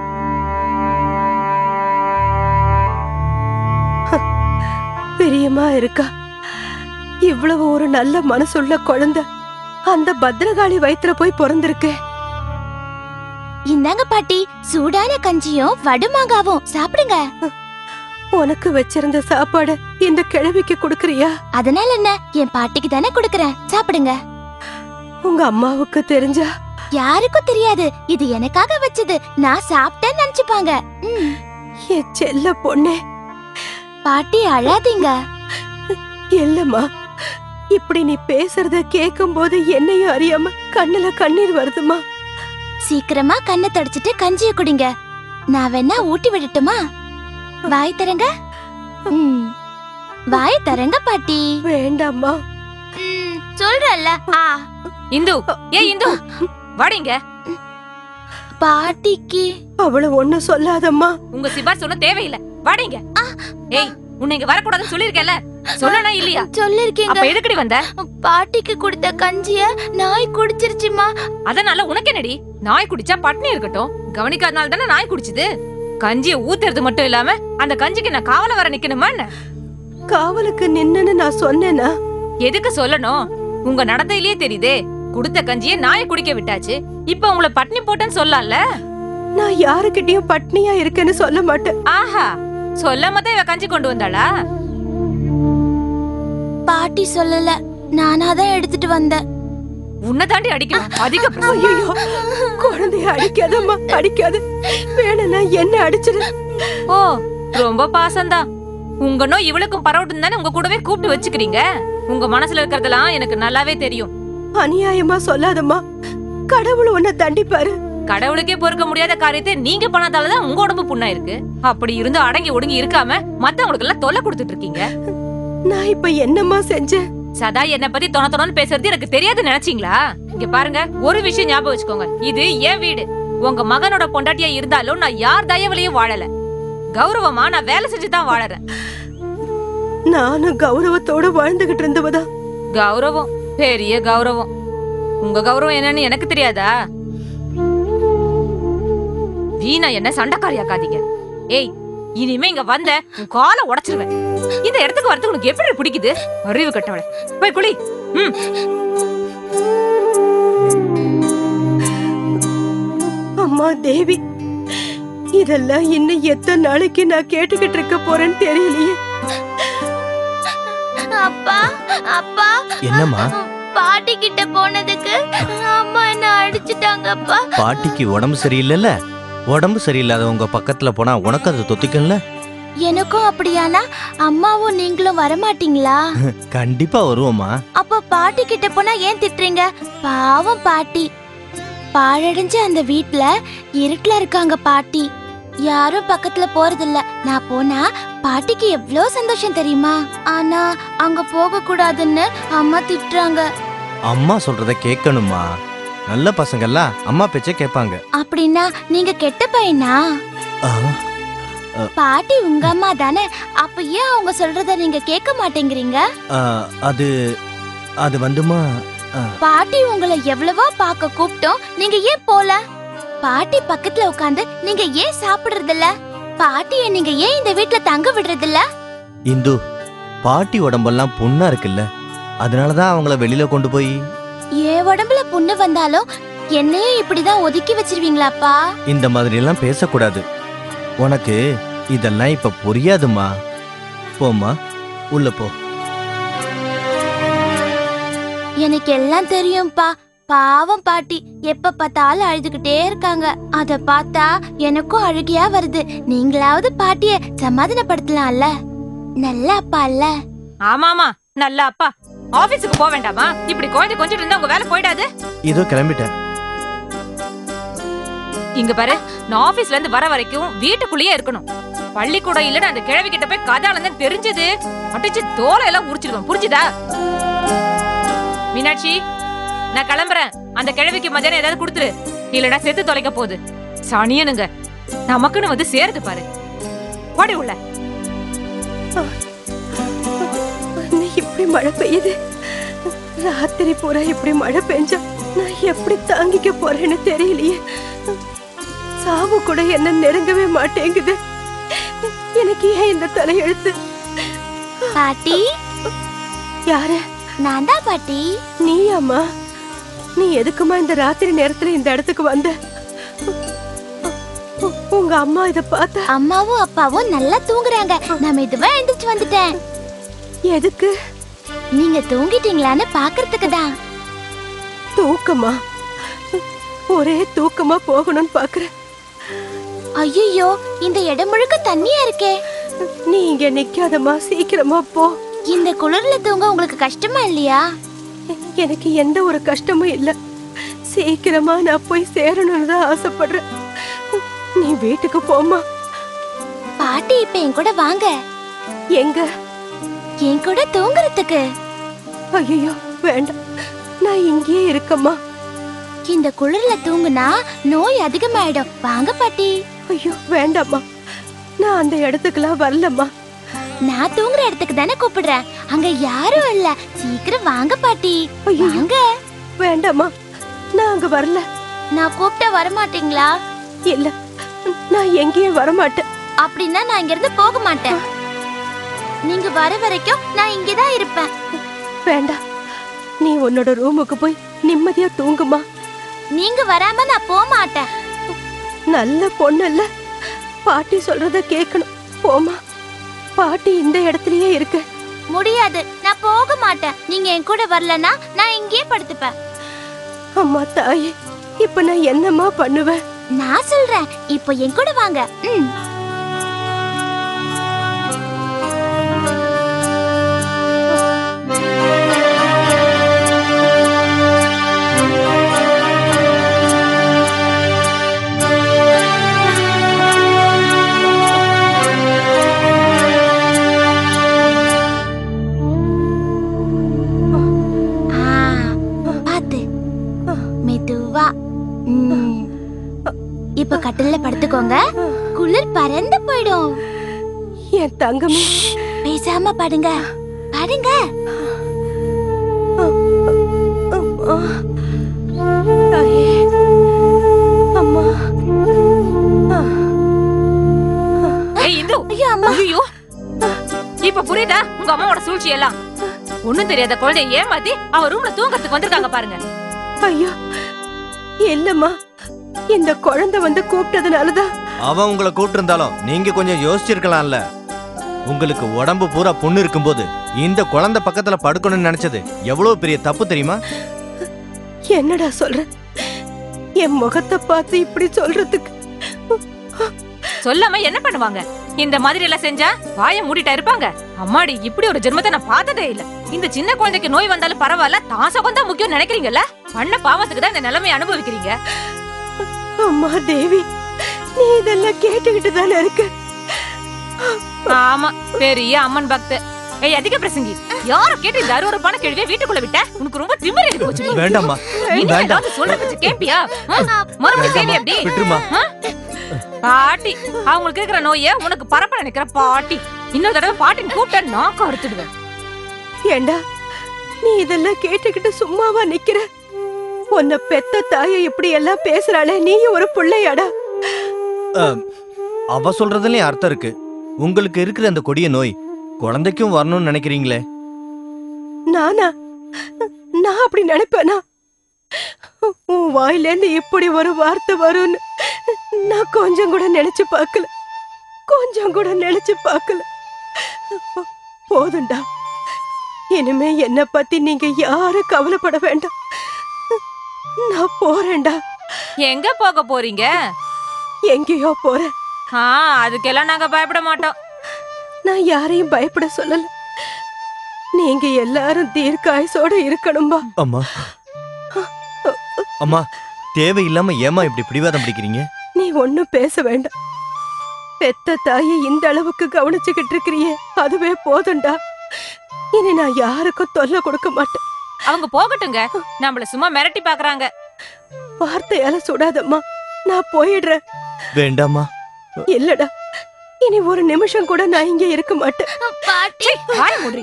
பிரியமா இருக்கா இவ்வளவு ஒரு நல்ல மனசுள்ள குழந்தை அந்த பத்ரகாளி வயித்துல போய் பிறந்திருக்கு இந்தாங்க பாட்டி சூடான கஞ்சியும் வடுமாங்காவும் சாப்பிடுங்க உனக்கு வச்சிருந்த சாப்பாடு இந்த கிழவிக்கு கொடுக்கறியா அதனால என்ன என் பாட்டிக்கு தானே கொடுக்கறேன் சாப்பிடுங்க உங்க அம்மாவுக்கு தெரிஞ்சா யாருக்கும் தெரியாது இது எனக்காக வச்சது நான் சாப்பிட்டேன்னு நினைச்சுப்பாங்க ம். என் செல்ல பொண்ணே பாட்டி அழாதீங்க இல்லம்மா இப்படி நீ பேசுறத கேட்கும் போது என்னையும் அறியாம கண்ணுல கண்ணீர் வருதுமா சீக்கிரமா கண்ணை தொடச்சிட்டு கஞ்சிய குடிங்க நான் வேணா ஊட்டி விடட்டுமா வாய் தரங்க ம். வாய் தரங்க பாட்டி வேண்டாம்மா சொல்றல்ல ஆ இந்து ஏ இந்து வாடிங்க பாட்டிக்கு அவள ஒண்ணு சொல்லாதம்மா உங்க சிபாரிசு ஒண்ணும் தேவையில்லை வாடிங்க ஏய் உன்னை இங்க வரக்கூடாதுன்னு சொல்லிருக்கேன்ல சொல்லனா இல்லையா சொல்லிருக்கீங்க அப்ப எதுக்குடி வந்த பாட்டிக்கு கொடுத்த கஞ்சிய நாய் குடிச்சிருச்சுமா அதனால உனக்கு என்னடி நாய் குடிச்சா பட்னி இருக்கட்டும் கவனிக்காதனால தானே நாய் குடிச்சுது கஞ்சிய ஊத்துறது மட்டும் இல்லாம அந்த கஞ்சிக்கு நான் காவல வர நிக்கணுமா என்ன காவலுக்கு நின்னுன்னு நான் சொன்னேனா எதுக்கு சொல்லணும் உங்க நடத்தையிலேயே தெரியுதே குடுத்த கஞ்சிய நாயை குடிக்க விட்டாச்சு இப்ப உங்களை பட்னி போட்டேன்னு சொல்லலாம்ல நான் யாருக்கிட்டயும் பட்னியா இருக்கேன்னு சொல்ல மாட்டேன் ஆஹா சொல்லாம தான் இவ கஞ்சி கொண்டு வந்தாளா பாட்டி சொல்லல நானா தான் எடுத்துட்டு வந்தேன் உன்னை தாண்டி அடிக்கணும் அதிக ஐயோ குழந்தைய அடிக்காதம்மா அடிக்காத வேணும்னா என்ன அடிச்சிரு ஓ ரொம்ப பாசம்தான் உங்க நோய் இவளுக்கும் பரவட்டும் தானே உங்க கூடவே கூப்பிட்டு வச்சுக்கிறீங்க உங்க மனசுல இருக்கிறதெல்லாம் எனக்கு நல்லாவே தெரியும் அநியாயமா சொல்லாதம்மா கடவுள் உன்னை தண்டிப்பாரு கடவுளுக்கே பொறுக்க முடியாத காரியத்தை நீங்க பண்ணாதாலதான் உங்க உடம்பு புண்ணா இருக்கு அப்படி இருந்து அடங்கி ஒடுங்கி இருக்காம மத்தவங்களுக்கு எல்லாம் தொல்லை கொடுத்துட்டு இருக்கீங்க நான் இப்ப என்னம்மா செஞ்சேன் சதா என்ன பத்தி தொண தொணன்னு பேசுறது எனக்கு தெரியாது நினைச்சீங்களா இங்க பாருங்க ஒரு விஷயம் ஞாபகம் வச்சுக்கோங்க இது என் வீடு உங்க மகனோட பொண்டாட்டியா இருந்தாலும் நான் யார் தயவுலயும் வாழல கௌரவமா நான் வேலை செஞ்சு தான் வாழறேன் நானும் கௌரவத்தோட வாழ்ந்துகிட்டு இருந்தவதா கௌரவம் பெரிய கௌரவம் உங்க கௌரவம் என்னன்னு எனக்கு தெரியாதா வீணா என்ன சண்டைக்காரியாக்காதீங்க ஏய் இனிமே இங்க வந்த உன் காலை உடைச்சிருவேன் இந்த இடத்துக்கு வரதுக்கு உனக்கு எப்படி பிடிக்குது அறிவு கட்டவளை போய் குளி ம் அம்மா தேவி இதெல்லாம் இன்னும் எத்தனை நாளைக்கு நான் கேட்டுக்கிட்டு இருக்க போறேன்னு தெரியலையே அப்பா அப்பா என்னம்மா பாட்டி கிட்ட போனதுக்கு அம்மா என்ன அடிச்சிட்டாங்கப்பா பாட்டிக்கு உடம்பு சரியில்லைல்ல உடம்பு சரியில்லாதவங்க பக்கத்துல போனா உனக்கு அது தொத்திக்கல எனக்கும் அப்படியானா அம்மாவும் நீங்களும் வரமாட்டீங்களா கண்டிப்பா வருவோம்மா அப்ப பாட்டி கிட்ட போனா ஏன் திட்டுறீங்க பாவம் பாட்டி பாழடைஞ்ச அந்த வீட்ல இருட்டுல இருக்காங்க பாட்டி யாரும் பக்கத்துல போறதில்ல நான் போனா பாட்டிக்கு எவ்ளோ சந்தோஷம் தெரியுமா ஆனா அங்க போக கூடாதுன்னு அம்மா திட்டுறாங்க அம்மா சொல்றத கேட்கணுமா நல்ல பசங்கெல்லாம் அம்மா பேச்ச கேட்பாங்க அப்படின்னா நீங்க கெட்ட பையனா ஆ, பாட்டி உங்க அம்மா தானே அப்ப ஏன் அவங்க சொல்றத நீங்க கேட்க மாட்டேங்கிறீங்க ஆ, அது அது வந்துமா ஆ, பாட்டி உங்களை எவ்வளவோ பார்க்க கூப்பிட்டோம் நீங்க ஏன் போல பாட்டி பக்கத்துல உட்காந்து நீங்க ஏன் சாப்பிடுறதில்ல பாட்டிய நீங்க ஏன் இந்த வீட்ல தங்க விடுறதில்ல இந்து பாட்டி உடம்பெல்லாம் புண்ணா இருக்குல்ல அதனாலதான் அவங்கள வெளியில கொண்டு போய் என் உடம்புல புண்ணு வந்தாலும் என்னையும் இப்படிதான் ஒதுக்கி வச்சிருவீங்களாப்பா இந்த மாதிரி எல்லாம் பேசக்கூடாது உனக்கு இதெல்லாம் இப்ப புரியாதுமா போம்மா உள்ள போ எனக்கு எல்லாம் தெரியும்பா பாவம் பாட்டி எப்ப பார்த்தாலும் அழுதுகிட்டே இருக்காங்க அத பார்த்தா எனக்கும் அழுகையா வருது நீங்களாவது பாட்டிய சமாதானப்படுத்தலாம்ல நல்ல அப்பா இல்ல ஆமா ஆமா நல்ல அப்பா ஆபீஸுக்கு போக வேண்டாமா இப்படி குழந்தை கொஞ்சம் இருந்தா உங்க வேலை போயிடாது இதோ கிளம்பிட்டேன் இங்க பாரு நான் ஆபீஸ்ல இருந்து வர வரைக்கும் வீட்டுக்குள்ளேயே இருக்கணும் பள்ளிக்கூடம் இல்லன்னு அந்த கிழவி கிட்ட போய் கதாலந்தான் தெரிஞ்சது அடிச்சு தோலை எல்லாம் உரிச்சிடுவேன் புரிஞ்சுதா மீனாட்சி நான் கிளம்புறேன் அந்த கிழவிக்கு மத்தியானம் ஏதாவது கொடுத்துரு இல்லடா செத்து தொலைக்க போகுது சனியனுங்க நமக்குன்னு வந்து சேருது பாரு ஓடி உள்ள அண்ணே, இப்படி மழை பெய்யுது ராத்திரி பூரா இப்படி மழை பெஞ்சா நான் எப்படி தாங்கிக்க போறேன்னு தெரியலையே சாவு கூட என்ன நெருங்கவே மாட்டேங்குது எனக்கு ஏன் இந்த தலையெழுத்து பாட்டி யாரு நான் தான் பாட்டி நீயாம்மா நீ எதுக்குமா இந்த ராத்திரி நேரத்துல இந்த இடத்துக்கு வந்த உ- உங்க அம்மா இத பார்த்தா அம்மாவும் அப்பாவும் நல்லா தூங்குறாங்க நான் மெதுவா எந்திரிச்சு வந்துட்டேன் எதுக்கு நீங்க தூங்கிட்டீங்களான்னு பாக்குறதுக்கு தான் தூக்கமா ஒரே தூக்கமா போகணும்னு பாக்குறேன் ஐயோ இந்த இடம் முழுக்க தண்ணியா இருக்கே நீ இங்க நிக்காதம்மா சீக்கிரமா போ இந்த குளிர்ல தூங்க உங்களுக்கு கஷ்டமா இல்லையா எனக்கு எந்த ஒரு கஷ்டமும் இல்ல சீக்கிரமா நான் போய் சேரணும்னு தான் ஆசைப்படுறேன் நீ வீட்டுக்கு போம்மா பாட்டி இப்ப என் கூட வாங்க எங்க என் கூட தூங்குறதுக்கு ஐயோ வேண்டாம் நான் இங்கேயே இருக்கம்மா இந்த குளிர்ல தூங்குனா நோய் அதிகமாயிடும் வாங்க பாட்டி ஐயோ வேண்டாம்மா நான் அந்த இடத்துக்குலாம் வரலம்மா நான் தூங்குற இடத்துக்கு தானே கூப்பிடுறேன் அங்க யாரும் இல்ல சீக்கிரம் வாங்க பாட்டி வாங்க வேண்டாம்மா நான் அங்க வரல நான் கூப்பிட்டா வரமாட்டீங்களா இல்ல நான் எங்கேயும் வரமாட்டேன் அப்படின்னா நான் இங்க இருந்து போக மாட்டேன் நீங்க வர வரைக்கும் நான் இங்கதான் இருப்பேன் வேண்டாம் நீ உன்னோட ரூமுக்கு போய் நிம்மதியா தூங்குமா நீங்க வராம நான் போக மாட்டேன் நல்ல பொண்ணல்ல பாட்டி சொல்றத கேட்கணும் போமா பாட்டி இந்த இடத்துலயே இருக்க முடியாது நான் போக மாட்டேன் நீங்க என் கூட வரலனா நான் இங்கேயே படுத்துப்பேன் அம்மா தாயே இப்ப நான் என்னம்மா பண்ணுவேன் நான் சொல்றேன் இப்போ என் கூட வாங்க ம் ஆ, பாத்து மெதுவா ம். இப்ப கட்டில்ல படுத்துக்கோங்க குளிர் பறந்து போயிடும் என் தங்கமே பேசாம படுங்க படுங்க தாயே அம்மா ஏய் இந்து ஐயோ இப்ப புரியுதா உங்க அம்மாவோட சூழ்ச்சி எல்லாம் ஒண்ணும் தெரியாத குழந்தைய ஏமாத்தி அவ ரூம்ல தூங்கறதுக்கு வந்திருக்காங்க பாருங்க ஐயோ இல்லம்மா இந்த குழந்தை வந்து கூப்பிட்டதுனாலதான் அவன் உங்களை கூப்பிட்டிருந்தாலும் நீங்க கொஞ்சம் யோசிச்சிருக்கலாம்ல உங்களுக்கு உடம்பு பூரா புண்ணு இருக்கும்போது இந்த குழந்தை பக்கத்துல படுக்கணும்னு நினைச்சது எவ்வளவு பெரிய தப்பு தெரியுமா என்னடா சொல்ற என் முகத்தை பார்த்து இப்படி சொல்றதுக்கு சொல்லாம என்ன பண்ணுவாங்க இந்த மாதிரி எல்லாம் செஞ்சா வாய மூடிட்டா இருப்பாங்க அம்மாடி இப்படி ஒரு ஜென்மத்தை நான் பார்த்ததே இல்ல இந்த சின்ன குழந்தைக்கு நோய் வந்தாலும் பரவாயில்ல தான் சுகம் தான் முக்கியம் நினைக்கிறீங்கல்ல பண்ண பாவத்துக்கு தான் இந்த நிலைமையை அனுபவிக்கிறீங்க அம்மா தேவி நீ இதெல்லாம் கேட்டுக்கிட்டு தானே இருக்க ஆமா பெரிய அம்மன் பக்த ஏய் அதிக பிரசங்கி யாரும் கேட்டு இந்த அறுவறுப்பான கேள்வியை வீட்டுக்குள்ள விட்ட உனக்கு ரொம்ப திமிரு ஏறி போச்சு வேண்டாம்மா இனிமே வேண்டாம் ஏதாவது சொல்ற பேச்சு கேப்பியா ஆ? மறுபடியும் செய்வி அப்படி விட்டுருமா ஆ? பாட்டி அவங்களுக்கு இருக்கிற நோய உனக்கு பரப்ப நினைக்கிற பாட்டி இன்னொரு தடவை பாட்டின்னு கூப்பிட்டா நாக்க அறுத்துடுவேன் ஏண்டா நீ இதெல்லாம் கேட்டுக்கிட்டு சும்மாவா நிக்கிற உன்னை பெத்த தாயை இப்படி எல்லாம் பேசுறாளே நீ ஒரு பிள்ளையாடா அஹ், அவ சொல்றதுலயும் அர்த்தம் இருக்கு உங்களுக்கு இருக்கிற அந்த கொடிய நோய் குழந்தைக்கும் வரணும்னு நினைக்கிறீங்களே நானா நான் அப்படி நினைப்பேனா உன் வாயிலேருந்து இப்படி ஒரு வார்த்தை வரும்னு நான் கொஞ்சம் கூட நினைச்சு பார்க்கல கொஞ்சம் கூட நினைச்சு பார்க்கல போதும்டா இனிமே என்ன பத்தி நீங்க யாரும் கவலைப்பட வேண்டாம் நான் போறேன்டா எங்க போக போறீங்க எங்கேயோ போறேன் ஆ அதுக்கெல்லாம் நாங்க பயப்பட மாட்டோம் நான் யாரையும் பயப்பட சொல்லல நீங்க எல்லாரும் தீர்க்காயசோட இருக்கணும்பா அம்மா அம்மா தேவையில்லாம ஏமா இப்படி பிடிவாதம் பிடிக்கிறீங்க நீ ஒண்ணும் பேச வேண்டாம் பெத்த தாயை இந்த அளவுக்கு கவனிச்சுக்கிட்டு இருக்கிறியே அதுவே போதும்டா இனி நான் யாருக்கும் தொல்லை கொடுக்க மாட்டேன் அவங்க போகட்டுங்க நம்மள சும்மா மிரட்டி பாக்குறாங்க வார்த்தையால சுடாதம்மா நான் போயிடுறேன் வேண்டாமா இல்லடா இனி ஒரு நிமிஷம் கூட நான் இங்க இருக்க மாட்டேன் பாட்டி வாய் மூடி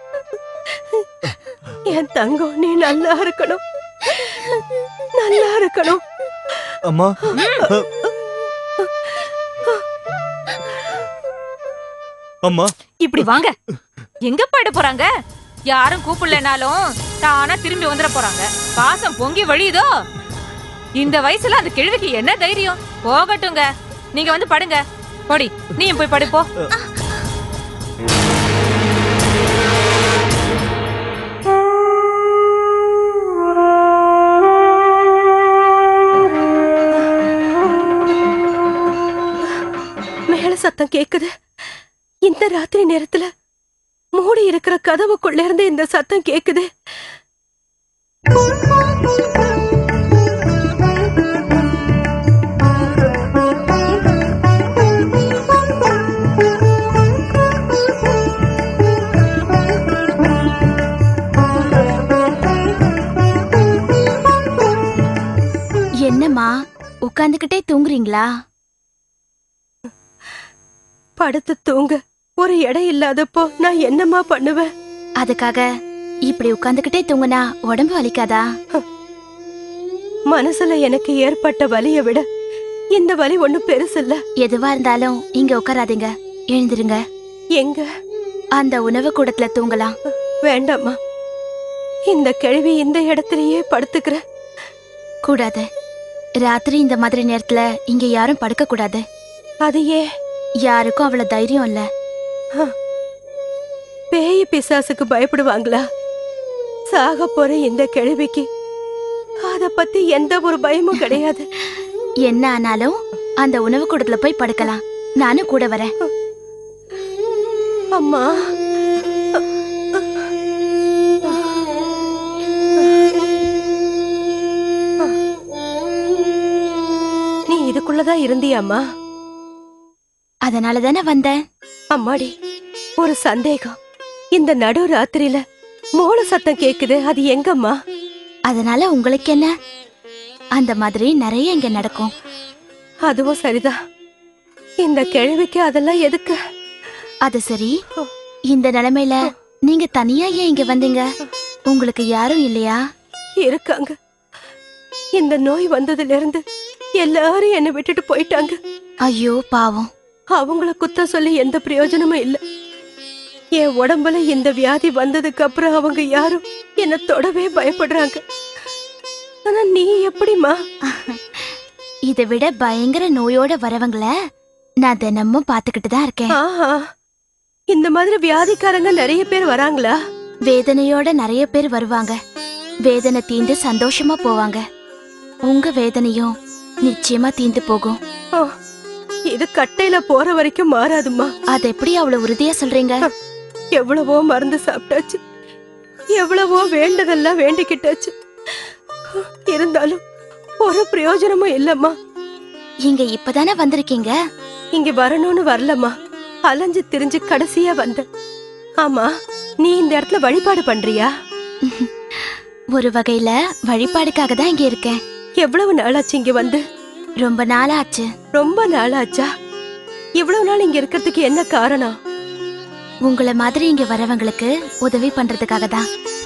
என் தங்கம் நீ நல்லா இருக்கணும் நல்லா இருக்கணும் அம்மா அம்மா இப்படி வாங்க எங்க போயிட போறாங்க யாரும் கூப்பிடலனாலும் தானா திரும்பி வந்துட போறாங்க பாசம் பொங்கி வழியுதோ இந்த வயசுல அந்த கிழவிக்கு என்ன தைரியம் போகட்டுங்க நீங்க வந்து படுங்க போடி நீயும் போய் படுப்போ மேல சத்தம் கேக்குது இந்த ராத்திரி நேரத்துல மூடி இருக்கிற கதவுக்குள்ள இருந்து இந்த சத்தம் கேக்குது என்னம்மா உட்காந்துக்கிட்டே தூங்குறீங்களா படுத்து தூங்க ஒரு இடம் இல்லாதப்போ நான் என்னம்மா பண்ணுவேன் அதுக்காக இப்படி உட்காந்துக்கிட்டே தூங்குனா உடம்பு வலிக்காதா மனசுல எனக்கு ஏற்பட்ட வலிய விட இந்த வலி ஒண்ணும் பெருசில்ல எதுவா இருந்தாலும் இங்க உட்காராதீங்க எழுந்திருங்க எங்க அந்த உணவு கூடத்துல தூங்கலாம் வேண்டாம்மா இந்த கிழவி இந்த இடத்துலயே படுத்துக்கிற கூடாது ராத்திரி இந்த மாதிரி நேரத்துல இங்க யாரும் படுக்க கூடாது அது ஏன் யாருக்கும் அவ்வளவு தைரியம் இல்ல பேய பேய் பிசாசுக்கு பயப்படுவாங்களா சாக போற இந்த கிழவிக்கு அத பத்தி எந்த ஒரு பயமும் கிடையாது என்ன ஆனாலும் அந்த உணவு கூடத்துல போய் படுக்கலாம் நானும் கூட வரேன் அம்மா நீ இதுக்குள்ளதான் இருந்தியாம்மா அதனால தானே வந்தேன் அம்மாடி ஒரு சந்தேகம் இந்த நடு ராத்திரியில மோள சத்தம் கேக்குது அது எங்கம்மா அதனால உங்களுக்கு என்ன அந்த மாதிரி நிறைய இங்க நடக்கும் அதுவும் சரிதான் இந்த கிழவிக்கு அதெல்லாம் எதுக்கு அது சரி இந்த நிலைமையில நீங்க தனியா ஏன் இங்க வந்தீங்க உங்களுக்கு யாரும் இல்லையா இருக்காங்க இந்த நோய் வந்ததுல இருந்து எல்லாரும் என்னை விட்டுட்டு போயிட்டாங்க ஐயோ பாவம் அவங்கள குத்த சொல்லி எந்த பிரயோஜனமும் இல்ல என் உடம்புல இந்த வியாதி வந்ததுக்கு அப்புறம் அவங்க யாரும் என்ன தொடவே பயப்படுறாங்க ஆனா நீ எப்படிமா இதை விட பயங்கர நோயோட வரவங்கள நான் தினமும் பாத்துக்கிட்டு தான் இருக்கேன் ஆஹா இந்த மாதிரி வியாதிக்காரங்க நிறைய பேர் வராங்களா வேதனையோட நிறைய பேர் வருவாங்க வேதனை தீந்து சந்தோஷமா போவாங்க உங்க வேதனையும் நிச்சயமா தீந்து போகும் ஓ, இது கட்டையில போற வரைக்கும் மாறாதுமா அது எப்படி அவ்வளவு உறுதியா சொல்றீங்க எவ்வளவோ மருந்து சாப்பிட்டாச்சு எவ்வளவோ வேண்டதெல்லாம் வேண்டிக்கிட்டாச்சு இருந்தாலும் ஒரு பிரயோஜனமும் இல்லம்மா இங்க இப்பதானே வந்திருக்கீங்க இங்க வரணும்னு வரலம்மா அலைஞ்சு திரிஞ்சு கடைசியா வந்த ஆமா நீ இந்த இடத்துல வழிபாடு பண்றியா ஒரு வகையில வழிபாடுக்காக தான் இங்க இருக்கேன் எவ்வளவு நாளாச்சு இங்க வந்து ரொம்ப நாளாச்சு ரொம்ப நாளாச்சா இவ்வளவு நாள் இங்க இருக்கிறதுக்கு என்ன காரணம் உங்களை மாதிரி இங்க வரவங்களுக்கு உதவி பண்றதுக்காக தான்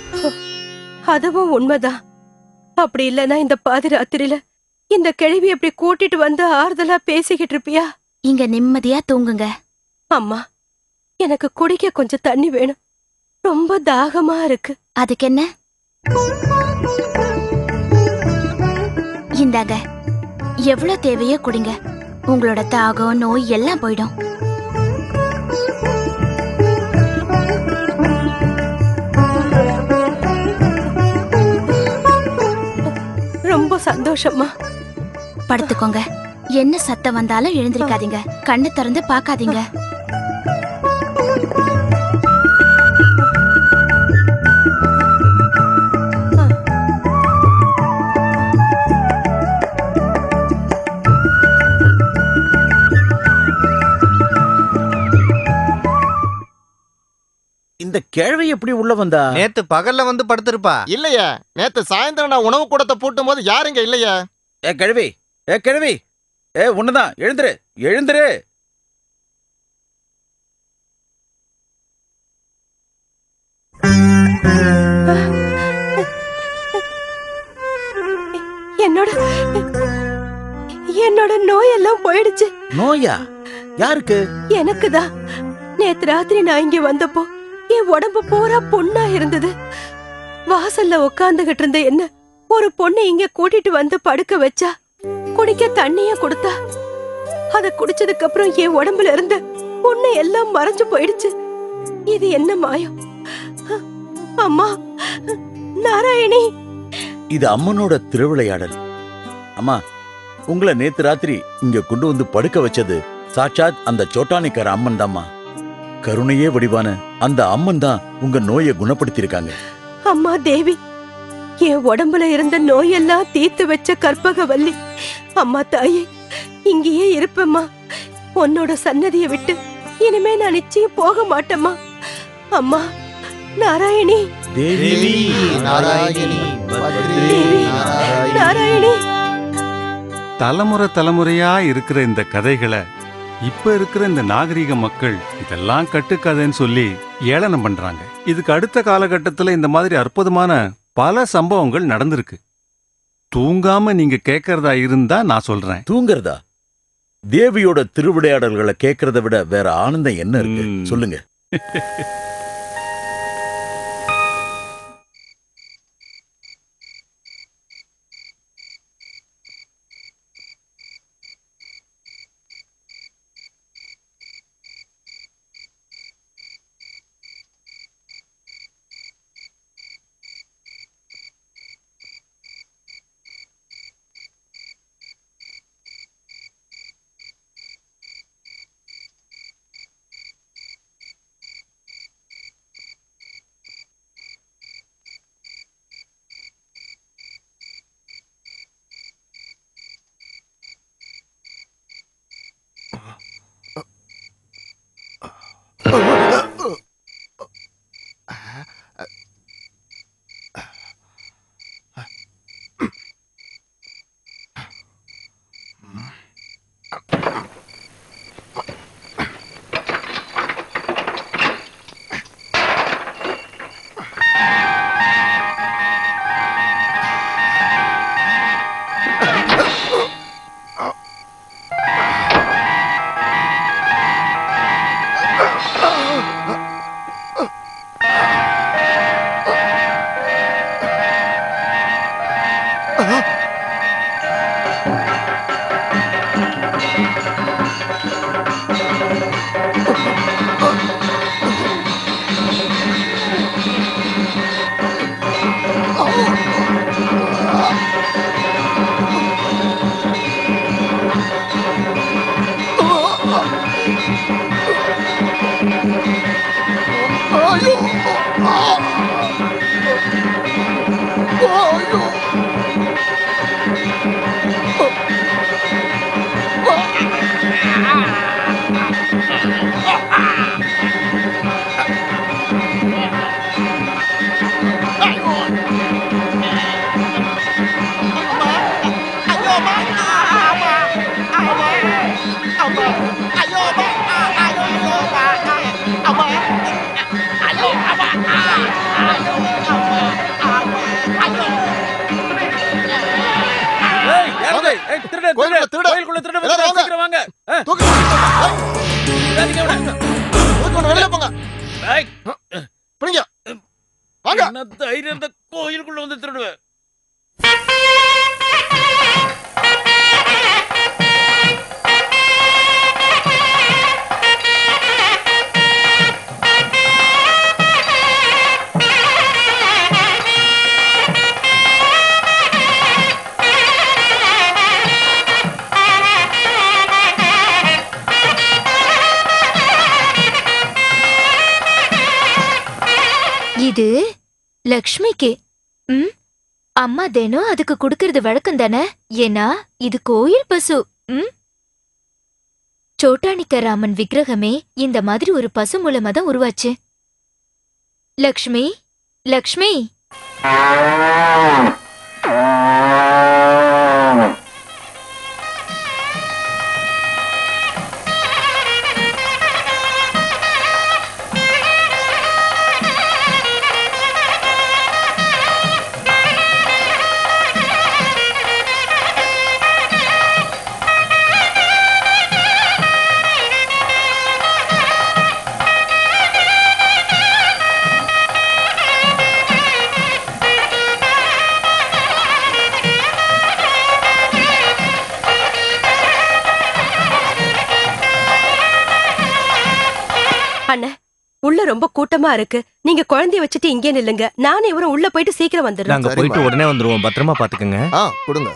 அதுவும் உண்மைதான் அப்படி இல்லைன்னா இந்த பாதி ராத்திரியில இந்த கிழவி எப்படி கூட்டிட்டு வந்து ஆறுதலா பேசிக்கிட்டு இருப்பியா இங்க நிம்மதியா தூங்குங்க அம்மா எனக்கு குடிக்க கொஞ்சம் தண்ணி வேணும் ரொம்ப தாகமா இருக்கு அதுக்கு என்ன இந்தாங்க எவ்வளவு தேவையோ குடிங்க உங்களோட தாகம் நோய் எல்லாம் போயிடும் ரொம்ப சந்தோஷமா படுத்துக்கோங்க என்ன சத்தம் வந்தாலும் எழுந்திருக்காதீங்க கண்ணு திறந்து பார்க்காதீங்க இந்த கிழவி எப்படி உள்ள வந்தா நேத்து பகல்ல வந்து படுத்திருப்பா இல்லையே நேத்து சாயந்தரம் நான் உணவு கூடத்தை பூட்டும் போது யாருங்க இல்லையே ஏ கிழவி ஏ கிழவி ஏ உன்னதான் எழுந்துரு எழுந்துரு என்னோட என்னோட நோயெல்லாம் போயிடுச்சு நோயா யாருக்கு எனக்குதான் நேத்து ராத்திரி நான் இங்க வந்தப்போ என் உடம்பு பூரா பொண்ணா இருந்தது வாசல்ல உட்கார்ந்துகிட்டு இருந்த என்ன ஒரு பொண்ணு இங்க கூட்டிட்டு வந்து படுக்க வச்சா குடிக்க தண்ணிய கொடுத்தா அத குடிச்சதுக்கு அப்புறம் என் உடம்புல இருந்த பொண்ணு எல்லாம் மறைஞ்சு போயிடுச்சு இது என்ன மாயம் அம்மா நாராயணி இது அம்மனோட திருவிளையாடல் அம்மா உங்களை நேத்து ராத்திரி இங்க கொண்டு வந்து படுக்க வச்சது சாட்சாத் அந்த சோட்டானிக்கார அம்மன் தாம்மா கருணையே வடிவான அந்த அம்மன் தான் உங்க நோயை குணப்படுத்தியிருக்காங்க அம்மா தேவி என் உடம்புல இருந்த நோயெல்லாம் தீர்த்து வச்ச கற்பகவல்லி அம்மா தாயே இங்கேயே இருப்பேம்மா உன்னோட சன்னதியை விட்டு இனிமே நான் நிச்சயம் போக மாட்டேம்மா அம்மா நாராயணி தேவி நாராயணி தேவி நாராயணி தலைமுறை தலைமுறையா இருக்கிற இந்த கதைகளை இப்ப இருக்கிற இந்த நாகரிக மக்கள் இதெல்லாம் கட்டுக்கதைன்னு சொல்லி ஏளனம் பண்றாங்க இதுக்கு அடுத்த காலகட்டத்துல இந்த மாதிரி அற்புதமான பல சம்பவங்கள் நடந்திருக்கு தூங்காம நீங்க கேட்கறதா இருந்தா நான் சொல்றேன் தூங்குறதா தேவியோட திருவிளையாடல்களை கேட்கறத விட வேற ஆனந்தம் என்ன இருக்கு சொல்லுங்க கோயிலுக்குள்ள திருட. எல்லாரும் வாங்க. தூக்கு. தூக்கி கொண்டு வெளியில போங்க. பிடிங்க. வாங்க. என்ன தைரியம் இந்த கோயிலுக்குள்ள வந்து திருடுவேன் இது லக்ஷ்மிக்கு ம் அம்மா தினம் அதுக்கு கொடுக்கறது வழக்கம் தானே ஏன்னா இது கோயில் பசு ம் சோட்டானிக்க ராமன் விக்கிரகமே இந்த மாதிரி ஒரு பசு மூலமா தான் உருவாச்சு லக்ஷ்மி லக்ஷ்மி அண்ணே உள்ள ரொம்ப கூட்டமா இருக்கு நீங்க குழந்தைய வச்சுட்டு இங்கே நில்லுங்க நானும் இவரும் உள்ள போயிட்டு சீக்கிரம் வந்துடுறோம் நாங்க போயிட்டு உடனே வந்துருவோம் பத்திரமா பாத்துக்கங்க ஆ கொடுங்க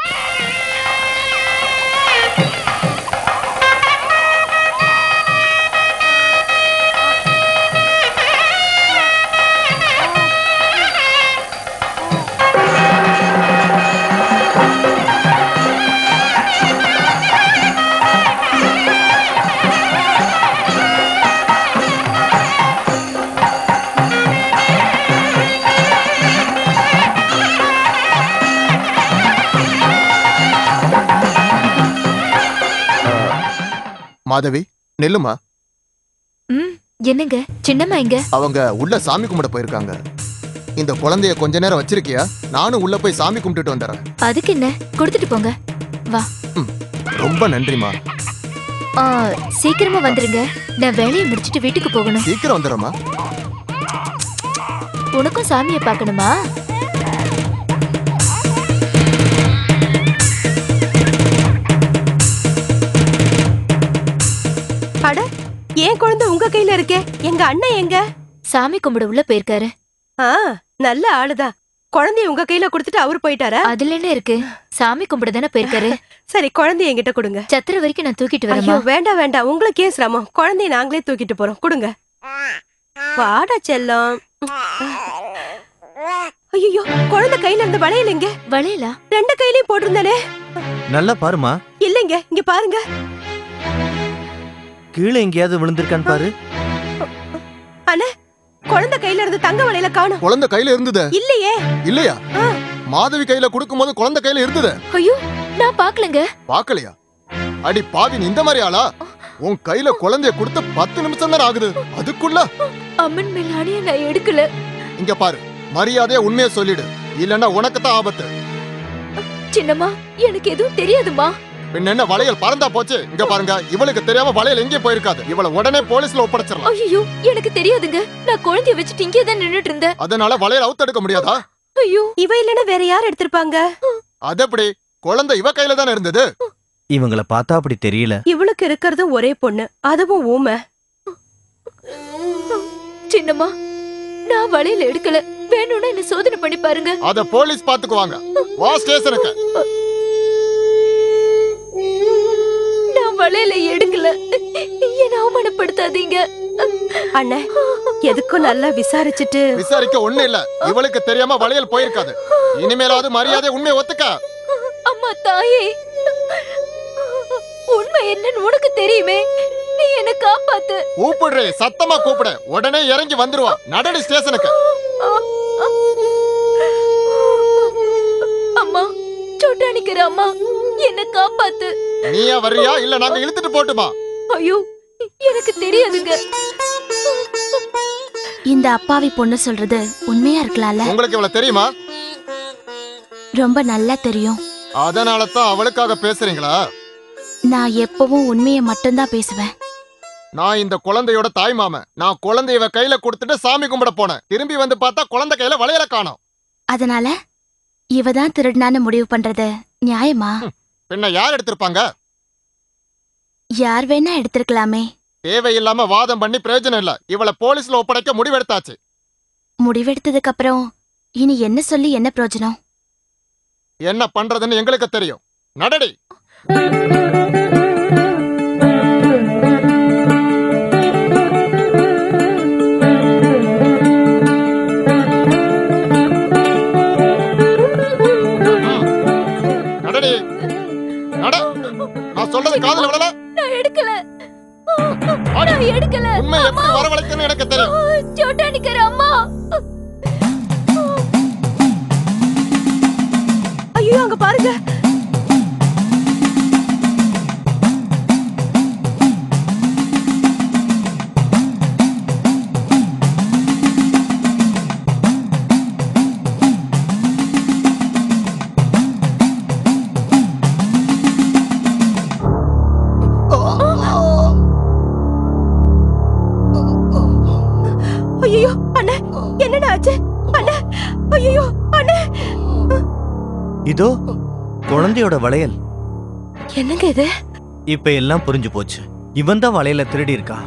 மாதவி நெல்லுமா ம் என்னங்க சின்னம்மா எங்க அவங்க உள்ள சாமி கும்பிட போயிருக்காங்க இந்த குழந்தைய கொஞ்ச நேரம் வச்சிருக்கியா நானும் உள்ள போய் சாமி கும்பிட்டுட்டு வந்துடுறேன் அதுக்கு என்ன கொடுத்துட்டு போங்க வா ரொம்ப நன்றிமா ஆ, சீக்கிரமா வந்துருங்க நான் வேலையை முடிச்சிட்டு வீட்டுக்கு போகணும் சீக்கிரம் வந்துடுறேம்மா உனக்கும் சாமியை பார்க்கணுமா அட ஏன் குழந்தை உங்க கையில இருக்கே எங்க அண்ணன் எங்க சாமி கும்பிட உள்ள போயிருக்காரு ஆ நல்ல ஆளுதான் குழந்தைய உங்க கையில கொடுத்துட்டு அவர் போயிட்டாரா அதுல என்ன இருக்கு சாமி கும்பிட தானே போயிருக்காரு சரி குழந்தைய என்கிட்ட கொடுங்க சத்திர வரைக்கும் நான் தூக்கிட்டு ஐயோ வரேமா வேண்டாம் வேண்டாம் உங்களுக்கு ஏன் சிரமம் குழந்தைய நாங்களே தூக்கிட்டு போறோம் கொடுங்க வாடா செல்லம் ஐயோ குழந்தை கையில இருந்த வளையல் எங்க வளையலா ரெண்டு கையிலயும் போட்டிருந்தானே நல்லா பாருமா இல்லைங்க இங்க பாருங்க கீழே எங்கேயாவது விழுந்திருக்கான்னு பாரு அண்ணே குழந்தை கையில இருந்து தங்க வளையல காணும் குழந்தை கையில இருந்தது இல்லையே இல்லையா மாதவி கையில கொடுக்கும்போது குழந்தை கையில இருந்தது ஐயோ நான் பாக்கலங்க பாக்கலையா அடி பாவி நீ இந்த மாதிரி ஆளா உன் கையில குழந்தைய கொடுத்து பத்து நிமிஷம் தான் ஆகுது அதுக்குள்ள அம்மன் மேல் ஆணைய நான் எடுக்கல இங்க பாரு மரியாதையா உண்மையை சொல்லிடு இல்லன்னா உனக்கு தான் ஆபத்து சின்னம்மா எனக்கு எதுவும் தெரியாதுமா பின்ன என்ன வளையல் பறந்தா போச்சு இங்க பாருங்க இவளுக்கு தெரியாம வளையல் எங்கேயும் போயிருக்காது இவளை உடனே போலீஸ்ல ஒப்படைச்சிடலாம் ஐயோ எனக்கு தெரியாதுங்க நான் குழந்தைய வச்சுட்டு இங்கே தான் நின்னுட்டு இருந்தேன் அதனால வளையல் அவுத்தெடுக்க முடியாதா ஐயோ இவ இல்லைன்னா வேற யார் எடுத்திருப்பாங்க அது எப்படி குழந்தை இவ கையில தானே இருந்தது இவங்கள பார்த்தா அப்படி தெரியல இவளுக்கு இருக்கிறது ஒரே பொண்ணு அதுவும் ஊமை சின்னம்மா நான் வளையல எடுக்கல வேணும்னா என்ன சோதனை பண்ணி பாருங்க அத போலீஸ் பாத்துக்குவாங்க வா ஸ்டேஷனுக்கு நான் வளையல எடுக்கல என்ன அவமானப்படுத்தாதீங்க அண்ணே எதுக்கும் நல்லா விசாரிச்சுட்டு விசாரிக்க ஒண்ணு இல்ல இவளுக்கு தெரியாம வளையல் போயிருக்காது இனிமேலாவது மரியாதை உண்மையை ஒத்துக்க அம்மா தாயே உண்மை என்னன்னு உனக்கு தெரியுமே நீ என்ன காப்பாத்து கூப்பிடுறே சத்தமா கூப்பிடு உடனே இறங்கி வந்துருவா நடடி ஸ்டேஷனுக்கு அம்மா சொட்டானிக்கிற அம்மா என்ன காப்பாத்து நீயா வர்றியா இல்ல நாங்க இழுத்துட்டு போட்டுமா ஐயோ எனக்கு தெரியாதுங்க இந்த அப்பாவி பொண்ணு சொல்றது உண்மையா இருக்கலாம்ல உங்களுக்கு இவ்வளவு தெரியுமா ரொம்ப நல்லா தெரியும் அதனால தான் அவளுக்காக பேசுறீங்களா நான் எப்பவும் உண்மையை மட்டும்தான் பேசுவேன் நான் இந்த குழந்தையோட தாய் மாமன் நான் குழந்தைய இவ கையில கொடுத்துட்டு சாமி கும்பிட போனேன் திரும்பி வந்து பார்த்தா குழந்தை கையில வளையல காணோம் அதனால இவ தான் திருடினான்னு முடிவு பண்றது நியாயமா பின்ன யார் எடுத்திருப்பாங்க யார் வேணா எடுத்திருக்கலாமே தேவையில்லாம வாதம் பண்ணி பிரயோஜனம் இல்ல இவளை போலீஸ்ல ஒப்படைக்க முடிவெடுத்தாச்சு முடிவெடுத்ததுக்கு அப்புறம் இனி என்ன சொல்லி என்ன பிரயோஜனம் என்ன பண்றதுன்னு எங்களுக்கு தெரியும் நடடி நடடி நட நான் சொல்றது காதுல விடல நான் எடுக்கல நான் எடுக்கல உண்மை எப்படி வரவழைக்கணும்னு எனக்கு தெரியும் சொட்டானிக்கிற அம்மா ஐயோ அங்க பாருங்க ஐயோ அண்ணே என்னடா ஆச்சு அண்ணே ஐயோ அண்ணே இதோ குழந்தையோட வளையல் என்னங்க இது இப்ப எல்லாம் புரிஞ்சு போச்சு இவன் தான் வளையல திருடி இருக்கா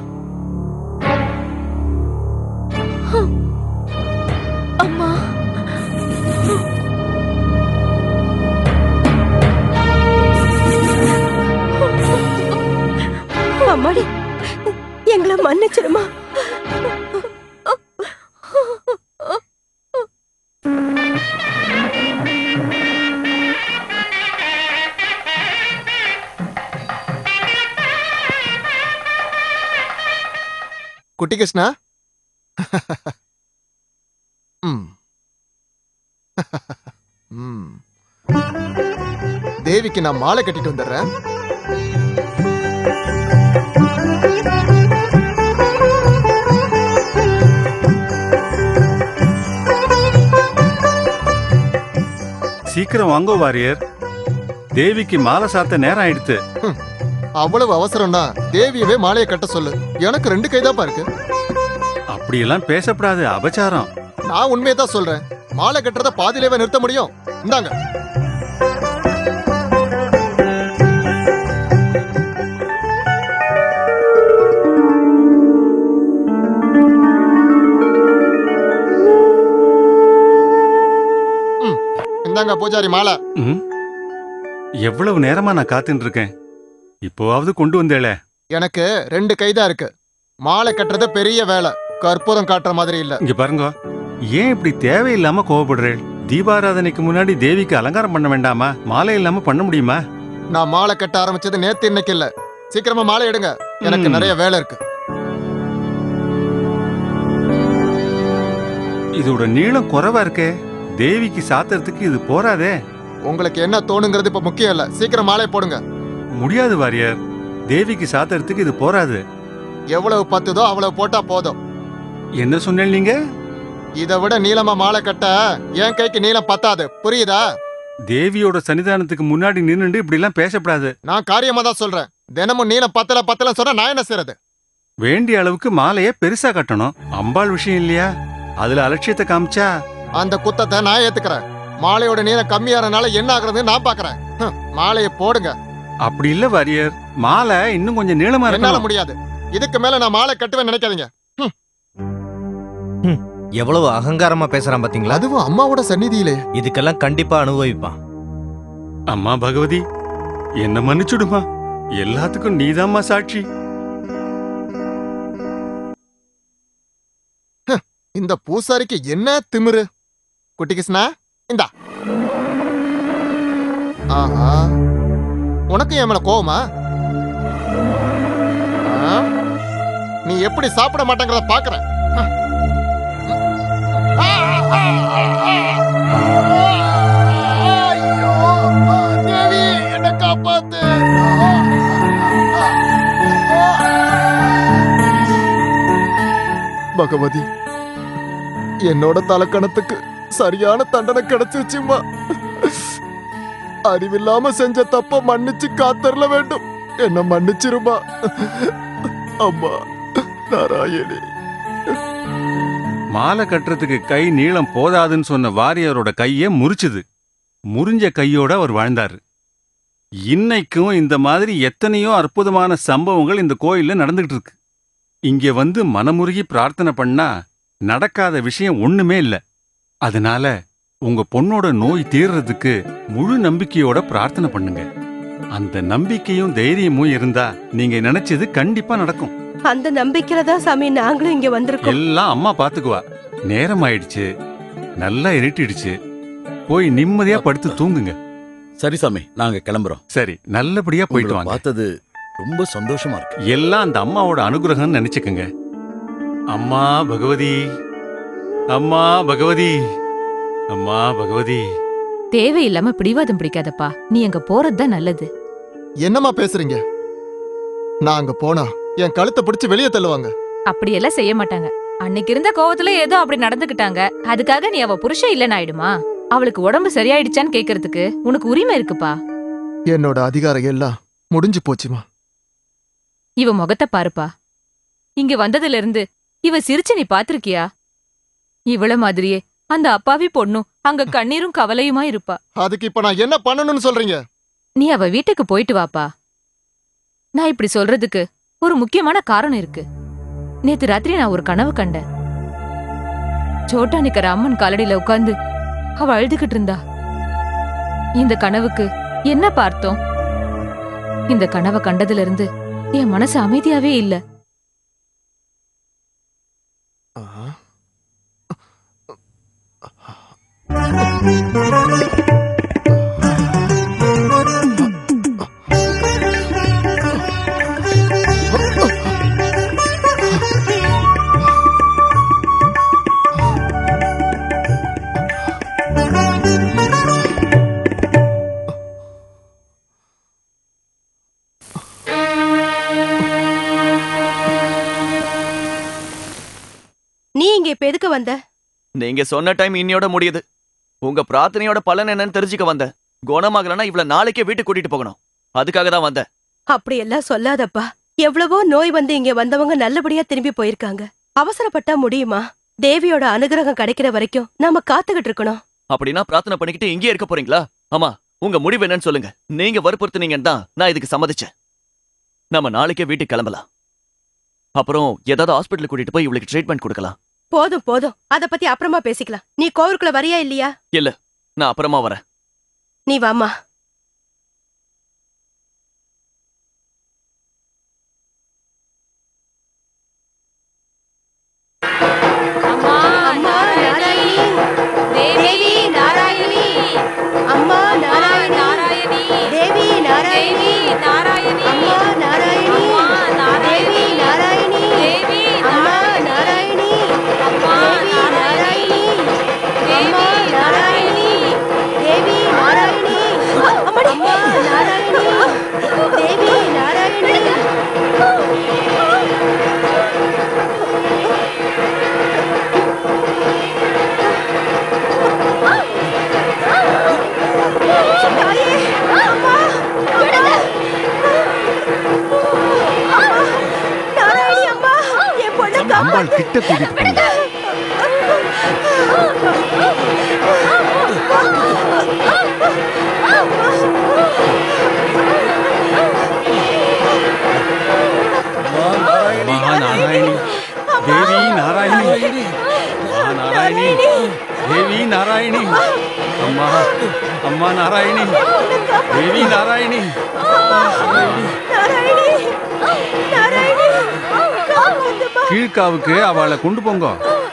அம்மா அம்மாடி எங்களை மன்னிச்சிருமா குட்டி கிருஷ்ணா ம். ம். தேவிக்கு நான் மாலை கட்டிட்டு வந்துடுறேன் சீக்கிரம் வாங்கோ வாரியர் தேவிக்கு மாலை சாத்த நேரம் ஆயிடுத்து அவ்வளவு அவசரம்னா தேவியவே மாலையை கட்ட சொல்லு எனக்கு ரெண்டு கைதாப்பா இருக்கு அப்படியெல்லாம் பேசப்படாது அபச்சாரம் நான் உண்மையை தான் சொல்றேன் மாலை கட்டுறத பாதியிலேயே நிறுத்த முடியும் இந்தாங்க ம், இந்தாங்க பூஜாரி மாலை ம். எவ்வளவு நேரமா நான் காத்துட்டு இருக்கேன் இப்போவாவது கொண்டு வந்தேளே எனக்கு ரெண்டு கைதா இருக்கு மாலை கட்டுறது பெரிய வேலை கற்பூரம் காட்டுற மாதிரி இல்ல இங்க பாருங்க ஏன் இப்படி தேவையில்லாம கோவப்படுறேன் தீபாராதனைக்கு முன்னாடி தேவிக்கு அலங்காரம் பண்ண வேண்டாமா மாலை இல்லாம பண்ண முடியுமா நான் மாலை கட்ட ஆரம்பிச்சது நேத்து இன்னைக்கு இல்ல சீக்கிரமா மாலை எடுங்க எனக்கு ம். நிறைய வேலை இருக்கு இதோட நீளம் குறைவா இருக்கே தேவிக்கு சாத்துறதுக்கு இது போறாதே உங்களுக்கு என்ன தோணுங்கிறது இப்ப முக்கியம் இல்ல சீக்கிரம் மாலை போடுங்க முடியாது வாரியார் தேவிக்கு சாத்துறதுக்கு இது போராது எவ்வளவு பத்துதோ அவ்வளவு போட்டா போதும் என்ன சொன்னேன் நீங்க இதை விட நீளமா மாலை கட்ட என் கைக்கு நீளம் பத்தாது புரியுதா தேவியோட சன்னிதானத்துக்கு முன்னாடி நின்னுட்டு இப்படி எல்லாம் பேசப்படாது நான் காரியமா தான் சொல்றேன் தினமும் நீளம் பத்தல பத்தல சொன்னா நான் என்ன செய்யறது வேண்டிய அளவுக்கு மாலையை பெருசா கட்டணும் அம்பாள் விஷயம் இல்லையா அதுல அலட்சியத்தை காமிச்சா அந்த குத்தத்தை நான் ஏத்துக்கிறேன் மாலையோட நீளம் கம்மியானனால என்ன ஆகுறது நான் பாக்குறேன் ஹம், மாலையை போடுங்க அப்படி இல்ல வாரியர் மாலை இன்னும் கொஞ்சம் நீளமா என்னால இருக்கணும் முடியாது இதுக்கு மேல நான் மாலை கட்டுவேன் நினைக்காதீங்க எவ்வளவு அகங்காரமா பேசுறான் பாத்தீங்களா அதுவும் அம்மாவோட சந்நிதியிலே இதுக்கெல்லாம் கண்டிப்பா அனுபவிப்பான் அம்மா பகவதி என்ன மன்னிச்சுடுமா எல்லாத்துக்கும் நீதாம்மா சாட்சி இந்த பூசாரிக்கு என்ன திமிரு குட்டி கிருஷ்ணா இந்தா ஆஹா உனக்கு என் மேல கோவமா ஆ? நீ எப்படி சாப்பிட மாட்டேங்கிறத பாக்குறேன் தேவி என்ன காப்பாத்து பகவதி என்னோட தலக்கணத்துக்கு சரியான தண்டனை கிடைச்சிருச்சுமா அறிவில்லாம செஞ்ச தப்ப மன்னிச்சு காத்தரல வேண்டும் என்ன மன்னிச்சிருமா அம்மா நாராயணி மாலை கட்டுறதுக்கு கை நீளம் போதாதுன்னு சொன்ன வாரியரோட கையை முறிச்சுது முறிஞ்ச கையோட அவர் வாழ்ந்தாரு இன்னைக்கும் இந்த மாதிரி எத்தனையோ அற்புதமான சம்பவங்கள் இந்த கோயில்ல நடந்துகிட்டு இருக்கு இங்க வந்து மனமுருகி பிரார்த்தனை பண்ணா நடக்காத விஷயம் ஒண்ணுமே இல்ல அதனால உங்க பொண்ணோட நோய் தீர்றதுக்கு முழு நம்பிக்கையோட பிரார்த்தனை பண்ணுங்க அந்த நம்பிக்கையும் தைரியமும் இருந்தா நீங்க நினைச்சது கண்டிப்பா நடக்கும் அந்த நம்பிக்கையில தான் சாமி நாங்களும் இங்க வந்திருக்கோம் எல்லாம் அம்மா பாத்துக்குவா நேரம் ஆயிடுச்சு நல்லா இருட்டிடுச்சு போய் நிம்மதியா படுத்து தூங்குங்க சரி சாமி நாங்க கிளம்புறோம் சரி நல்லபடியா போயிட்டு உங்களை வாங்க பார்த்தது ரொம்ப சந்தோஷமா இருக்கு எல்லாம் அந்த அம்மாவோட அனுகிரகம்னு நினைச்சுக்கங்க அம்மா பகவதி அம்மா பகவதி அம்மா பகவதி தேவையில்லாம பிடிவாதம் பிடிக்காதப்பா நீ அங்க போறதுதான் நல்லது என்னம்மா பேசுறீங்க நான் அங்க போனா என் கழுத்தை பிடிச்சு வெளியே தள்ளுவாங்க அப்படியெல்லாம் செய்ய மாட்டாங்க அன்னைக்கு இருந்த கோவத்துல ஏதோ அப்படி நடந்துக்கிட்டாங்க அதுக்காக நீ அவ புருஷன் இல்லைன்னு ஆயிடுமா அவளுக்கு உடம்பு சரியாயிடுச்சான்னு கேக்குறதுக்கு உனக்கு உரிமை இருக்குப்பா என்னோட அதிகாரம் எல்லாம் முடிஞ்சு போச்சுமா இவ முகத்தை பாருப்பா இங்க வந்ததுல இருந்து இவ சிரிச்சு நீ பாத்திருக்கியா இவள மாதிரியே அந்த அப்பாவி பொண்ணும் அங்க கண்ணீரும் கவலையுமா இருப்பா அதுக்கு இப்ப நான் என்ன பண்ணணும்னு சொல்றீங்க நீ அவ வீட்டுக்கு போயிட்டு வாப்பா நான் இப்படி சொல்றதுக்கு ஒரு முக்கியமான காரணம் இருக்கு நேத்து ராத்திரி நான் ஒரு கனவு கண்டேன் சோட்டா நிக்கிற அம்மன் காலடியில உட்கார்ந்து அவ அழுதுகிட்டு இருந்தா இந்த கனவுக்கு என்ன பார்த்தோம் இந்த கனவை கண்டதுல இருந்து என் மனசு அமைதியாவே இல்ல நீ இங்க இப்ப எதுக்கு வந்த நீங்க சொன்ன டைம் இன்னையோட முடியுது உங்க பிரார்த்தனையோட பலன் என்னன்னு தெரிஞ்சுக்க வந்தேன் குணமாகலன்னா இவள நாளைக்கே வீட்டுக்கு கூட்டிட்டு போகணும் அதுக்காக தான் வந்தேன் அப்படி எல்லாம் சொல்லாதப்பா எவ்வளவோ நோய் வந்து இங்க வந்தவங்க நல்லபடியா திரும்பி போயிருக்காங்க அவசரப்பட்டா முடியுமா தேவியோட அனுகிரகம் கிடைக்கிற வரைக்கும் நாம காத்துக்கிட்டு இருக்கணும் அப்படின்னா பிரார்த்தனை பண்ணிக்கிட்டு இங்கேயே இருக்க போறீங்களா ஆமா உங்க முடிவு என்னன்னு சொல்லுங்க நீங்க வற்புறுத்துனீங்கன்னு தான் நான் இதுக்கு சம்மதிச்சேன் நம்ம நாளைக்கே வீட்டுக்கு கிளம்பலாம் அப்புறம் ஏதாவது ஹாஸ்பிட்டல் கூட்டிட்டு போய் இவளுக்கு ட்ரீட்மெண்ட் கொடுக்கலாம் போதும் போதும் அத பத்தி அப்புறமா பேசிக்கலாம் நீ கோவிலுக்குள்ள வரியா இல்லையா இல்ல நான் அப்புறமா வரேன் நீ வாமா அம்மா நாராயணி தேவி நாராயணி அம்மா நாராயணி நாராயணி தேவி நாராயணி நாராயணி அம்மா நாராயணி தேவி நாராயணி தேவி அம்மா நாராயணி அம்மா நாராயணி அம்மா நாராயணி தேவி நாராயணி அம்பாள் கிட்ட கூட்டிட்டு போங்க மகாநாராயணி தேவி நாராயணி மகாநாராயணி தேவி நாராயணி அம்மா அம்மா நாராயணி தேவி நாராயணி கீழ்காவுக்கு அவளை கொண்டு போங்க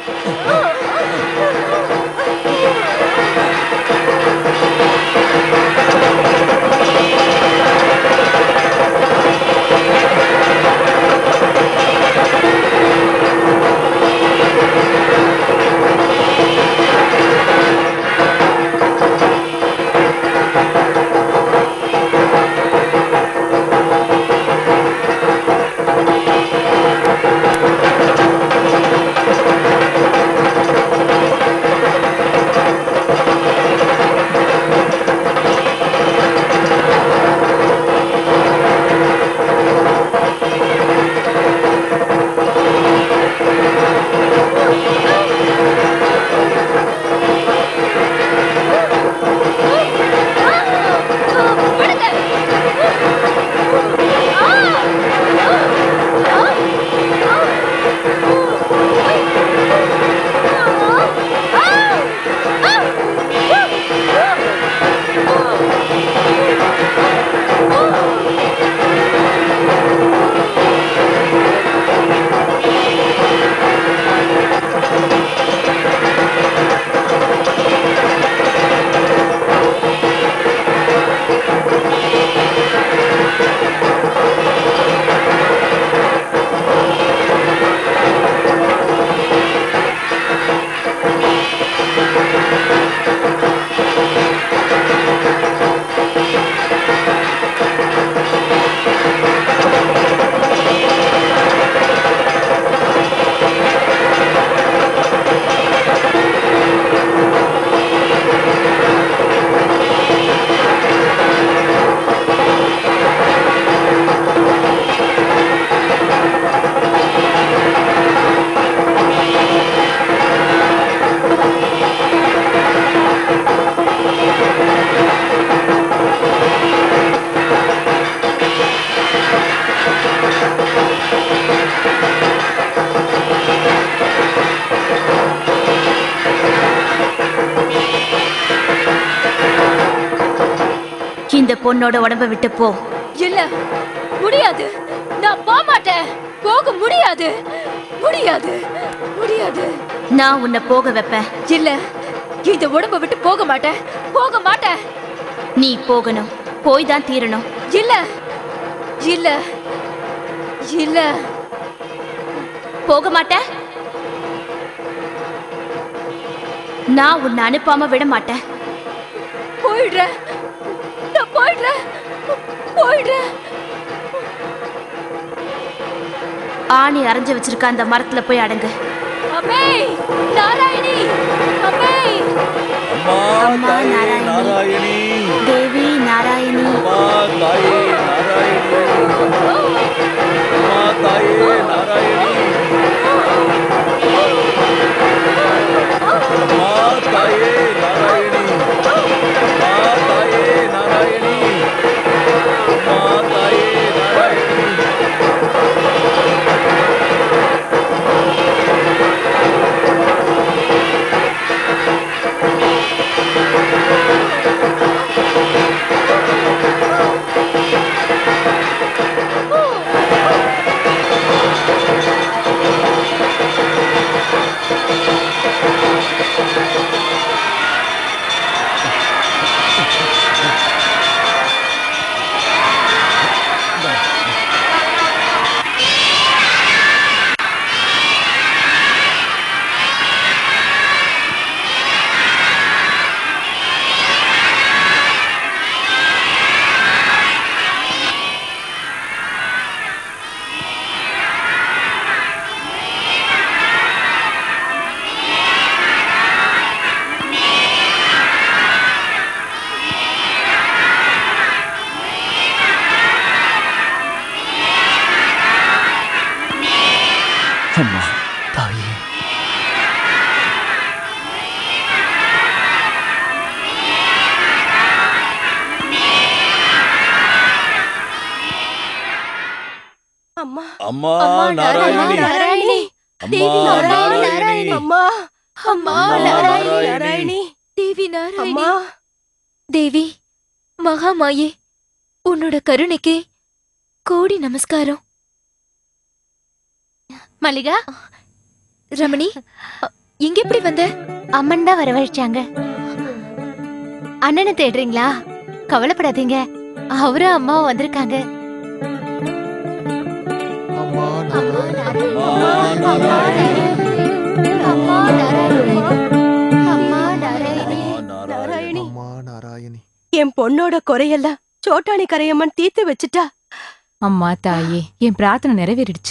இந்த பொண்ணோட உடம்ப விட்டு போ இல்ல முடியாது நான் போக மாட்டேன் போக முடியாது முடியாது முடியாது நான் உன்னை போக வைப்பேன் இல்ல இந்த உடம்ப விட்டு போக மாட்டேன் போக மாட்டேன் நீ போகணும் போய் தான் தீரணும் இல்ல இல்ல இல்ல போக மாட்டேன் நான் உன்னை அனுப்பாம விட மாட்டேன் போயிடுறேன் நான் போயிடுறேன் போயிடுறேன் ஆணி அரைஞ்சு வச்சிருக்க அந்த மரத்துல போய் அடங்கு அம்மே நாராயணி அம்மே அம்மா நாராயணி தேவி நாராயணி தாயே நாராயணி அம்மா தாயே நாராயணி அம்மா தாயே நாராயணி அம்மா தாயே நாராயணி அம்மா தாயே நாராயணி அம்மா அம்மா அம்மா அம்மா, நாராயணி நாராயணி அம்மா நாராயணி அம்மா அம்மா நாராயணி நாராயணி தேவி நாராயணி அம்மா தேவி மகாமாயே உன்னோட கருணைக்கு கோடி நமஸ்காரம் மல்லிகா ரமணி அ, இங்க எப்படி வந்த அம்மன் தான் வரவழைச்சாங்க அண்ணனை தேடுறீங்களா கவலைப்படாதீங்க அவரும் அம்மாவும் வந்திருக்காங்க அம்மா நாராயணி அம்மா நாராயணி நாராயணி நாராயணி என் பொண்ணோட குறையெல்லாம் சோட்டாணி கரையம்மன் தீர்த்து வச்சுட்டா அம்மா தாயே என் பிரார்த்தனை நிறைவேறிடுச்சு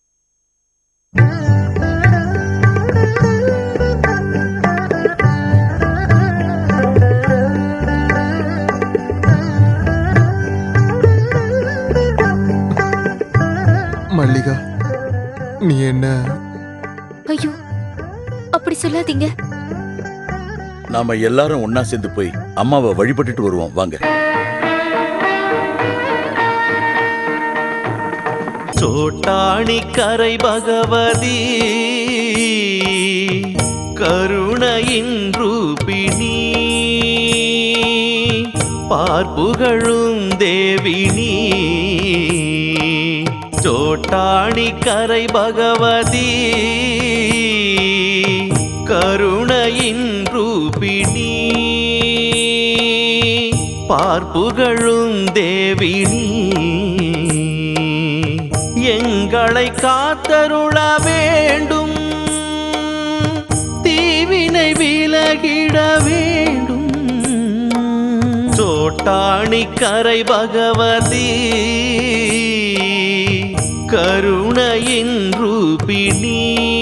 மல்லிகா நீ என்ன ஐயோ அப்படி சொல்லாதீங்க நாம எல்லாரும் ஒன்னா சேர்ந்து போய் அம்மாவை வழிபட்டுட்டு வருவோம் வாங்க சோட்டாணி கரை பகவதி கருணையின் ரூபிணி பார்ப்புகழும் தேவினி சோட்டாணி கரை பகவதி கருணையின் ரூபிணி பார்ப்புகழும் தேவினி எங்களை காத்தருள வேண்டும் தீவினை விலகிட வேண்டும் சோட்டாணி கரை பகவதி கருணையின் ரூபிணி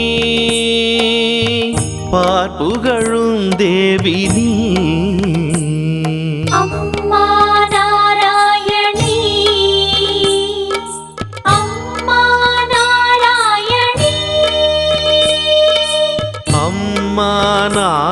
பார்ப்புகழும் தேவினி அம்மா நாராயணி அம்மா நாராயணி அம்மா